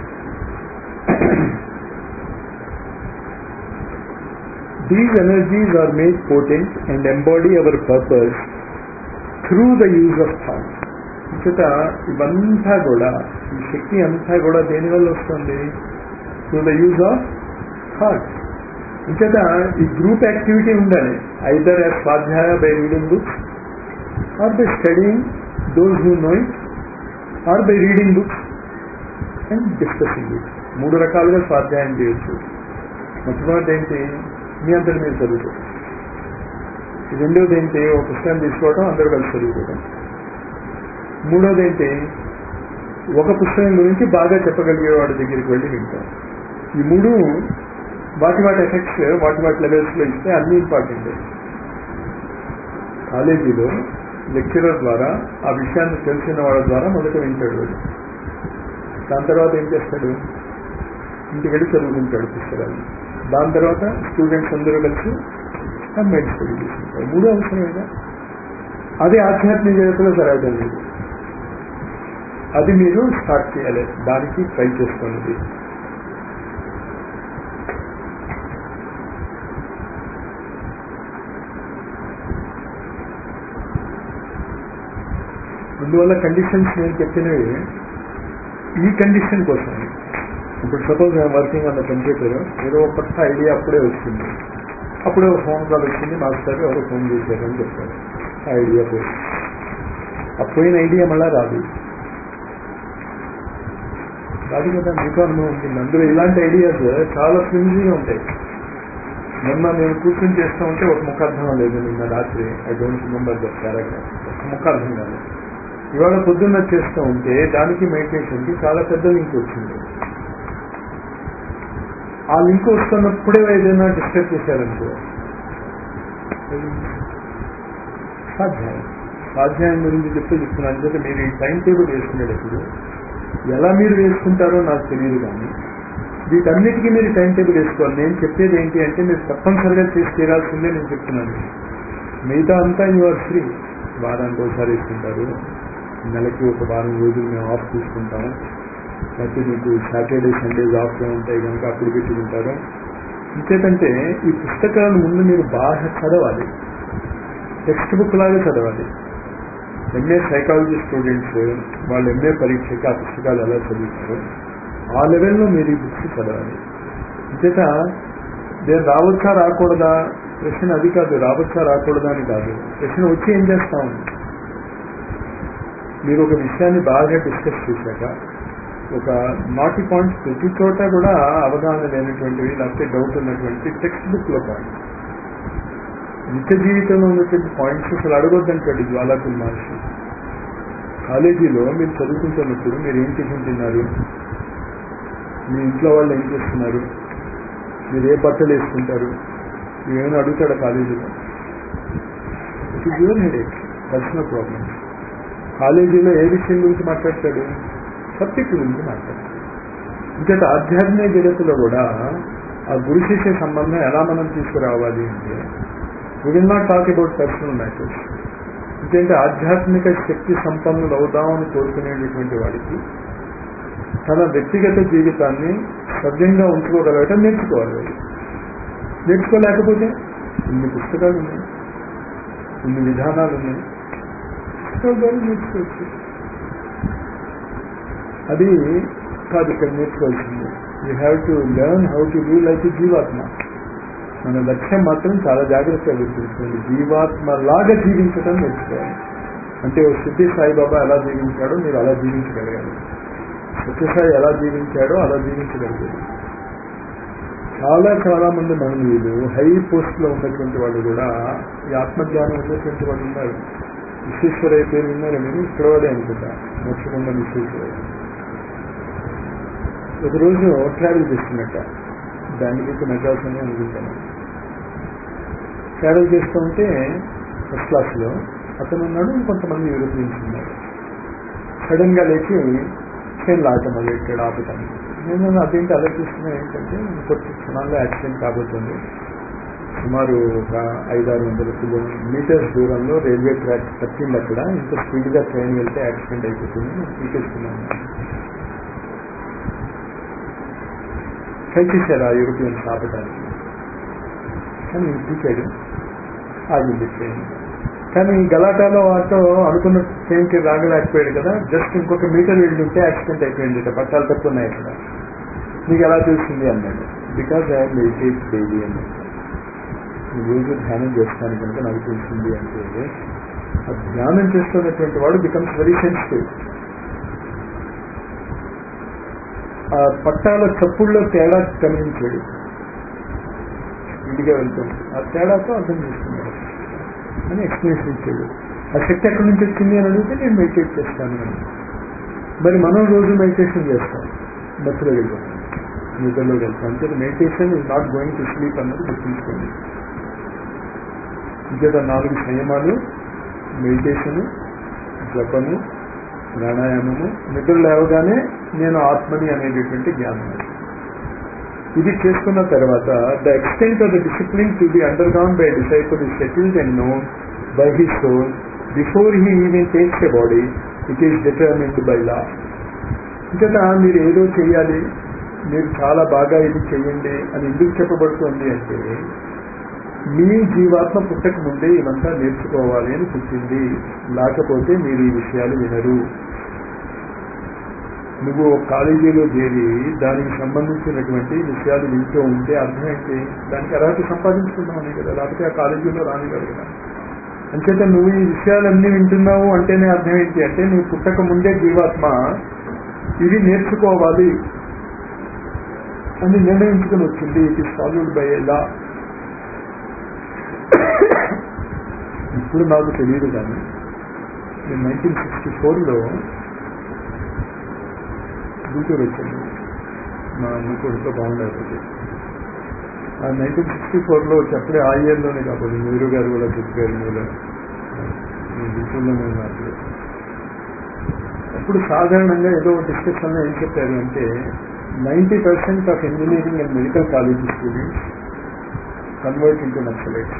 These energies are made potent and embody our purpose through the use of thought. ఇచ్చట ఇవంతా కూడా ఈ శక్తి అంతా కూడా దేని వల్ల వస్తుంది to the use of heart ఇంకట ఈ గ్రూప్ యాక్టివిటీ ఉండాలి either as swadhyaya by reading books or by studying those who know it or by reading books and discussing it మూడు రకాలుగా స్వాధ్యాయం చేయొచ్చు మొట్టమొదటి ఏంటి మీ అందరి మీరు చదువుకోవచ్చు రెండవది ఏంటి ఒక పుస్తకం తీసుకోవడం అందరూ కలిసి చదువుకోవడం మూడోది ఏంటి ఒక పుస్తకం గురించి బాగా చెప్పగలిగే వాడి దగ్గరికి వెళ్ళి వింటాం ఈ మూడు వాటి వాటి ఎఫెక్ట్స్ వాటి వాటి లెవెల్స్ లో ఇస్తే అన్ని ఇంపార్టెంట్ కాలేజీలో లెక్చరర్ ద్వారా ఆ విషయాన్ని తెలిసిన వాళ్ళ ద్వారా మొదట వింటాడు వాడు దాని తర్వాత ఏం చేస్తాడు ఇంటికి వెళ్ళి చదువుకుంటాడు పుస్తకాలు దాని తర్వాత స్టూడెంట్స్ అందరూ కలిసి కంబైన్ స్టడీ చేసుకుంటారు మూడు అవసరమేగా అది ఆధ్యాత్మిక జగత్తులో జరగడం లేదు అది మీరు స్టార్ట్ చేయాలి దానికి ట్రై చేసుకోండి అందువల్ల కండిషన్స్ నేను చెప్పినవి ఈ కండిషన్ కోసం ఇప్పుడు suppose I'm working on the computer ఏదో ఒక కొత్త ఐడియా అప్పుడే వచ్చింది అప్పుడే ఒక ఫోన్ కాల్ వచ్చింది మాస్టర్ ఎవరో ఫోన్ చేశారు అని చెప్పారు ఆ ఐడియా పోయి ఆ పోయిన ఐడియా మళ్ళా రాదు రాదు కదా మీకు అనుభవం ఉంటుంది అందులో ఇలాంటి ఐడియాస్ చాలా ఫ్లిమ్జీగా ఉంటాయి మొన్న నేను కూర్చొని చేస్తూ ఉంటే ఒక ముఖార్థం లేదు నిన్న రాత్రి I don't remember the paragraph ఒక ముఖార్థం కాదు ఇవాళ పొద్దున్న చేస్తూ ఉంటే దానికి మెడిటేషన్కి చాలా పెద్ద లింక్ వచ్చింది ఆ లింక్ వస్తున్నప్పుడే ఏదైనా డిస్టర్బ్ చేశారనుకో స్వాధ్యాయం స్వాధ్యాయం గురించి చెప్తే చెప్తున్నాను అంటే మీరు ఈ టైం టేబుల్ వేసుకునేటప్పుడు ఎలా మీరు వేసుకుంటారో నాకు తెలియదు కానీ వీటన్నిటికీ మీరు టైం టేబుల్ వేసుకోవాలి నేను చెప్పేది ఏంటి అంటే మీరు తప్పనిసరిగా చేసి తీరాల్సిందే నేను చెప్తున్నాను మిగతా అంతా యువర్ ఫ్రీ వారానికి ఒకసారి వేసుకుంటారు నెలకి ఒక వారం రోజులు మేము ఆఫ్ తీసుకుంటాము లేకపోతే మీకు సాటర్డే సండేస్ ఆఫ్గా ఉంటాయి కనుక అప్పుడు పెట్టుకుంటారు ఇంకేంటంటే ఈ పుస్తకాలు ముందు మీరు బాగా చదవాలి టెక్స్ట్ బుక్ లాగా చదవాలి ఎంఏ సైకాలజీ స్టూడెంట్స్ వాళ్ళు ఎంఏ పరీక్షకి ఆ పుస్తకాలు ఎలా చదువుతారో ఆ లెవెల్లో మీరు ఈ బుక్స్ చదవాలి ఇంకేత నేను రావచ్చా రాకూడదా ప్రశ్న అది కాదు రావచ్చా రాకూడదా అని కాదు ప్రశ్న వచ్చి ఏం చేస్తాం మీరు ఒక విషయాన్ని బాగా డిస్కస్ చేశాక ఒక నాటి పాయింట్స్ ప్రతి చోట కూడా అవగాహన లేనటువంటివి లేకపోతే డౌట్ ఉన్నటువంటి టెక్స్ట్ బుక్ లో పాయింట్స్ నిత్య జీవితంలో ఉన్నటువంటి పాయింట్స్ అసలు అడగొద్దంటాడు జ్వాలాకుల్ మహర్షి కాలేజీలో మీరు చదువుకుంటున్నప్పుడు మీరు ఏం టిఫిన్ తిన్నారు మీ ఇంట్లో వాళ్ళు ఏం చేస్తున్నారు మీరు ఏ బట్టలు వేసుకుంటారు ఏమైనా అడుగుతాడా కాలేజీలో it is your headache personal problem కాలేజీలో ఏ విషయం గురించి మాట్లాడతాడు సబ్జెక్ట్ గురించి మాట్లాడతాడు ఇంకట ఆధ్యాత్మిక జగత్తులో కూడా ఆ గురు శిష్య సంబంధం ఎలా మనం తీసుకురావాలి అంటే we will not talk about personal matters ఎందుకంటే ఆధ్యాత్మిక శక్తి సంపన్నులు అవుదామని కోరుకునేటటువంటి వాడికి తన వ్యక్తిగత జీవితాన్ని సవ్యంగా ఉంచుకోగలగటం నేర్చుకోవాలి నేర్చుకోలేకపోతే ఇన్ని పుస్తకాలు ఉన్నాయి ఇన్ని విధానాలు ఉన్నాయి పుస్తకాల ద్వారా నేర్చుకోవచ్చు అది కాదు ఇక్కడ నేర్చుకోవాల్సింది you have to learn how to live like జీవాత్మ మన లక్ష్యం మాత్రం చాలా జాగ్రత్తగా గుర్తుంచుకోండి జీవాత్మ లాగా జీవించడం నేర్చుకోవాలి అంటే ఓ సిద్ధి సాయిబాబా ఎలా జీవించాడో మీరు అలా జీవించగలగాలి సత్యసాయి ఎలా జీవించాడో అలా జీవించగలిగాడు చాలా చాలా మంది మహనీయులు హై పోస్ట్ లో ఉన్నటువంటి వాళ్ళు కూడా ఈ ఆత్మజ్ఞానం ఉన్నటువంటి వాళ్ళు ఉన్నారు విశ్వేశ్వరయ్య పేరు విన్నారు మీరు ఇక్కడ వాడే అనుకుంటా మోక్షకొండ విశ్వేశ్వరయ్య ఒకరోజు ట్రావెల్ చేస్తున్నట్ట బెంగళూరుకి మెడ్రాస్ అని అనుకుంటాను ట్రావెల్ చేస్తూ ఉంటే ఫస్ట్ క్లాస్లో అతను ఉన్నాడు కొంతమంది యూరోపియన్స్ ఉన్నారు సడన్ గా లేచి ట్రైన్ లాగటం మొదలెట్టాడు ఆపుతాను నేను అదేంటి ఆలోచిస్తున్నా ఏంటంటే ఇంకొక క్షణాల్లో యాక్సిడెంట్ కాబోతుంది సుమారు ఒక ఐదారు వందల కిలో మీటర్స్ దూరంలో రైల్వే ట్రాక్ తప్పింది అక్కడ ఇంత స్పీడ్గా ట్రైన్ వెళ్తే యాక్సిడెంట్ అయిపోతుంది నేను తీసేస్తున్నాను ట్రై చేశారు ఆ యూరోపియన్స్ ఆపడానికి కానీ తీసాడు ఆగింది ట్రైన్ కానీ ఈ గలాటాలో వాటితో అనుకున్న టైంకి రాగలేకపోయాడు కదా జస్ట్ ఇంకొక మీటర్ వెళ్ళి ఉంటే యాక్సిడెంట్ అయిపోయింది పట్టాలు తక్కువ ఉన్నాయి ఇక్కడ మీకు ఎలా తెలిసింది అన్నాడు బికాజ్ ఐ మెడిటేట్ డైలీ అన్నాడు నేను రోజు ధ్యానం చేస్తాను కనుక నాకు తెలిసింది అంటే ఆ ధ్యానం చేస్తున్నటువంటి వాడు బికమ్స్ వెరీ సెన్సిటివ్ ఆ పట్టాల చప్పుల్లో తేడా గమనించాడు ఇంటిగా వెళ్తాడు ఆ తేడాతో అర్థం చేసుకున్నాడు అని ఎక్స్ప్లెనేషన్ ఇచ్చాడు ఆ శక్తి ఎక్కడి నుంచి వచ్చింది అని అడిగితే నేను మెడిటేట్ చేస్తాను అని మరి మనం రోజు మెడిటేషన్ చేస్తాం బస్సులో వెళ్తాం నిద్రలోకి వెళ్తాం అంటే meditation is not going to sleep అన్నది గుర్తుంచుకోండి ఇంకేత నాలుగు సంయమాలు మెడిటేషన్ జపము ప్రాణాయామము నిద్ర లేవగానే నేను ఆత్మని అనేటటువంటి జ్ఞానం ఇది చేసుకున్న తర్వాత the extent of the discipline to be underground by disciple is settled and known by his soul before he even takes a body it is determined by law ఇంకా మీరు ఏదో చేయాలి మీరు చాలా బాగా ఇది చెయ్యండి అని ఎందుకు చెప్పబడుతుంది అంటే మీ జీవాత్మ పుట్టక ముందే ఇవంతా నేర్చుకోవాలి అని పుట్టింది లేకపోతే మీరు ఈ విషయాలు వినరు నువ్వు కాలేజీలో చేరి దానికి సంబంధించినటువంటి విషయాలు వింటూ ఉంటే అర్థం ఏంటి దానికి అర్హత సంపాదించుకున్నావు కదా లేకపోతే ఆ కాలేజీలో రానివ్వరు కదా అంచేత నువ్వు ఈ విషయాలన్నీ వింటున్నావు అంటేనే అర్థం ఏంటి అంటే నువ్వు పుట్టక ముందే జీవాత్మ ఇవి నేర్చుకోవాలి అని నిర్ణయించుకుని వచ్చింది it is followed by law ఇప్పుడు నాకు తెలియదు కానీ నేను నైన్టీన్ సిక్స్టీ ఫోర్లో గుంటూరు వచ్చింది మా అమ్మకు ఇంట్లో బాగుండేది ఆ నైన్టీన్ సిక్స్టీ ఫోర్లో చెప్పలే ఆ ఇయర్లోనే కాబట్టి నెహ్రూ గారు కూడా చెప్పారు మీరు గుంటూరులోనే ఉన్నారు అప్పుడు సాధారణంగా ఏదో డిస్కషన్లో ఏం చెప్పారు అంటే ninety percent of engineering and medical college students convert into Naxalites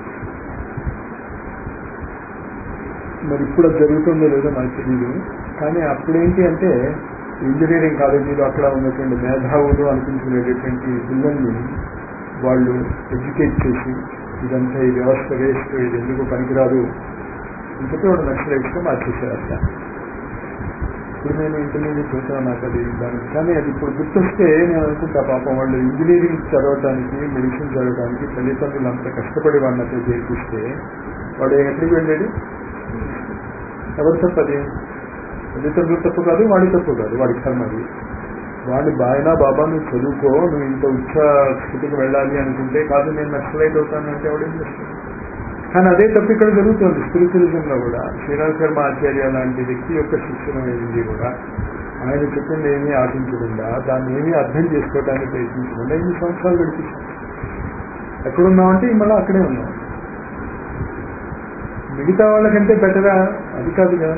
మరి ఇప్పుడు అది జరుగుతుందో లేదో నాకు తెలియదు కానీ అప్పుడేంటి అంటే ఇంజనీరింగ్ కాలేజీలో అక్కడ ఉన్నటువంటి మేధావులు అనిపించుకునేటటువంటి పిల్లల్ని వాళ్ళు ఎడ్యుకేట్ చేసి ఇదంతా ఈ వ్యవస్థ వేస్ట్ ఇది ఎందుకు పనికిరాదు అని చెప్పి వాడు నక్సలైట్స్గా మార్చేశారు అట్లా ఇప్పుడు నేను ఇంటర్మీడియట్ చూసాను నాకు అది దానికి కానీ అది ఇప్పుడు గుర్తొస్తే నేను అనుకుంటా పాపం వాళ్ళు ఇంజనీరింగ్ చదవడానికి మెడిసిన్ చదవడానికి తల్లిదండ్రులు అంత కష్టపడి వాళ్ళతో చేర్పిస్తే వాడు ఎక్కడికి వెళ్ళాడు ఎవరు తప్పది తల్లిదండ్రులు తప్పు కాదు వాడి తప్పు కాదు వాడి కర్మ అది వాడి బాయినా బాబా నువ్వు చదువుకో నువ్వు ఇంత ఉచ్చ స్థితికి వెళ్ళాలి అనుకుంటే కాదు నేను నక్సలైట్ అవుతాను అంటే వాడేం చేస్తాను కానీ అదే తప్పు ఇక్కడ జరుగుతుంది స్పిరిచువలిజంలో కూడా శ్రీరామ్ శర్మ ఆచార్య లాంటి వ్యక్తి యొక్క శిక్షణ అయింది కూడా ఆయన చెప్పింది ఏమీ ఆశించకుండా దాన్ని ఏమీ అర్థం చేసుకోవడానికి ప్రయత్నించకుండా ఎన్ని సంవత్సరాలు గడిపించాం ఎక్కడున్నామంటే మళ్ళీ అక్కడే ఉన్నాం మిగతా వాళ్ళకంటే బెటరా అది కాదు కదా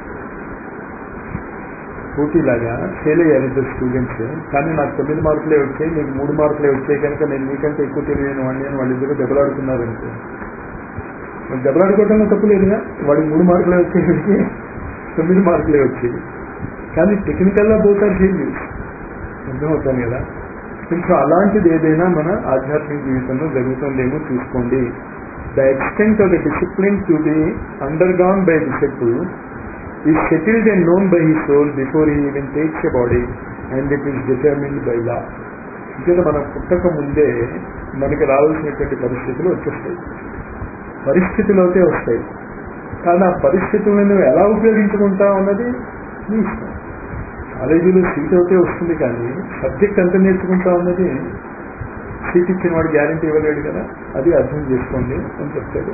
పోటీలాగా ఫెయిల్ అయ్యారు ఇద్దరు స్టూడెంట్స్ కానీ నాకు తొమ్మిది మార్కులే వచ్చాయి నీకు మూడు మార్కులే వచ్చాయి కనుక నేను నీకంటే ఎక్కువ తెలియని వాడిని అని వాళ్ళిద్దరూ దెబ్బలాడుతున్నారు అనుకో మరి దెబ్బలాడుకోవడంలో తప్పు లేదుగా వాడికి మూడు మార్కులే వచ్చేసరికి తొమ్మిది మార్కులే వచ్చాయి కానీ టెక్నికల్గా పోతారు చేయండి అర్థమవుతాను కదా కొంచెం అలాంటిది ఏదైనా మన ఆధ్యాత్మిక జీవితంలో జరుగుతుందేమో చూసుకోండి the extent of the discipline to be undergone by disciple is settled and known by his soul before he even takes a body and it is determined by law. ఇక్కడ మనం పుట్టక ముందే మనకి రావాల్సినటువంటి పరిస్థితులు వచ్చేస్తాయి పరిస్థితులు అయితే వస్తాయి కానీ ఆ పరిస్థితులను ఎలా ఉపయోగించుకుంటాం అన్నది మీ ఇష్టం కాలేజీలో సీట్ అయితే వస్తుంది కానీ సబ్జెక్ట్ ఎంత నేర్చుకుంటా ఉన్నది సీట్ ఇచ్చిన వాడు గ్యారంటీ ఇవ్వలేడు కదా అది అర్థం చేసుకోండి అని చెప్తాడు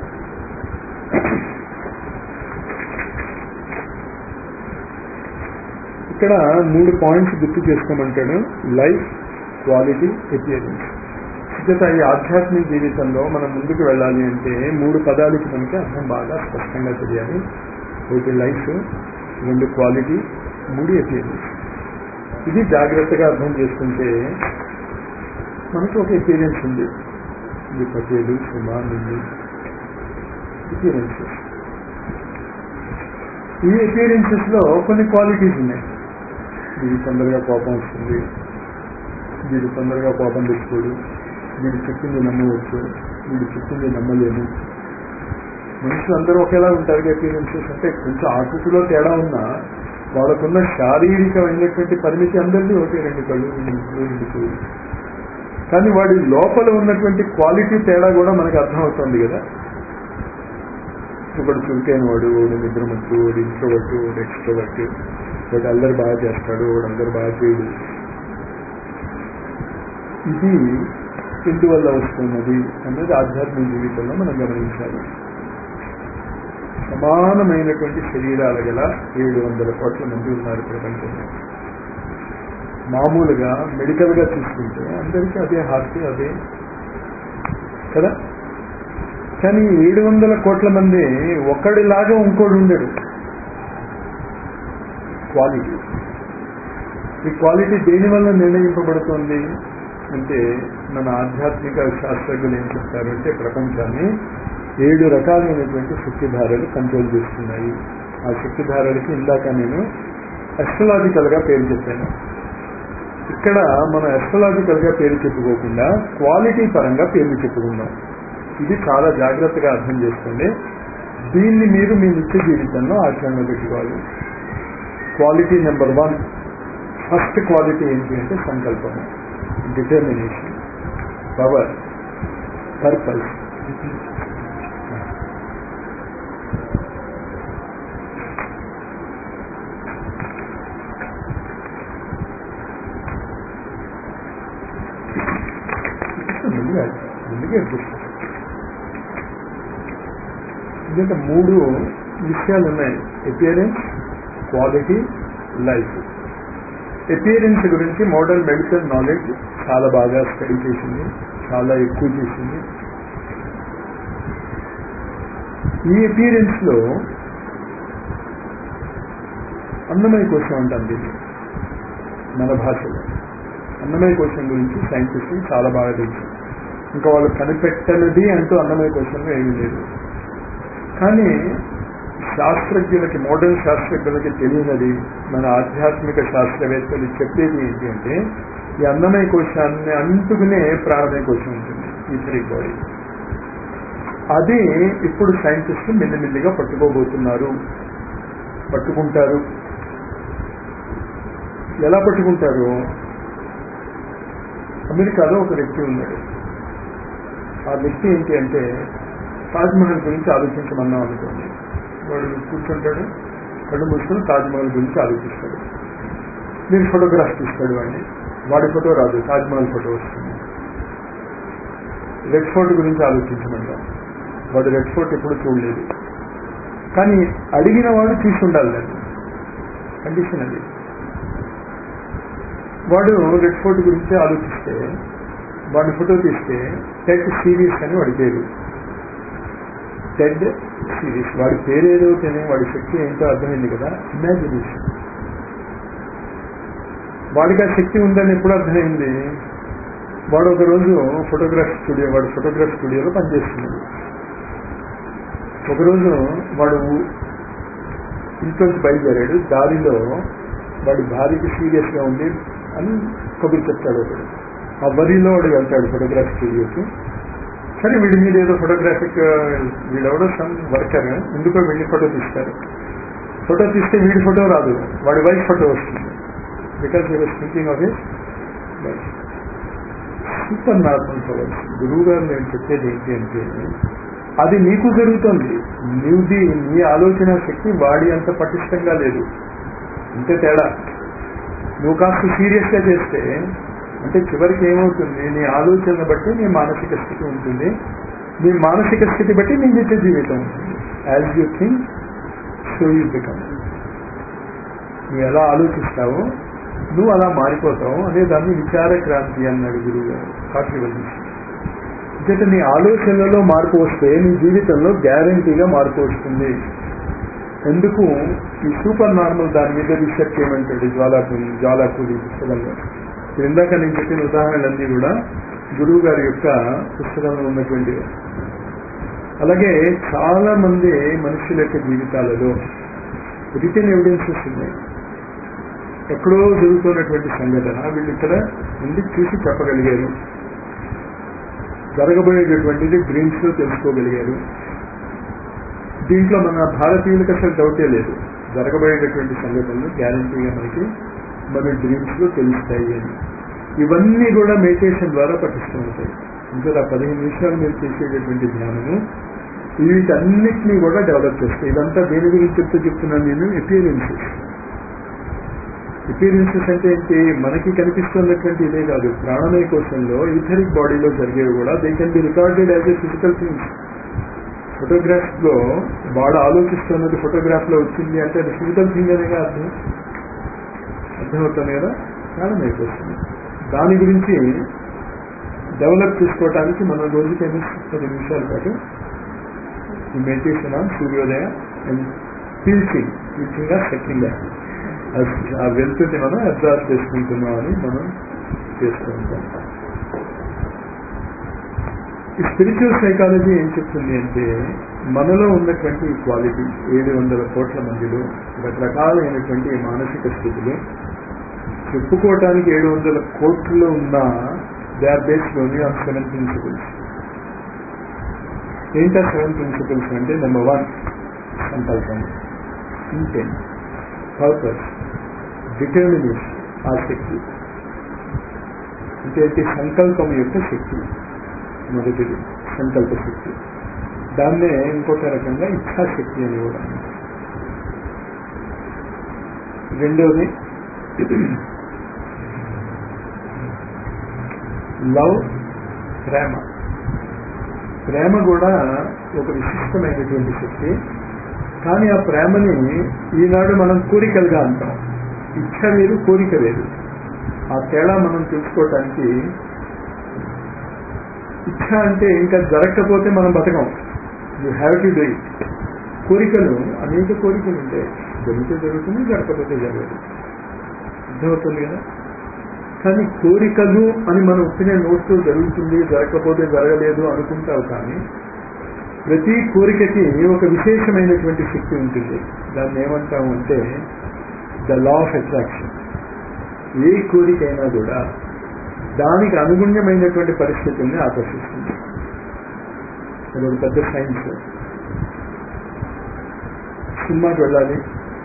ఇక్కడ మూడు పాయింట్స్ గుర్తు చేసుకోమంటాడు లైఫ్ క్వాలిటీ ఎపియరెన్స్ ఇక ఈ ఆధ్యాత్మిక జీవితంలో మనం ముందుకు వెళ్ళాలి అంటే మూడు పదాలకి మనకి అర్థం బాగా స్పష్టంగా తెలియాలి ఒకటి లైఫ్ రెండు క్వాలిటీ మూడు ఎపియరెన్స్ ఇది జాగ్రత్తగా అర్థం చేసుకుంటే మనకు ఒక ఎపిరియన్స్ ఉంది ఇది పటేలు సుమా నుండి ఎపిరియన్సెస్ ఈ ఎపిరియన్సెస్ లో కొన్ని క్వాలిటీస్ ఉన్నాయి వీడి తొందరగా కోపం వస్తుంది వీడు తొందరగా కోపం తెచ్చుకోడు వీడు చెప్పింది నమ్మవచ్చు వీడు చెప్పింది నమ్మలేము మనుషులు అందరూ ఒకేలా ఉంటారు అపీరెన్సెస్ అంటే కొంచెం ఆకృతిలో తేడా ఉన్నా వాళ్ళకున్న శారీరకమైనటువంటి పరిమితి అందరినీ ఒకటి రెండు కళ్ళు రెండు ముక్కులు, రెండు చెవులు కానీ వాడి లోపల ఉన్నటువంటి క్వాలిటీ తేడా కూడా మనకు అర్థమవుతుంది కదా ఒకడు చురుకైన వాడు వాడు నిద్రమత్తు వాడు ఇంట్రోవర్ట్ వాడు ఎక్స్ట్రోవర్ట్ వాడు అందరు బాగా చేస్తాడు వాడు అందరు బాగా చేయడు ఇది ఎందువల్ల వస్తున్నది అనేది ఆధ్యాత్మిక జీవితంలో మనం గమనించాలి సమానమైనటువంటి శరీరాలు గల ఏడు వందల కోట్ల మంది ఉన్నారు ప్రపంచంలో మామూలుగా మెడికల్ గా చూసుకుంటే అందరికీ అదే హార్ట్ అదే కదా కానీ ఏడు వందల కోట్ల మంది ఒకడిలాగా ఇంకోటి ఉండడు క్వాలిటీ ఈ క్వాలిటీ దేని వల్ల నిర్ణయింపబడుతోంది అంటే మన ఆధ్యాత్మిక శాస్త్రజ్ఞులు ఏం చెప్తారు అంటే ప్రపంచాన్ని ఏడు రకాలైనటువంటి శక్తిధారలు కంట్రోల్ చేస్తున్నాయి ఆ శక్తిధారలకి ఇందాక నేను అస్ట్రలాజికల్ గా పేరు చెప్పాను ఇక్కడ మనం అస్ట్రలాజికల్ గా పేరు చెప్పుకోకుండా క్వాలిటీ పరంగా పేర్లు చెప్పుకుందాం ఇది చాలా జాగ్రత్తగా అర్థం చేసుకోండి దీన్ని మీరు మీ నిత్య జీవితంలో ఆచరణలో పెట్టుకోవాలి quality number one first quality ఏంటి అంటే సంకల్పము డిటర్మినేషన్ పవర్ పర్పస్ ముందుగా ముందుగా అడ్జస్ట్ ఎందుకంటే మూడు విషయాలు ఉన్నాయి ఎపియరెన్స్ క్వాలిటీ లైఫ్ ఎపియరెన్స్ గురించి మోడర్న్ మెడికల్ నాలెడ్జ్ చాలా బాగా స్టడీ చేసింది చాలా ఎక్కువ చేసింది ఈ ఎపియరెన్స్ లో అన్నమయ కోశం అంటాం దీన్ని మన భాషలో అన్నమయ కోశం గురించి సైంటిస్టులు చాలా బాగా తెలుసు ఇంకా వాళ్ళు కనిపెట్టనిది అంటూ అన్నమయ కోశంలో ఏమీ లేదు కానీ శాస్త్రజ్ఞులకి మోడర్న్ శాస్త్రజ్ఞులకి తెలియనది మన ఆధ్యాత్మిక శాస్త్రవేత్తలు చెప్పేది ఏంటి అంటే ఈ అన్నమయ కోశాన్ని అంటుకునే ప్రాణమయ కోశం ఉంటుంది ఈ త్రీ బాడీ అది ఇప్పుడు సైంటిస్టులు మెల్లిమెల్లిగా పట్టుకోబోతున్నారు పట్టుకుంటారు ఎలా పట్టుకుంటారు అమెరికాలో ఒక వ్యక్తి ఉన్నాడు ఆ వ్యక్తి ఏంటి అంటే తాజ్మహల్ గురించి ఆలోచించమన్నాం అనుకోండి వాడు కూర్చుంటాడు కళ్ళు మూసుకొని తాజ్మహల్ గురించి ఆలోచిస్తాడు నేను ఫోటోగ్రాఫ్ తీస్తాడు వాడిని వాడి ఫోటో రాదు తాజ్మహల్ ఫోటో వస్తుంది రెడ్ ఫోర్ట్ గురించి ఆలోచించమంటాం వాడు రెడ్ ఫోర్ట్ ఎప్పుడు చూడలేదు కానీ అడిగిన వాడు తీసి ఉండాలి దాన్ని కండిషన్ అది వాడు రెడ్ ఫోర్ట్ గురించి ఆలోచిస్తే వాడి ఫోటో తీస్తే టెడ్ సిరీస్ అని వాడి పేరు టెడ్ సిరీస్ వాడి పేరు ఏదో కానీ వాడి శక్తి ఏంటో అర్థమైంది కదా ఇమాజినేషన్ వాడికి ఆ శక్తి ఉందని ఎప్పుడు అర్థమైంది వాడు ఒక రోజు ఫోటోగ్రాఫ్ స్టూడియో వాడు ఫోటోగ్రాఫ్ స్టూడియోలో పనిచేస్తున్నాడు ఒకరోజు వాడు ఇంట్లోంచి బయలుదేరాడు దారిలో వాడి భార్యకి సీరియస్ గా ఉంది అని కబురు చెప్తాడు ఒకడు ఆ వరిలో వాడు వెళ్తాడు ఫోటోగ్రాఫ్ స్టూడియోకి సరే వీడి మీద ఏదో ఫోటోగ్రాఫిక్ వీడెవడో సమ్ వర్కర్ ఎందుకో వెళ్ళి ఫోటో తీస్తారు ఫోటో తీస్తే వీడి ఫోటో రాదు వాడి వైఫ్ ఫోటో వస్తుంది because he was thinking of his wife super normal powers గురువు గారు నేను చెప్పేది ఏంటి అంటే అది నీకు జరుగుతుంది నీది నీ ఆలోచన శక్తి వాడి అంత పటిష్టంగా లేదు అంతే తేడా నువ్వు కాస్త సీరియస్ గా చేస్తే అంటే చివరికి ఏమవుతుంది నీ ఆలోచన బట్టి నీ మానసిక స్థితి ఉంటుంది నీ మానసిక స్థితి బట్టి నీ నిత్య జీవితం ఉంటుంది as you think so you become నువ్వు ఎలా ఆలోచిస్తావో నువ్వు అలా మారిపోతావు అనే దాన్ని విచార క్రాంతి అన్నాడు గురువు గారు కాట్రివల్లి అంటే నీ ఆలోచనలలో మార్పు వస్తే నీ జీవితంలో గ్యారంటీగా మార్పు వస్తుంది ఎందుకు ఈ సూపర్ నార్మల్ దాని మీద రీసెర్చ్ చేయమంటాడు జ్వాలాపూరి జ్వాలాపూరి పుస్తకంలో ఇప్పుడు ఇందాక నేను చెప్పిన ఉదాహరణలన్నీ కూడా గురువు గారి యొక్క పుస్తకంలో ఉన్నటువంటివి అలాగే చాలా మంది మనుషుల యొక్క జీవితాలలో రిటర్న్ ఎవిడెన్సెస్ ఉన్నాయి ఎక్కడో జరుగుతున్నటువంటి సంఘటన వీళ్ళు ఇక్కడ ఉండి చూసి చెప్పగలిగారు జరగబోయేటటువంటిది డ్రీమ్స్ లో తెలుసుకోగలిగారు దీంట్లో మన భారతీయులకు అసలు డౌటే లేదు జరగబోయేటటువంటి సంఘటనలు గ్యారంటీగా మనకి మన డ్రీమ్స్ లో తెలుస్తాయి అని ఇవన్నీ కూడా మెడిటేషన్ ద్వారా పటిష్టమవుతాయి ఇంకా పదిహేను నిమిషాలు మీరు చేసేటటువంటి ధ్యానము వీటన్నిటినీ కూడా డెవలప్ చేస్తాయి ఇదంతా దేని గురించి చెప్తూ చెప్తున్నాను నేను ఎపీరియన్సెస్ ఎపీరియన్సెస్ అంటే ఏంటి మనకి కనిపిస్తున్నటువంటి ఇదే కాదు ప్రాణమయ కోశంలో ఈథరిక్ బాడీలో జరిగేవి కూడా they can be recorded as a physical things photograph లో వాడు ఆలోచిస్తున్నది ఫోటోగ్రాఫ్ లో వచ్చింది అంటే అది ఫిజికల్ థింగ్ అనేగా అర్థం అర్థమవుతుంది కదా ప్రాణమయ కోశం దాని గురించి డెవలప్ చేసుకోవడానికి మనం రోజుకి ఎన్ని పది నిమిషాల పాటు ఈ మెడిటేషన్ ఆన్ సూర్యోదయ అండ్ పీల్చింగ్ పీల్చింగ్ సెక్కింగ్ ఆ వెళ్తుంది మనం అబ్జర్వ్ చేసుకుంటున్నాం అని మనం చేస్తూ ఉంటాం ఈ స్పిరిచువల్ సైకాలజీ ఏం చెప్తుంది అంటే మనలో ఉన్నటువంటి ఈ క్వాలిటీ ఏడు వందల కోట్ల మందిలో రకరకాలైనటువంటి ఈ మానసిక స్థితులు చెప్పుకోవటానికి ఏడు వందల కోట్లు ఉన్న they are based only on seven principles ఏంటా సెవెన్ ప్రిన్సిపల్స్ అంటే నెంబర్ వన్ సంకల్పం ఇంటెంట్ పర్పస్ డిటర్మినేషన్ ఆసక్తి అంటే ఏంటి సంకల్పం యొక్క శక్తి మొదటిది సంకల్ప శక్తి దాన్నే ఇంకొక రకంగా ఇచ్ఛాశక్తి అని కూడా రెండవది లవ్ ప్రేమ ప్రేమ కూడా ఒక విశిష్టమైనటువంటి శక్తి కానీ ఆ ప్రేమని ఈనాడు మనం కోరికలుగా అంటాం ఇచ్చ వేరు కోరిక వేరు ఆ తేడా మనం తెలుసుకోవటానికి ఇచ్చ అంటే ఇంకా జరగకపోతే మనం బతకం you have to do it కోరికలు అనేక కోరికలు ఉంటాయి జరిగితే జరుగుతుంది జరగకపోతే జరగదు అర్థమవుతుంది కదా కానీ కోరికలు అని మనం వచ్చిన నోట్స్ జరుగుతుంది జరగకపోతే జరగలేదు అనుకుంటావు కానీ ప్రతి కోరికకి ఒక విశేషమైనటువంటి శక్తి ఉంటుంది దాన్ని ఏమంటాము అంటే ద లా ఆఫ్ అట్రాక్షన్ ఏ కోరికైనా కూడా దానికి అనుగుణ్యమైనటువంటి పరిస్థితుల్ని ఆకర్షిస్తుంది అది ఒక పెద్ద సైన్స్ సినిమాకి వెళ్ళాలి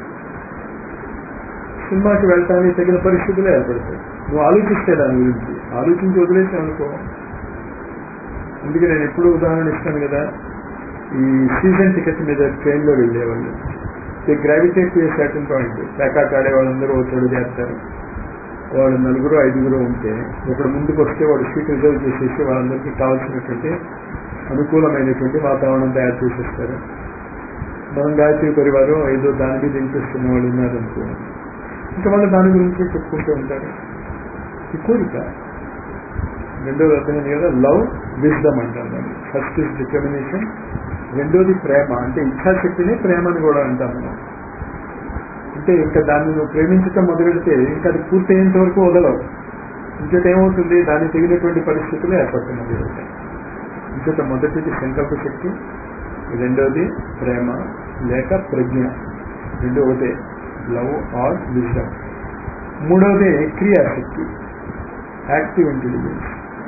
సినిమాకి వెళ్ళటానికి తగిన పరిస్థితులు ఏర్పడతాయి నువ్వు ఆలోచిస్తే దాని గురించి ఆలోచించి వదిలేసావు అనుకో అందుకే నేను ఎప్పుడు ఉదాహరణ ఇస్తాను కదా ఈ సీజన్ టికెట్ మీద ట్రైన్లో వెళ్ళేవాళ్ళు they gravitate to certain point ప్యాకాట్ ఆడే వాళ్ళందరూ ఒకడు చేస్తారు వాళ్ళు నలుగురు ఐదుగురు ఉంటే ఒకడు ముందుకు వస్తే వాడు సీట్ రిజర్వ్ చేసేసి వాళ్ళందరికీ కావాల్సినటువంటి అనుకూలమైనటువంటి వాతావరణం తయారు చేసేస్తారు మనం గాయత్రి పరివారం ఏదో దాని మీద ఇంట్రెస్ట్ ఉన్న వాళ్ళు ఉన్నారనుకో ఇంకా వాళ్ళు దాని గురించి చెప్పుకుంటూ ఉంటారు ఈ కోరిక రెండోది అర్థమైంది కదా లవ్ విజ్డమ్ అంటాం దాన్ని ఫస్ట్ ఇస్ డిటర్మినేషన్ రెండోది ప్రేమ అంటే ఇచ్ఛాశక్తిని ప్రేమ అని కూడా అంటాం మనం అంటే ఇంకా దాన్ని నువ్వు ప్రేమించటం మొదలెడితే ఇంకా అది పూర్తయ్యేంత వరకు వదలవు ఇంకటి ఏమవుతుంది దాన్ని తగినటువంటి పరిస్థితులు ఏర్పడుతుంది మొదలెడతాయి ఇంకట మొదటిది సంకల్ప శక్తి రెండోది ప్రేమ లేక ప్రజ్ఞ రెండు ఒకటే లవ్ ఆర్ విజ్డమ్ మూడవది క్రియాశక్తి యాక్టివ్ ఇంటెలిజెన్స్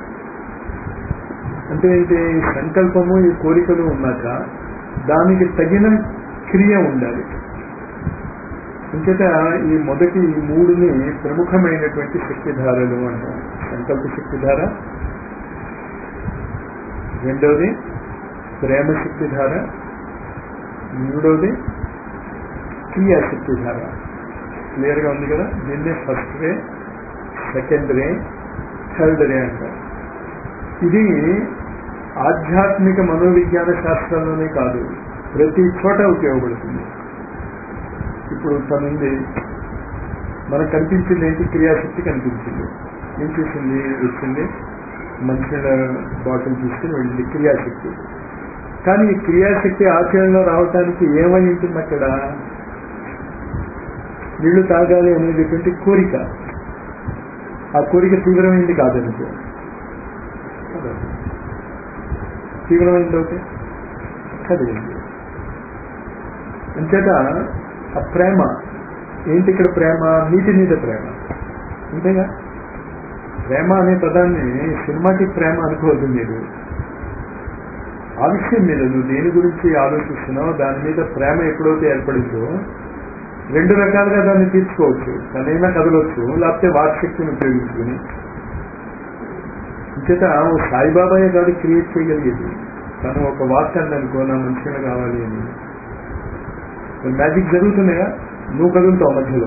అంటే ఏంటి సంకల్పము ఈ కోరికలు ఉన్నాక దానికి తగిన క్రియ ఉండాలి ఇంకట ఈ మొదటి ఈ మూడుని ప్రముఖమైనటువంటి శక్తిధారలు అంటాం సంకల్ప శక్తిధార రెండవది ప్రేమ శక్తిధార మూడవది క్రియాశక్తిధార క్లియర్గా ఉంది కదా దీన్నే first ray second ray third ray అంటారు ఇది ఆధ్యాత్మిక మనోవిజ్ఞాన శాస్త్రంలోనే కాదు ప్రతి చోట ఉపయోగపడుతుంది ఇప్పుడు తనుంది మనకు కనిపించింది ఏంటి క్రియాశక్తి కనిపించింది ఏం చేసింది వచ్చింది మంచినీళ్ళ బాటిల్ తీసుకుని వెళ్ళింది క్రియాశక్తి కానీ ఈ క్రియాశక్తి ఆచరణలో రావటానికి ఏమై ఉంటుంది అక్కడ నీళ్లు తాగాలి అనేటటువంటి కోరిక ఆ కోరిక తీవ్రమైంది కాదనుకో తీవ్రమైంది ఓకే చదివింది అంచేత ఆ ప్రేమ ఏంటి ఇక్కడ ప్రేమ నీటి మీద ప్రేమ అంతేగా ప్రేమ అనే పదాన్ని సినిమాటిక్ ప్రేమ అనుకోవద్దు మీరు ఆ విషయం మీద నువ్వు దేని గురించి ఆలోచిస్తున్నావు దాని మీద ప్రేమ ఎప్పుడైతే ఏర్పడిందో రెండు రకాలుగా దాన్ని తీర్చుకోవచ్చు తనైనా కదలొచ్చు లేకపోతే వాక్శక్తిని ఉపయోగించుకుని అంచేత ఓ సాయిబాబాయే కాదు క్రియేట్ చేయగలిగేది తను ఒక వాక్ అనుకో నా మంచిగా కావాలి అని మ్యాజిక్ జరుగుతున్నాయా నువ్వు కదులుతావు మధ్యలో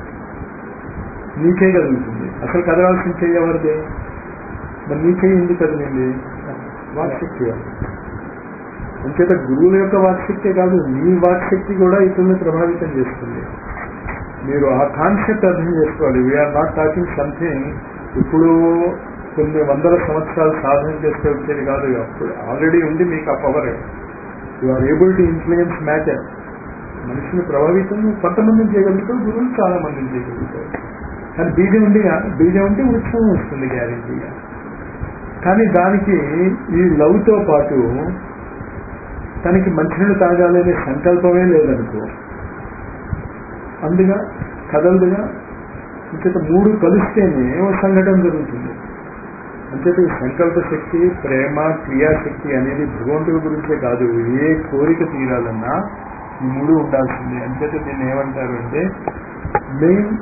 నీకే కదులుతుంది అసలు కదలాల్సిన చెయ్యి ఎవరిదే మరి నీ చెయ్యి ఎందుకు కదిలింది వాక్శక్తి అంచేత గురువుల యొక్క వాక్శక్తే కాదు నీ వాక్శక్తి కూడా ఇతరులను ప్రభావితం చేస్తుంది మీరు ఆ కాన్సెప్ట్ అర్థం చేసుకోవాలి వీఆర్ నాట్ టాకింగ్ సంథింగ్ ఇప్పుడు కొన్ని వందల సంవత్సరాలు సాధన చేస్తే వచ్చేది కాదు అప్పుడు ఆల్రెడీ ఉంది మీకు ఆ power you are able to influence matter మనిషిని ప్రభావితం కొంతమందిని చేయగలుగుతావు గురువులు చాలా మందిని చేయగలుగుతారు కానీ బీజం ఉండి బీజం ఉంటే వృక్షం వస్తుంది గ్యారెంటీగా కానీ దానికి ఈ లవ్తో పాటు తనకి మంచినీళ్ళు తాగాలనే సంకల్పమే లేదనుకో అందుగా కదలదుగా ఇంకత మూడు కలిస్తేనే ఒక సంఘటన జరుగుతుంది అంచేత ఈ సంకల్ప శక్తి ప్రేమ క్రియాశక్తి అనేది భగవంతుడి గురించే కాదు ఏ కోరిక తీరాలన్నా ఈ మూడు ఉండాల్సిందే అంచేత దీన్ని ఏమంటారు అంటే మెయిన్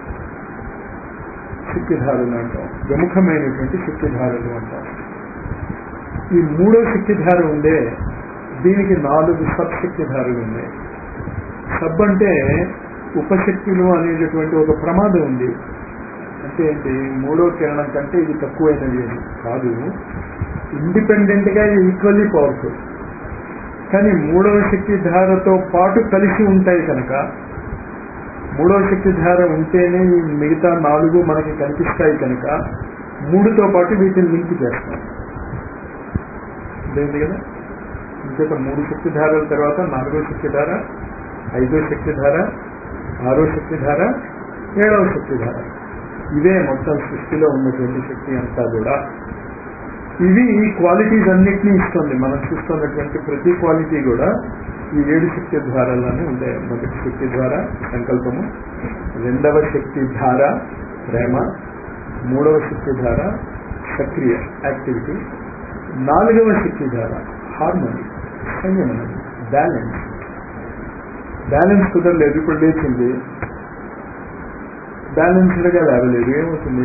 శక్తిధారులు అంటాం ప్రముఖమైనటువంటి శక్తిధారులు అంటాం ఈ మూడో శక్తిధార ఉండే దీనికి నాలుగు సబ్ శక్తిధారులు ఉన్నాయి సబ్ అంటే ఉపశక్తులు అనేటటువంటి ఒక ప్రమాదం ఉంది అంటే ఏంటి మూడో కిరణం కంటే ఇది తక్కువైనది అని కాదు ఇండిపెండెంట్ గా ఈక్వల్లీ పవర్ఫుల్ కానీ మూడవ శక్తి ధారతో పాటు కలిసి ఉంటాయి కనుక మూడవ శక్తి ధార ఉంటేనే ఈ మిగతా నాలుగు మనకి కనిపిస్తాయి కనుక మూడుతో పాటు వీటిని లింక్ చేస్తాం అదేంటి కదా ఇంకొక మూడు శక్తి ధారల తర్వాత నాలుగో శక్తి ధార ఐదో శక్తి ధార ఆరో శక్తి ధార ఏడవ శక్తి ధార ఇవే మొత్తం సృష్టిలో ఉన్నటువంటి శక్తి అంతా కూడా ఇవి ఈ క్వాలిటీస్ అన్నిటినీ ఇస్తుంది మనం చూస్తున్నటువంటి ప్రతి క్వాలిటీ కూడా ఈ ఏడు శక్తి ద్వారాలనే ఉంటాయి మొదటి శక్తి ద్వారా సంకల్పము రెండవ శక్తి ధార ప్రేమ మూడవ శక్తి ధార సక్రియ యాక్టివిటీ నాలుగవ శక్తి ధార హార్మోని సంయమనం బ్యాలెన్స్ బ్యాలెన్స్ కుదరలేదు ఇప్పుడు లేచింది బ్యాలెన్స్డ్గా లేవలేదు ఏమవుతుంది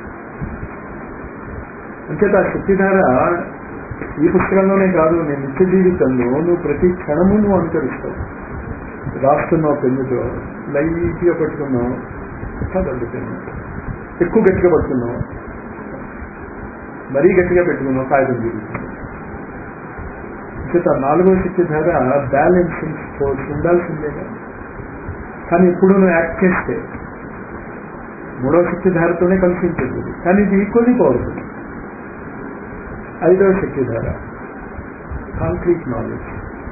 అంచేత ఆ శక్తిధార ఈ పుస్తకంలోనే కాదు నేను నిత్య జీవితంలో నువ్వు ప్రతి క్షణము నువ్వు అనుకరిస్తావు రాస్తున్నావు పెన్నుతో లైట్గా పట్టుకున్నావు చదవండి పెన్ను ఎక్కువ గట్టిగా పట్టుకున్నావు మరీ గట్టిగా పెట్టుకున్నావు కాగితం జీవితం చేత నాలుగో శక్తి ధార బ్యాలెన్సింగ్ ఫోర్స్ ఉండాల్సిందేగా కానీ ఇప్పుడు నువ్వు యాక్ట్ చేస్తే మూడవ శక్తి ధారతోనే కలిసి ఉంటుంది కానీ ఇది ఈక్వల్లీ పవర్ఫుల్ ఐదవ శక్తి ధార కాంక్రీట్ నాలెడ్జ్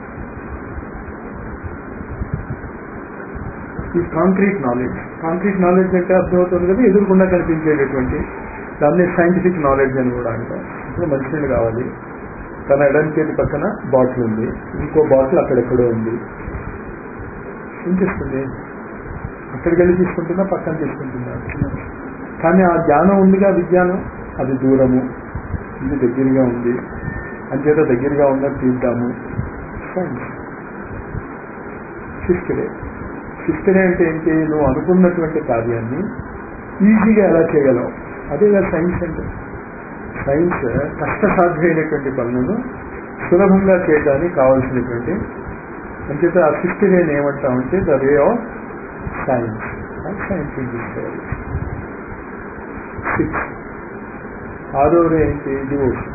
ఈ కాంక్రీట్ నాలెడ్జ్ కాంక్రీట్ నాలెడ్జ్ అంటే అర్థమవుతుంది కదా ఎదురుకుండా కనిపించేటటువంటి దాన్ని సైంటిఫిక్ నాలెడ్జ్ అని కూడా అంటాం ఇప్పుడు మంచినీళ్ళు కావాలి తన ఎడం చేతి పక్కన బాటిల్ ఉంది ఇంకో బాటిల్ అక్కడెక్కడో ఉంది ఏం చేస్తుంది అక్కడికి వెళ్ళి తీసుకుంటుందా పక్కన తీసుకుంటుందా కానీ ఆ జ్ఞానం ఉందిగా విజ్ఞానం అది దూరము ఇది దగ్గరగా ఉంది అంచేత దగ్గరగా ఉన్నది తీద్దాము సైన్స్ శిష్టుడే శిష్టుడే అంటే ఏంటి నువ్వు అనుకున్నటువంటి కార్యాన్ని ఈజీగా ఎలా చేయగలవు అదేగా సైన్స్ అంటే సైన్స్ కష్టసాధ్యమైనటువంటి పనులను సులభంగా చేయడానికి కావాల్సినటువంటి అంచేత ఆ శిష్టుడే ఏమంటామంటే the way of science science తీసుకోవాలి సిక్స్ ఆరవది ఏంటి డివోషన్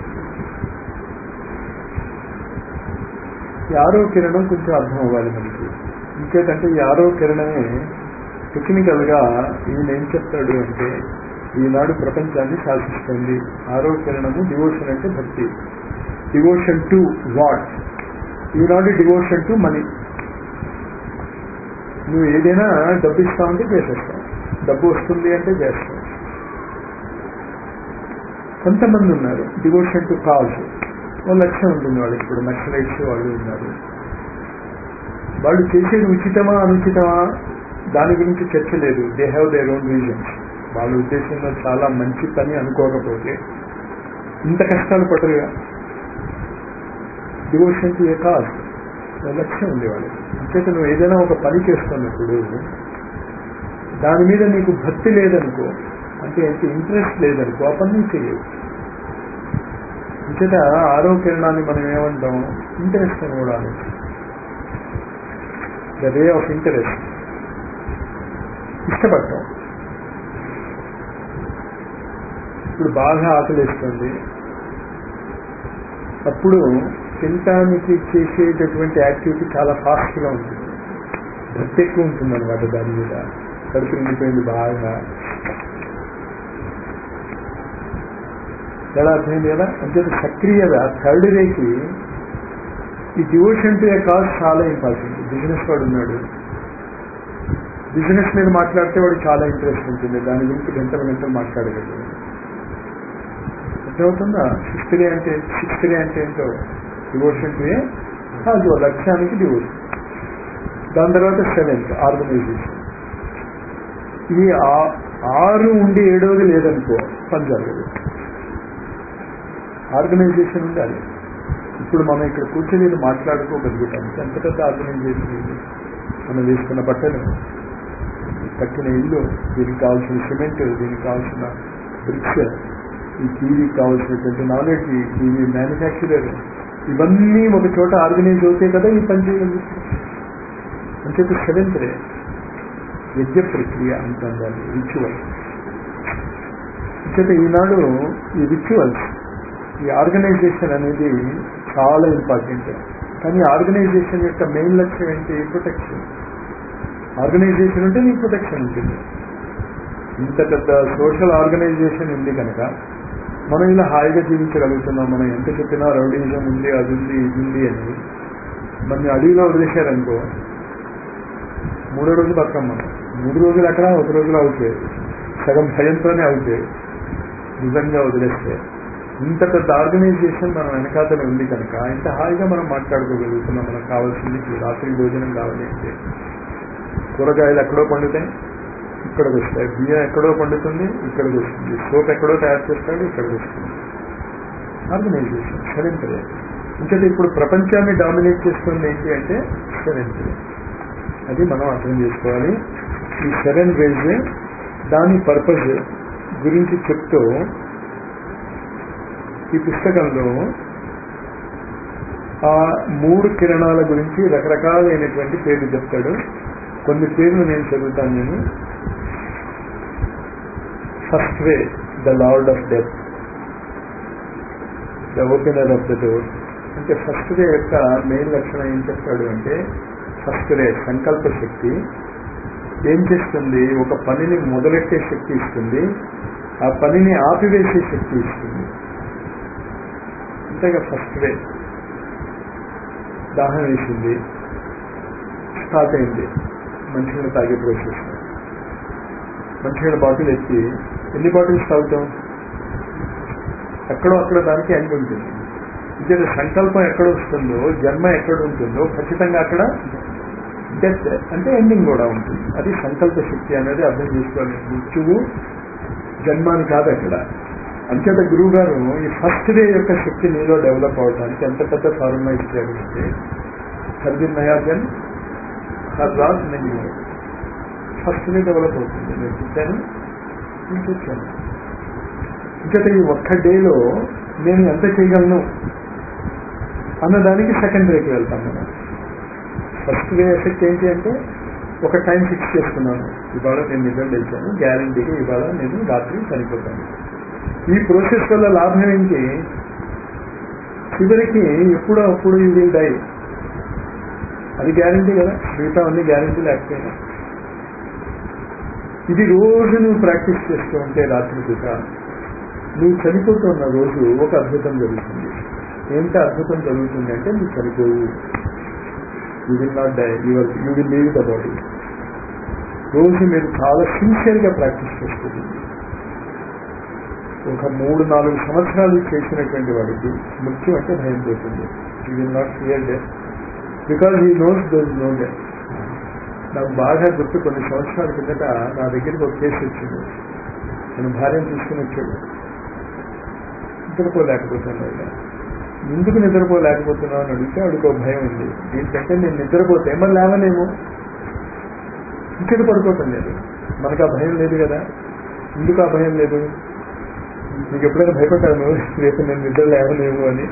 ఈ ఆరో కిరణం కొంచెం అర్థం అవ్వాలి మనకి ఇంకేటంటే ఈ ఆరో కిరణమే టెక్నికల్ గా ఈయన ఏం చెప్తాడు అంటే ఈనాడు ప్రపంచాన్ని శాసిస్తుంది ఆరో కిరణము డివోషన్ అంటే భక్తి డివోషన్ టు వాట్ ఈనాడు డివోషన్ టు మనీ నువ్వు ఏదైనా డబ్బు ఇస్తావంటే చేసేస్తావు డబ్బు వస్తుంది అంటే చేస్తావు కొంతమంది ఉన్నారు డివోషన్ టు కాజ్ ఓ లక్ష్యం ఉంటుంది వాళ్ళకి ఇప్పుడు నక్సలైట్స్ వాళ్ళు ఉన్నారు వాళ్ళు చేసేది ఉచితమా అనుచితమా దాని గురించి చర్చ లేదు they have their own reasons వాళ్ళ ఉద్దేశంలో చాలా మంచి పని అనుకోకపోతే ఇంత కష్టాలు పడరుగా డివోషన్ టు ఏ కాజ్ లక్ష్యం ఉంది వాళ్ళకి అంచేత నువ్వు ఏదైనా ఒక పని చేస్తున్నప్పుడు దాని మీద నీకు భక్తి లేదనుకో అంటే ఎంత ఇంట్రెస్ట్ లేదనుకో ఆ పని నువ్వు చేయవు అంచేత ఆరో కిరణాన్ని మనం ఏమంటాం ఇంట్రెస్ట్ అని కూడా అనొచ్చు ద వే ఆఫ్ ఇంటరెస్ట్ ఇష్టపడతాం ఇప్పుడు బాగా ఆకలిస్తుంది అప్పుడు తినటానికి చేసేటటువంటి యాక్టివిటీ చాలా ఫాస్ట్గా ఉంటుంది భక్తి ఎక్కువ ఉంటుంది అనమాట దాని మీద కడుపు నిండిపోయింది బాగా ఎలా అర్థమైంది కదా అంటే సక్రియగా థర్డ్ రేకి ఈ డివోషన్ టు ఏ కాజ్ చాలా ఇంపార్టెంట్ బిజినెస్ వాడు ఉన్నాడు బిజినెస్ మీద మాట్లాడితే వాడు చాలా ఇంట్రెస్ట్ ఉంటుంది దాని గురించి గంటల గంటలు మాట్లాడగలడు అర్థమవుతుందా సిక్స్త్ డే అంటే సిక్స్త్ డే అంటే ఏంటో డివోషన్ టు ఏ కాజ్ లక్ష్యానికి డివోషన్ దాని తర్వాత సెవెంత్ ఆర్గనైజేషన్ ఈ ఆరు ఉండి ఏడోది లేదనుకో పని జరగదు ఆర్గనైజేషన్ ఉండాలి ఇప్పుడు మనం ఇక్కడ కూర్చొని మాట్లాడుకోగలుగుతాం ఎంత పెద్ద ఆర్గనైజేషన్ ఇది మనం వేసుకున్న బట్టలు కట్టిన ఇల్లు దీనికి కావాల్సిన సిమెంట్ దీనికి కావాల్సిన బ్రిక్స్ ఈ టీవీకి కావాల్సినటువంటి నాలెడ్జ్ ఈ టీవీ మ్యానుఫ్యాక్చరర్ ఇవన్నీ ఒక చోట ఆర్గనైజ్ అవుతాయి కదా ఈ పని చేయగలుగుతాం అంచేత సెవెంత్ రే యజ్ఞ ప్రక్రియ అంటాం దాన్ని రిచువల్ అంచేత ఈనాడు ఈ రిచువల్స్ ఈ ఆర్గనైజేషన్ అనేది చాలా ఇంపార్టెంట్ కానీ ఆర్గనైజేషన్ యొక్క మెయిన్ లక్ష్యం ఏంటి ప్రొటెక్షన్ ఆర్గనైజేషన్ ఉంటే నీకు ప్రొటెక్షన్ ఉంటుంది ఇంత పెద్ద సోషల్ ఆర్గనైజేషన్ ఉంది కనుక మనం ఇలా హాయిగా జీవించగలుగుతున్నాం మనం ఎంత చెప్పినా రౌడీజం ఉంది అది ఉంది ఇది ఉంది అని మన అడవిలో వదిలేశారనుకో మూడో రోజు బతకం మనం మూడు రోజులు అక్కడ ఒక రోజులో అవుతాయి సగం భయంతోనే అవుతాయి నిజంగా వదిలేస్తే ఇంత పెద్ద ఆర్గనైజేషన్ మన వెనకాతనే ఉంది కనుక ఇంత హాయిగా మనం మాట్లాడుకోగలుగుతున్నాం మనకు కావాల్సింది రాత్రి భోజనం కావాలి అంటే కూరగాయలు ఎక్కడో పండుతాయి ఇక్కడికి వస్తాయి బియ్యం ఎక్కడో పండుతుంది ఇక్కడికి వస్తుంది సోప్ ఎక్కడో తయారు చేస్తాడు ఇక్కడికి వస్తుంది ఆర్గనైజేషన్ సెవెంత్ రే ఇంకా ఇప్పుడు ప్రపంచాన్ని డామినేట్ చేస్తుంది ఏంటి అంటే సెవెంత్ రే అది మనం అర్థం చేసుకోవాలి ఈ సెవెన్ రేజ్ దాని పర్పస్ గురించి చెప్తూ ఈ పుస్తకంలో ఆ మూడు కిరణాల గురించి రకరకాలైనటువంటి పేర్లు చెప్తాడు కొన్ని పేర్లు నేను చదువుతాను నేను first way the lord of death the opener of the door అంటే ఫస్ట్ వే యొక్క మెయిన్ లక్షణం ఏం చెప్తాడు అంటే ఫస్ట్ వే సంకల్ప శక్తి ఏం చేస్తుంది ఒక పనిని మొదలెట్టే శక్తి ఇస్తుంది ఆ పనిని ఆపివేసే శక్తి ఇస్తుంది అంతేగా ఫస్ట్ వే దాహం వేసింది స్టార్ట్ అయింది మంచినీళ్ళు తాగే ప్రోసెస్ మంచినీళ్ళ బాటిల్ ఎత్తి ఎన్ని బాటిల్స్ తాగుతాం ఎక్కడో అక్కడ దానికి ఎండ్ ఉంటుంది ఇదే సంకల్పం ఎక్కడ వస్తుందో జన్మ ఎక్కడ ఉంటుందో ఖచ్చితంగా అక్కడ డెత్ అంటే ఎండింగ్ కూడా ఉంటుంది అది సంకల్ప శక్తి అనేది అర్థం చేసుకోవాలి మృత్యువు జన్మాని కాదు అక్కడ అంచేత గురువు గారు ఈ ఫస్ట్ డే యొక్క శక్తి నీలో డెవలప్ అవడానికి ఎంత పెద్ద ఫార్ములా ఇచ్చారు అంటే సర్దిన్ నయాజన్ హర్ రాజ్ నేను ఫస్ట్ డే డెవలప్ అవుతుంది నేను చూశాను నేను చూశాను ఇంకట ఈ ఒక్క డేలో నేను ఎంత చేయగలను అన్నదానికి సెకండ్ డేకి వెళ్తాం మనం ఫస్ట్ డే ఎఫెక్ట్ ఏంటి అంటే ఒక టైం ఫిక్స్ చేసుకున్నాను ఇవాళ నేను నిజం లేచాను గ్యారంటీగా ఇవాళ నేను రాత్రి చనిపోతాను ఈ ప్రాసెస్ వల్ల లాభం ఏంటి చివరికి ఎప్పుడో అప్పుడు యూ విల్ డై అది గ్యారంటీ కదా మిగతా అన్ని గ్యారంటీ లేకపోయినా ఇది రోజు నువ్వు ప్రాక్టీస్ చేస్తూ ఉంటే రాత్రి పూట నువ్వు చనిపోతున్న రోజు ఒక అద్భుతం జరుగుతుంది ఏంటి అద్భుతం జరుగుతుంది అంటే నువ్వు చనిపోవు you will not die your you will leave the body రోజు మీరు చాలా సిన్సియర్గా ప్రాక్టీస్ చేస్తుంది ఒక మూడు నాలుగు సంవత్సరాలు చేసినటువంటి వాడికి ముఖ్యం అంటే భయం పోతుంది you will not fear death because he knows those no death నాకు బాగా గుర్తు కొన్ని సంవత్సరాల కిందట నా దగ్గరికి ఒక కేసు వచ్చింది నేను భార్యను తీసుకుని వచ్చాడు నిద్రపోలేకపోతాను ఇలా ఎందుకు నిద్రపోలేకపోతున్నావు అని అడిగితే అడుకో భయం ఉంది దీనికంటే నేను నిద్రపోతే మరి లేవలేము ఇక్కడ పడుకోవటం లేదు మనకు ఆ భయం లేదు కదా ఎందుకు ఆ భయం లేదు నీకు ఎప్పుడైనా భయపడ్డాను రేపు నేను నిద్ర లేవలేము అని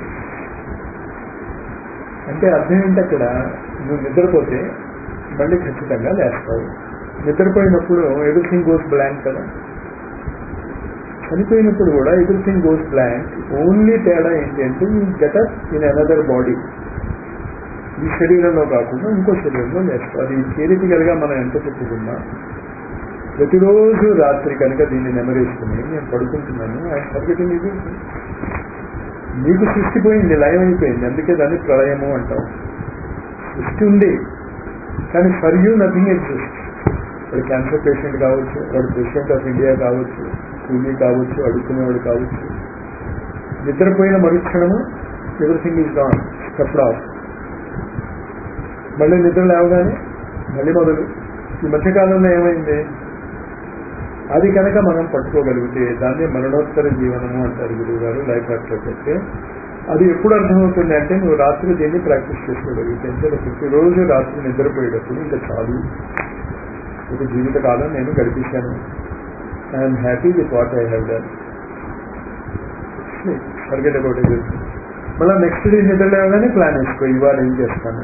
అంటే అర్థం ఏంటి అక్కడ నువ్వు నిద్రపోతే మళ్ళీ ఖచ్చితంగా లేస్తావు నిద్రపోయినప్పుడు ఎవ్రీథింగ్ గోస్ బ్లాంక్ కదా చనిపోయినప్పుడు కూడా ఎవ్రీథింగ్ గోస్ బ్లాంక్ ఓన్లీ తేడా ఏంటి అంటే you get up in another body ఈ శరీరంలో కాకుండా ఇంకో శరీరంలో లేస్తావు అది థియరిటికల్ గా మనం ఎంత చెప్పుకున్నా ప్రతిరోజు రాత్రి కనుక దీన్ని నెమరేసుకుని నేను పడుకుంటున్నాను ఆయన ఫర్గెటింగ్ ఇది మీకు సృష్టి పోయింది లయం అయిపోయింది అందుకే దాన్ని ప్రళయము అంటాం సృష్టి ఉంది కానీ ఫర్ యూ నథింగ్ ఎగ్జిస్ట్ వాడు క్యాన్సర్ పేషెంట్ కావచ్చు వాడు ప్రెసిడెంట్ ఆఫ్ ఇండియా కావచ్చు కూలీ కావచ్చు అడుక్కునేవాడు కావచ్చు నిద్రపోయిన మరుక్షణము everything is gone step off మళ్ళీ నిద్ర లేవగానే మళ్ళీ మొదలు ఈ మధ్యకాలంలో ఏమైంది అది కనుక మనం పట్టుకోగలిగితే దాన్ని మరణోత్తర జీవనము అంటారు గురువు గారు లైఫ్ ఆఫ్టర్ చెప్తే అది ఎప్పుడు అర్థమవుతుంది అంటే నువ్వు రాత్రి దీన్ని ప్రాక్టీస్ చేసుకోగలిగితే అంటే ప్రతిరోజు రాత్రి నిద్రపోయేటప్పుడు ఇంకా చాలు ఒక జీవితకాలం నేను గడిపించాను I'm happy with what I have done forget about it మళ్ళీ నెక్స్ట్ డే నిద్ర లేవగానే ప్లాన్ వేసుకో ఇవాళ ఏం చేస్తాను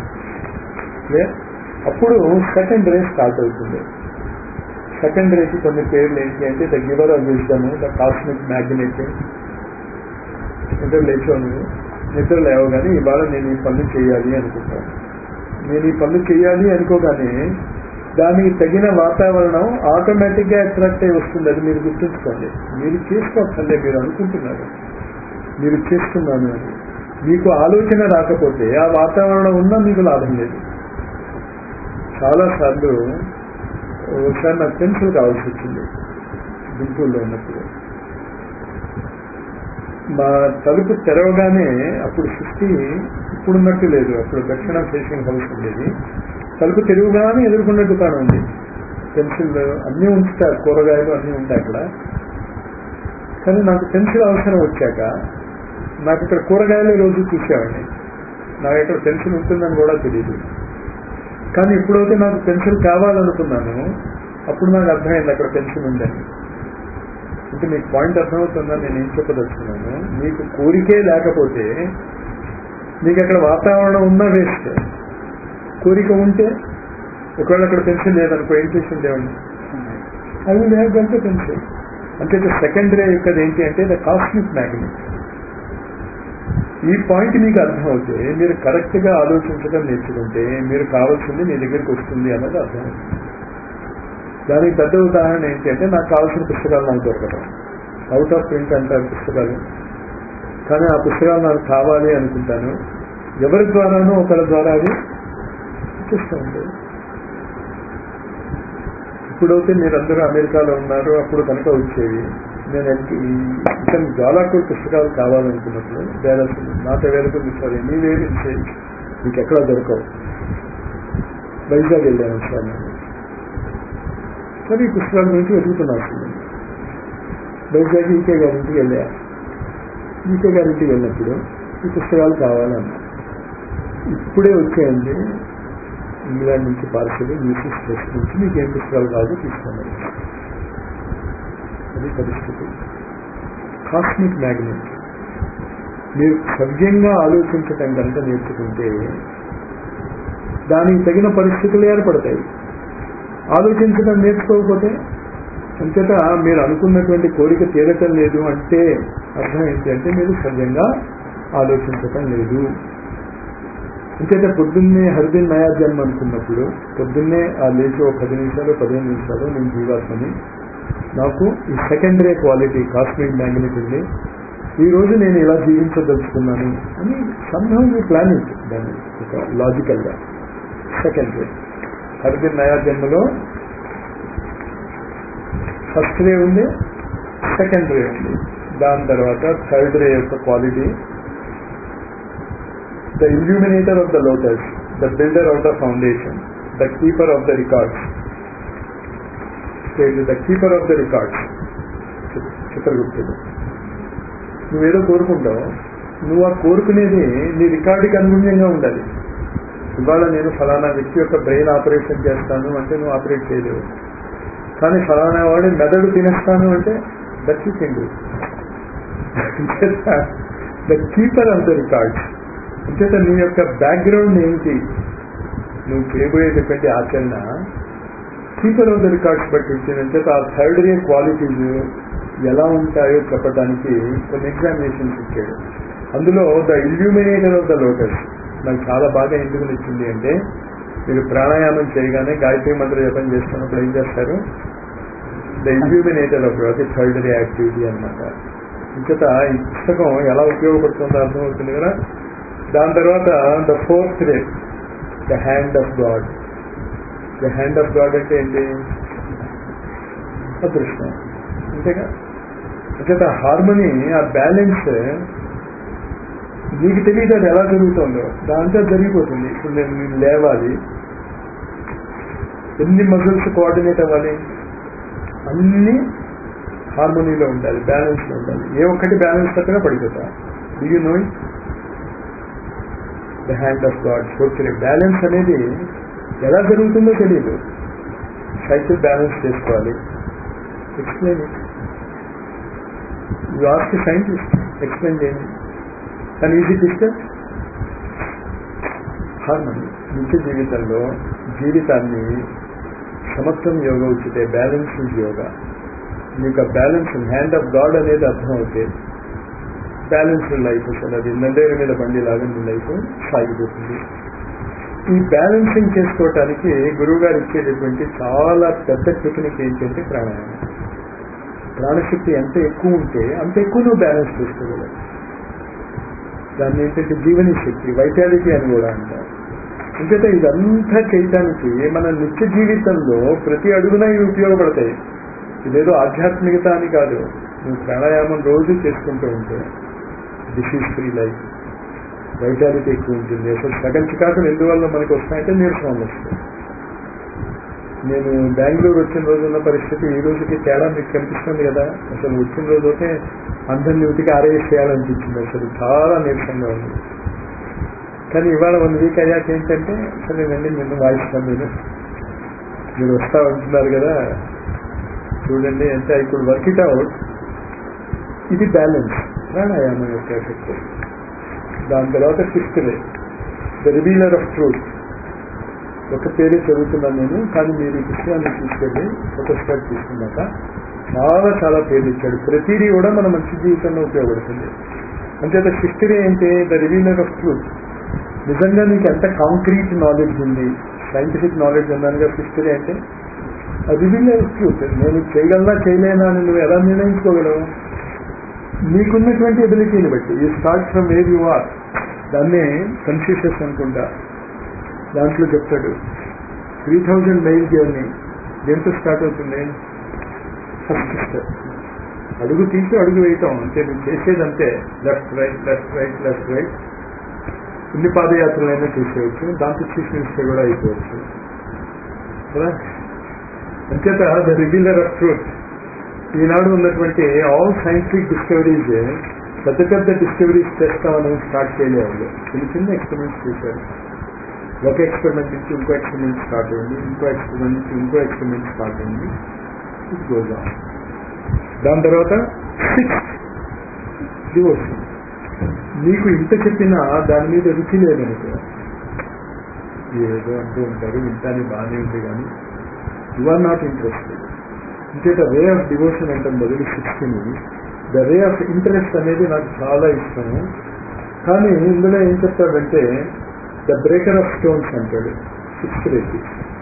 అప్పుడు సెకండ్ డే స్టార్ట్ అవుతుంది సెకండ్ రేకి కొన్ని పేర్లు ఏంటి అంటే the giver of wisdom the cosmic magnet నిద్ర లేచావు నువ్వు నిద్ర లేవగానే ఇవాళ నేను ఈ పనులు చేయాలి అనుకుంటాను నేను ఈ పనులు చేయాలి అనుకోగానే దానికి తగిన వాతావరణం ఆటోమేటిక్ గా అట్రాక్ట్ అయి వస్తుంది అది మీరు గుర్తుంచుకోండి మీరు చేసుకోవచ్చండి మీరు అనుకుంటున్నారు మీరు చేస్తున్నాను అని మీకు ఆలోచన రాకపోతే ఆ వాతావరణం ఉన్నా మీకు లాభం లేదు చాలా సార్లు ఒకసారి నాకు పెన్సిల్ కావాల్సి వచ్చింది గుంటూరులో ఉన్నప్పుడు మా తలుపు తెరవగానే అప్పుడు సృష్టి ఇప్పుడున్నట్టు లేదు అప్పుడు దక్షిణ ఫేసింగ్ హౌస్ ఉండేది తలుపు తెరువుగానే ఎదుర్కొన్న దుకాణం ఉంది పెన్సిల్ అన్నీ ఉంచుతారు కూరగాయలు అన్నీ ఉంటాయి అక్కడ కానీ నాకు పెన్సిల్ అవసరం వచ్చాక నాకు ఇక్కడ కూరగాయలు రోజు చూసేవాడిని నాకు ఇక్కడ పెన్సిల్ ఉంటుందని కూడా తెలియదు కానీ ఇప్పుడైతే నాకు పెన్సిల్ కావాలనుకున్నాను అప్పుడు నాకు అర్థమైంది అక్కడ పెన్సిల్ ఉందని అంటే మీకు పాయింట్ అర్థమవుతుందా నేను ఏం చెప్పదలుచుకున్నాను మీకు కోరికే లేకపోతే మీకు అక్కడ వాతావరణం ఉన్నా వేస్ట్ కోరిక ఉంటే ఒకవేళ అక్కడ పెన్సిల్ లేదనుకో ఏం చేసి ఉండేవాడిని అది లేకపోతే పెన్సిల్ అంటే సెకండరీ యొక్క ఏంటి అంటే ద కాస్మిక్ మ్యాగ్నెట్ ఈ పాయింట్ మీకు అర్థమవుతే మీరు కరెక్ట్ గా ఆలోచించడం నేర్చుకుంటే మీరు కావాల్సింది మీ దగ్గరికి వస్తుంది అన్నది అర్థమవుతుంది దానికి పెద్ద ఉదాహరణ ఏంటి అంటే నాకు కావాల్సిన పుస్తకాలు నాకు దొరకడం అవుట్ ఆఫ్ ప్రింట్ అంటారు పుస్తకాలు కానీ ఆ పుస్తకాలు నాకు కావాలి అనుకుంటాను ఎవరి ద్వారానో ఒకరి ద్వారా అది చూస్తూ ఉంటుంది ఇప్పుడైతే మీరందరూ అమెరికాలో ఉన్నారు అప్పుడు కనుక వచ్చేవి నేను ఇతను జ్వాలాకూర్ పుస్తకాలు కావాలనుకున్నప్పుడు they're not available sir anywhere మీకు ఎక్కడ దొరకవు వైజాగ్ వెళ్ళాను సార్ నేను సరే ఈ పుస్తకాల గురించి వెతుకుతున్నాను వైజాగ్ ఈకే గారింటికి వెళ్ళా ఈకే గారింటికి వెళ్ళినప్పుడు ఈ పుస్తకాలు కావాలన్నా ఇప్పుడే వచ్చాయండి ఇంగ్లాండ్ నుంచి పార్సల్ న్యూసెస్ ట్రస్ట్ నుంచి మీకు ఏం పుస్తకాలు కావాలో తీసుకోమని అది పరిస్థితి కాస్మిక్ మ్యాగ్నెట్ మీరు సవ్యంగా ఆలోచించటం కనుక నేర్చుకుంటే దానికి తగిన పరిస్థితులు ఏర్పడతాయి ఆలోచించడం నేర్చుకోకపోతే అంతటా మీరు అనుకున్నటువంటి కోరిక తీరటం లేదు అంటే అర్థం ఏంటంటే మీరు సవ్యంగా ఆలోచించటం లేదు అంచేత పొద్దున్నే హరిదిన్ నయా జన్మ అనుకున్నప్పుడు పొద్దున్నే ఆ లేచి ఒక పది నిమిషాలు పదిహేను నిమిషాలు నేను జీవాత్మని నాకు ఈ సెకండరీ క్వాలిటీ కాస్మిక్ మ్యాగ్నెట్ ఉంది ఈ రోజు నేను ఇలా జీవించదలుచుకున్నాను అని సంభవం యూ ప్లానింగ్ దాన్ని ఒక లాజికల్ గా సెకండరీ హరిదిన్ నయా జన్మలో ఫస్ట్ రే ఉంది సెకండ్ రే ఉంది దాని తర్వాత థర్డ్ రే యొక్క quality the illuminator of the lotus the builder of the foundation the keeper of the records the keeper of the records చిత్రగుప్తుడు నువ్వేదో కోరుకుంటావు నువ్వు ఆ కోరుకునేది నీ రికార్డుకి అనుగుణ్యంగా ఉండాలి ఇవాళ నేను ఫలానా వ్యక్తి యొక్క బ్రెయిన్ ఆపరేషన్ చేస్తాను అంటే నువ్వు ఆపరేట్ చేయలేవు కానీ ఫలానా వాడి మెదడు తినేస్తాను అంటే that you can do the keeper of the records అంచేత నీ యొక్క బ్యాక్గ్రౌండ్ ఏమిటి నువ్వు చేయబోయేటటువంటి ఆచరణ కీపర్ ఆఫ్ ద రికార్డ్స్ బట్టి వచ్చింది అంచేత ఆ థర్డ్ ఇయర్ క్వాలిటీస్ ఎలా ఉంటాయో చెప్పడానికి కొన్ని ఎగ్జామినేషన్స్ ఇచ్చాడు అందులో the illuminator of the lotus నాకు చాలా బాగా ఎందుకు నచ్చింది అంటే మీరు ప్రాణాయామం చేయగానే గాయత్రి మంత్ర జపం చేస్తున్నప్పుడు ఏం చేస్తారు ద ఇల్యూమినేటర్ ఆఫ్ అది థర్డ్ డే యాక్టివిటీ అనమాట ఇంకత ఈ పుస్తకం ఎలా ఉపయోగపడుతుందో అర్థమవుతుంది కదా దాని తర్వాత the fourth day the hand of God the hand of God అంటే ఏంటి అదృష్టం అంతేగా అంచేత హార్మోని ఆ బ్యాలెన్స్ నీకు తెలియదు అది ఎలా జరుగుతుందో దాంతో జరిగిపోతుంది ఇప్పుడు నేను నేను లేవాలి ఎన్ని మజిల్స్ కోఆర్డినేట్ అవ్వాలి అన్ని హార్మోనీలో ఉండాలి బ్యాలెన్స్లో ఉండాలి ఏ ఒక్కటి బ్యాలెన్స్ తప్పగా పడిపోతా you know the hand of God ఫోర్చునే బ్యాలెన్స్ అనేది ఎలా జరుగుతుందో తెలియదు సైకిల్ బ్యాలెన్స్ చేసుకోవాలి explain you ask scientist explain చేయండి కానీ ఈజీ డిస్టెన్స్ హార్మోని నిత్య జీవితంలో జీవితాన్ని సమత్వం యోగ ఉచితే బ్యాలెన్స్ ఇస్ యోగా మీకు ఆ బ్యాలెన్స్ హ్యాండ్ ఆఫ్ గాడ్ అనేది అర్థం అవుతే బ్యాలెన్స్ లైఫ్ అసలు అది నందేరు మీద బండి లాగా మీ లైఫ్ సాగిపోతుంది ఈ బ్యాలెన్సింగ్ చేసుకోవటానికి గురువు గారు ఇచ్చేటటువంటి చాలా పెద్ద టెక్నిక్ ఏంటంటే ప్రాణాయామం ప్రాణశక్తి ఎంత ఎక్కువ ఉంటే అంత ఎక్కువ నువ్వు బ్యాలెన్స్ చేసుకోగలవు దాన్ని ఏంటంటే జీవని శక్తి వైటాలిటీ అని కూడా అంటారు అంచేత ఇదంతా చేయటానికి మన నిత్య జీవితంలో ప్రతి అడుగున ఇవి ఉపయోగపడతాయి ఇదేదో ఆధ్యాత్మికత అని కాదు నువ్వు ప్రాణాయామం రోజు చేసుకుంటూ ఉంటే డిసీజ్ ఫ్రీ లైఫ్ వైటాలిటీ ఎక్కువ ఉంటుంది అసలు సగం చికాకులు ఎందువల్ల మనకు వస్తాయంటే నీరసం వస్తాయి నేను బెంగళూరు వచ్చిన రోజు ఉన్న పరిస్థితి ఈ రోజుకి తేడా మీకు కనిపిస్తుంది కదా అసలు వచ్చిన రోజు అయితే అందరిని ఉతికి ఆరేసి చేయాలనిపించింది అసలు చాలా నీరసంగా ఉంది కానీ ఇవాళ వన్ వీక్ అయ్యాక ఏంటంటే సరేనండి నిన్ను వాయిస్తాను నేను మీరు వస్తా ఉంటున్నారు కదా చూడండి అంటే I could work it out ఇది బ్యాలెన్స్ ప్రాణాయామం యొక్క ఎఫెక్ట్ దాని తర్వాత fifth day the revealer of truth ఒక పేరే చదువుతున్నాను నేను కానీ మీరు ఈ పుస్తకాన్ని తీసుకెళ్ళి ఒక స్టెప్ తీసుకున్నాక చాలా చాలా పేర్లు ఇచ్చాడు ప్రతిదీ కూడా మన మంచి జీవితంలో ఉపయోగపడుతుంది అంతేత హిస్టరీ ఏంటి ద రివీలర్ ఆఫ్ ట్రూత్ నిజంగా నీకు ఎంత కాంక్రీట్ నాలెడ్జ్ ఉంది సైంటిఫిక్ నాలెడ్జ్ ఉందనగా హిస్టరీ అంటే రివీలర్ ఆఫ్ ట్రూత్ నేను చేయగలనా చేయలేనా అని నువ్వు ఎలా నిర్ణయించుకోగలవు నీకున్నటువంటి ఎబిలిటీని బట్టి you start from where you are దాన్నే కన్ఫ్యూషన్స్ అనుకుంటా దాంట్లో చెప్తాడు త్రీ థౌజండ్ మైల్ జర్నీ దేంతో స్టార్ట్ అవుతుంది ఫస్ట్ స్టెప్ అడుగు తీసి అడుగు వేయటం అంటే నువ్వు చేసేది అంతే left right left right left right ఎన్ని పాదయాత్రలైనా చేసేయచ్చు దాంతో చీఫ్ మినిస్టర్ కూడా అయిపోవచ్చు కదా అంచేత ద రివీలర్ ఆఫ్ ట్రూత్ ఈనాడు ఉన్నటువంటి ఆల్ సైంటిఫిక్ డిస్కవరీస్ పెద్ద పెద్ద డిస్కవరీస్ చేస్తామని స్టార్ట్ చేయలేదు చిన్న చిన్న ఎక్స్పెరిమెంట్స్ చేశారు ఒక ఎక్స్పెరిమెంట్ నుంచి ఇంకో ఎక్స్పెరిమెంట్ స్టార్ట్ అయింది ఇంకో ఎక్స్పెరిమెంట్ నుంచి ఇంకో ఎక్స్పెరిమెంట్ స్టార్ట్ అయింది ఇట్ గోజ్ ఆన్ దాని తర్వాత సిక్స్త్ డివోషన్ నీకు ఇంత చెప్పినా దాని మీద రుచి లేదనుకో ఏదో అంటూ ఉంటారు వింటానికి బాగానే ఉంది కానీ యు ఆర్ నాట్ ఇంట్రెస్టెడ్ ఇంకేట వే ఆఫ్ డివోషన్ అంటే బదులు సిక్స్త్ని ద వే ఆఫ్ ఇంట్రెస్ట్ అనేది నాకు చాలా ఇష్టము కానీ ఇందులో ఏం చెప్తాడంటే ద బ్రేకర్ ఆఫ్ స్టోన్స్ అంటాడు సిక్స్త్ రేకి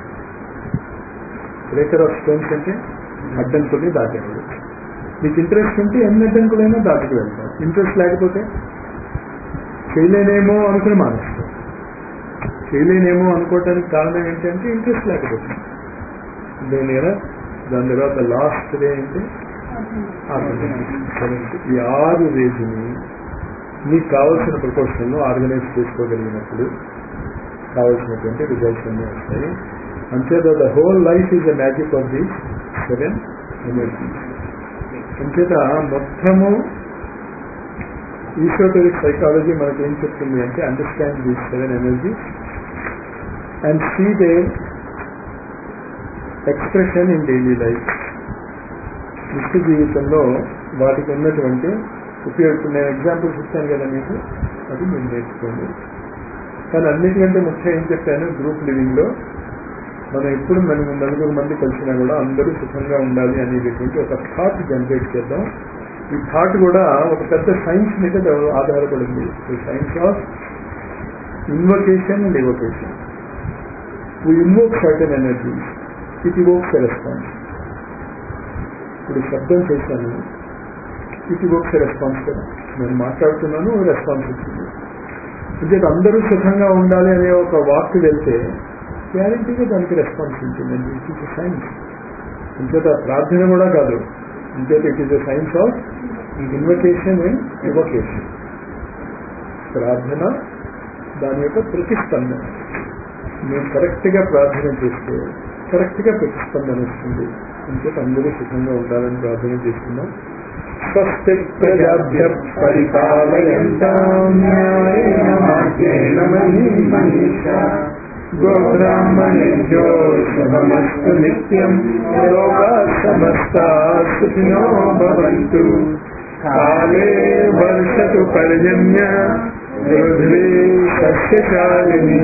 బ్రేకర్ ఆఫ్ స్టోన్స్ అంటే అడ్డంకుల్ని దాటేవాడు మీకు ఇంట్రెస్ట్ ఉంటే ఎన్ని అడ్డంకులైనా దాటికి వెళ్తాం ఇంట్రెస్ట్ లేకపోతే చేయలేనేమో అనుకుని మానేస్తాం చేయలేనేమో అనుకోవటానికి కారణం ఏంటంటే ఇంట్రెస్ట్ లేకపోతే నేను కదా దాని తర్వాత లాస్ట్ డే అంటే ఈ ఆరు రేజుని మీకు కావాల్సిన ప్రపోర్షన్లో ఆర్గనైజ్ చేసుకోగలిగినప్పుడు కావాల్సినటువంటి రిజల్ట్స్ అన్నీ వస్తాయి అంచేత the whole life is the magic of the seven energy అంచేత మొత్తము ఈసోటరిక్ సైకాలజీ మనకి ఏం చెప్తుంది అంటే understand these seven energy and see they expression in daily life నిత్య జీవితంలో వాటికి ఉన్నటువంటి ఉపయోగం నేను ఎగ్జాంపుల్స్ ఇచ్చాను కదా మీకు అది మీరు నేర్చుకోండి కానీ అన్నిటికంటే ముఖ్యం ఏం చెప్పాను గ్రూప్ లివింగ్ లో మనం ఎప్పుడు మనం నలుగురు మంది కలిసినా కూడా అందరూ సుఖంగా ఉండాలి అనేటటువంటి ఒక థాట్ జనరేట్ చేద్దాం ఈ థాట్ కూడా ఒక పెద్ద సైన్స్ మీద ఆధారపడింది science of invocation and evocation we invoke certain energy it evokes response ఇప్పుడు శబ్దం చేశాను ఇట్ ఇవోక్స్ రెస్పాన్స్ కదా నేను మాట్లాడుతున్నాను రెస్పాన్స్ వచ్చింది అంటే అందరూ సుఖంగా ఉండాలి అనే ఒక వాక్ వెళ్తే గ్యారంటీగా దానికి రెస్పాన్స్ ఉంటుందండి ఇట్ ఈస్ సైన్స్ ఇంకేత ప్రార్థన కూడా కాదు ఇంకేత it is the science of invocation and evocation ప్రార్థన దాని యొక్క ప్రతిస్పందన మేము కరెక్ట్గా ప్రార్థన చేస్తే కరెక్ట్గా ప్రతిస్పందన వస్తుంది ఇంకేత అందరూ సుఖంగా ఉండాలని ప్రార్థన చేస్తున్నాం స్వస్తి ప్రజాభ్య పరిపాలయంతాం న్యాయేన మార్గేణ మనీషా గోబ్రాహ్మణేభ్యో శుభమస్తు నిత్యం లోకా సమస్తా సుఖినో భవంతు కాలే వర్షతు పర్జన్య పృథ్వీ సస్యశాలిని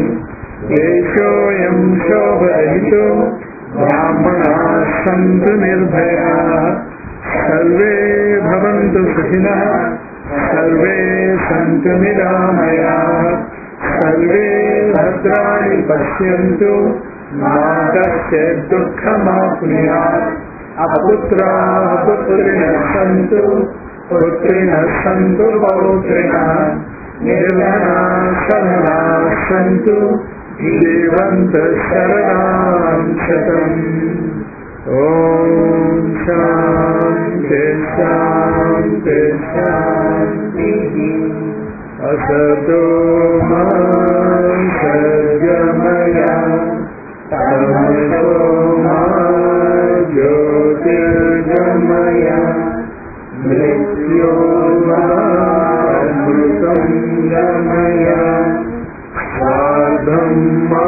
దేశోయం శోభరహితో బ్రాహ్మణా సంతు నిర్భయా సర్వే భవంతు సుఖినః సర్వే సంతు నిరామయా సర్వే భద్రాణి పశ్యంతు మా కశ్చిత్ దుఃఖమాప్నుయాత్ అపుత్రాः పుత్రిణः సంతు పుత్రిణः సంతు పౌత్రిణः నిర్ధనాः సధనాः సంతు జీవంతः శరదాం శతం ఓం శాంతి శాంతి శాంతి असतो मा सद्गमय तमसो मा ज्योतिर्गमय मृत्यो मामृतं गमय स्वार्धं मा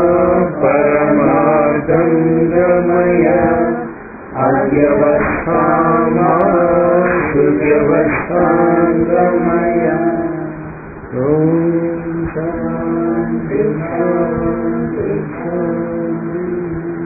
परमार्थं गमय अव्यवस्था मा सुव्यवस्थां गमय ॐ शान्ति शान्ति शान्ति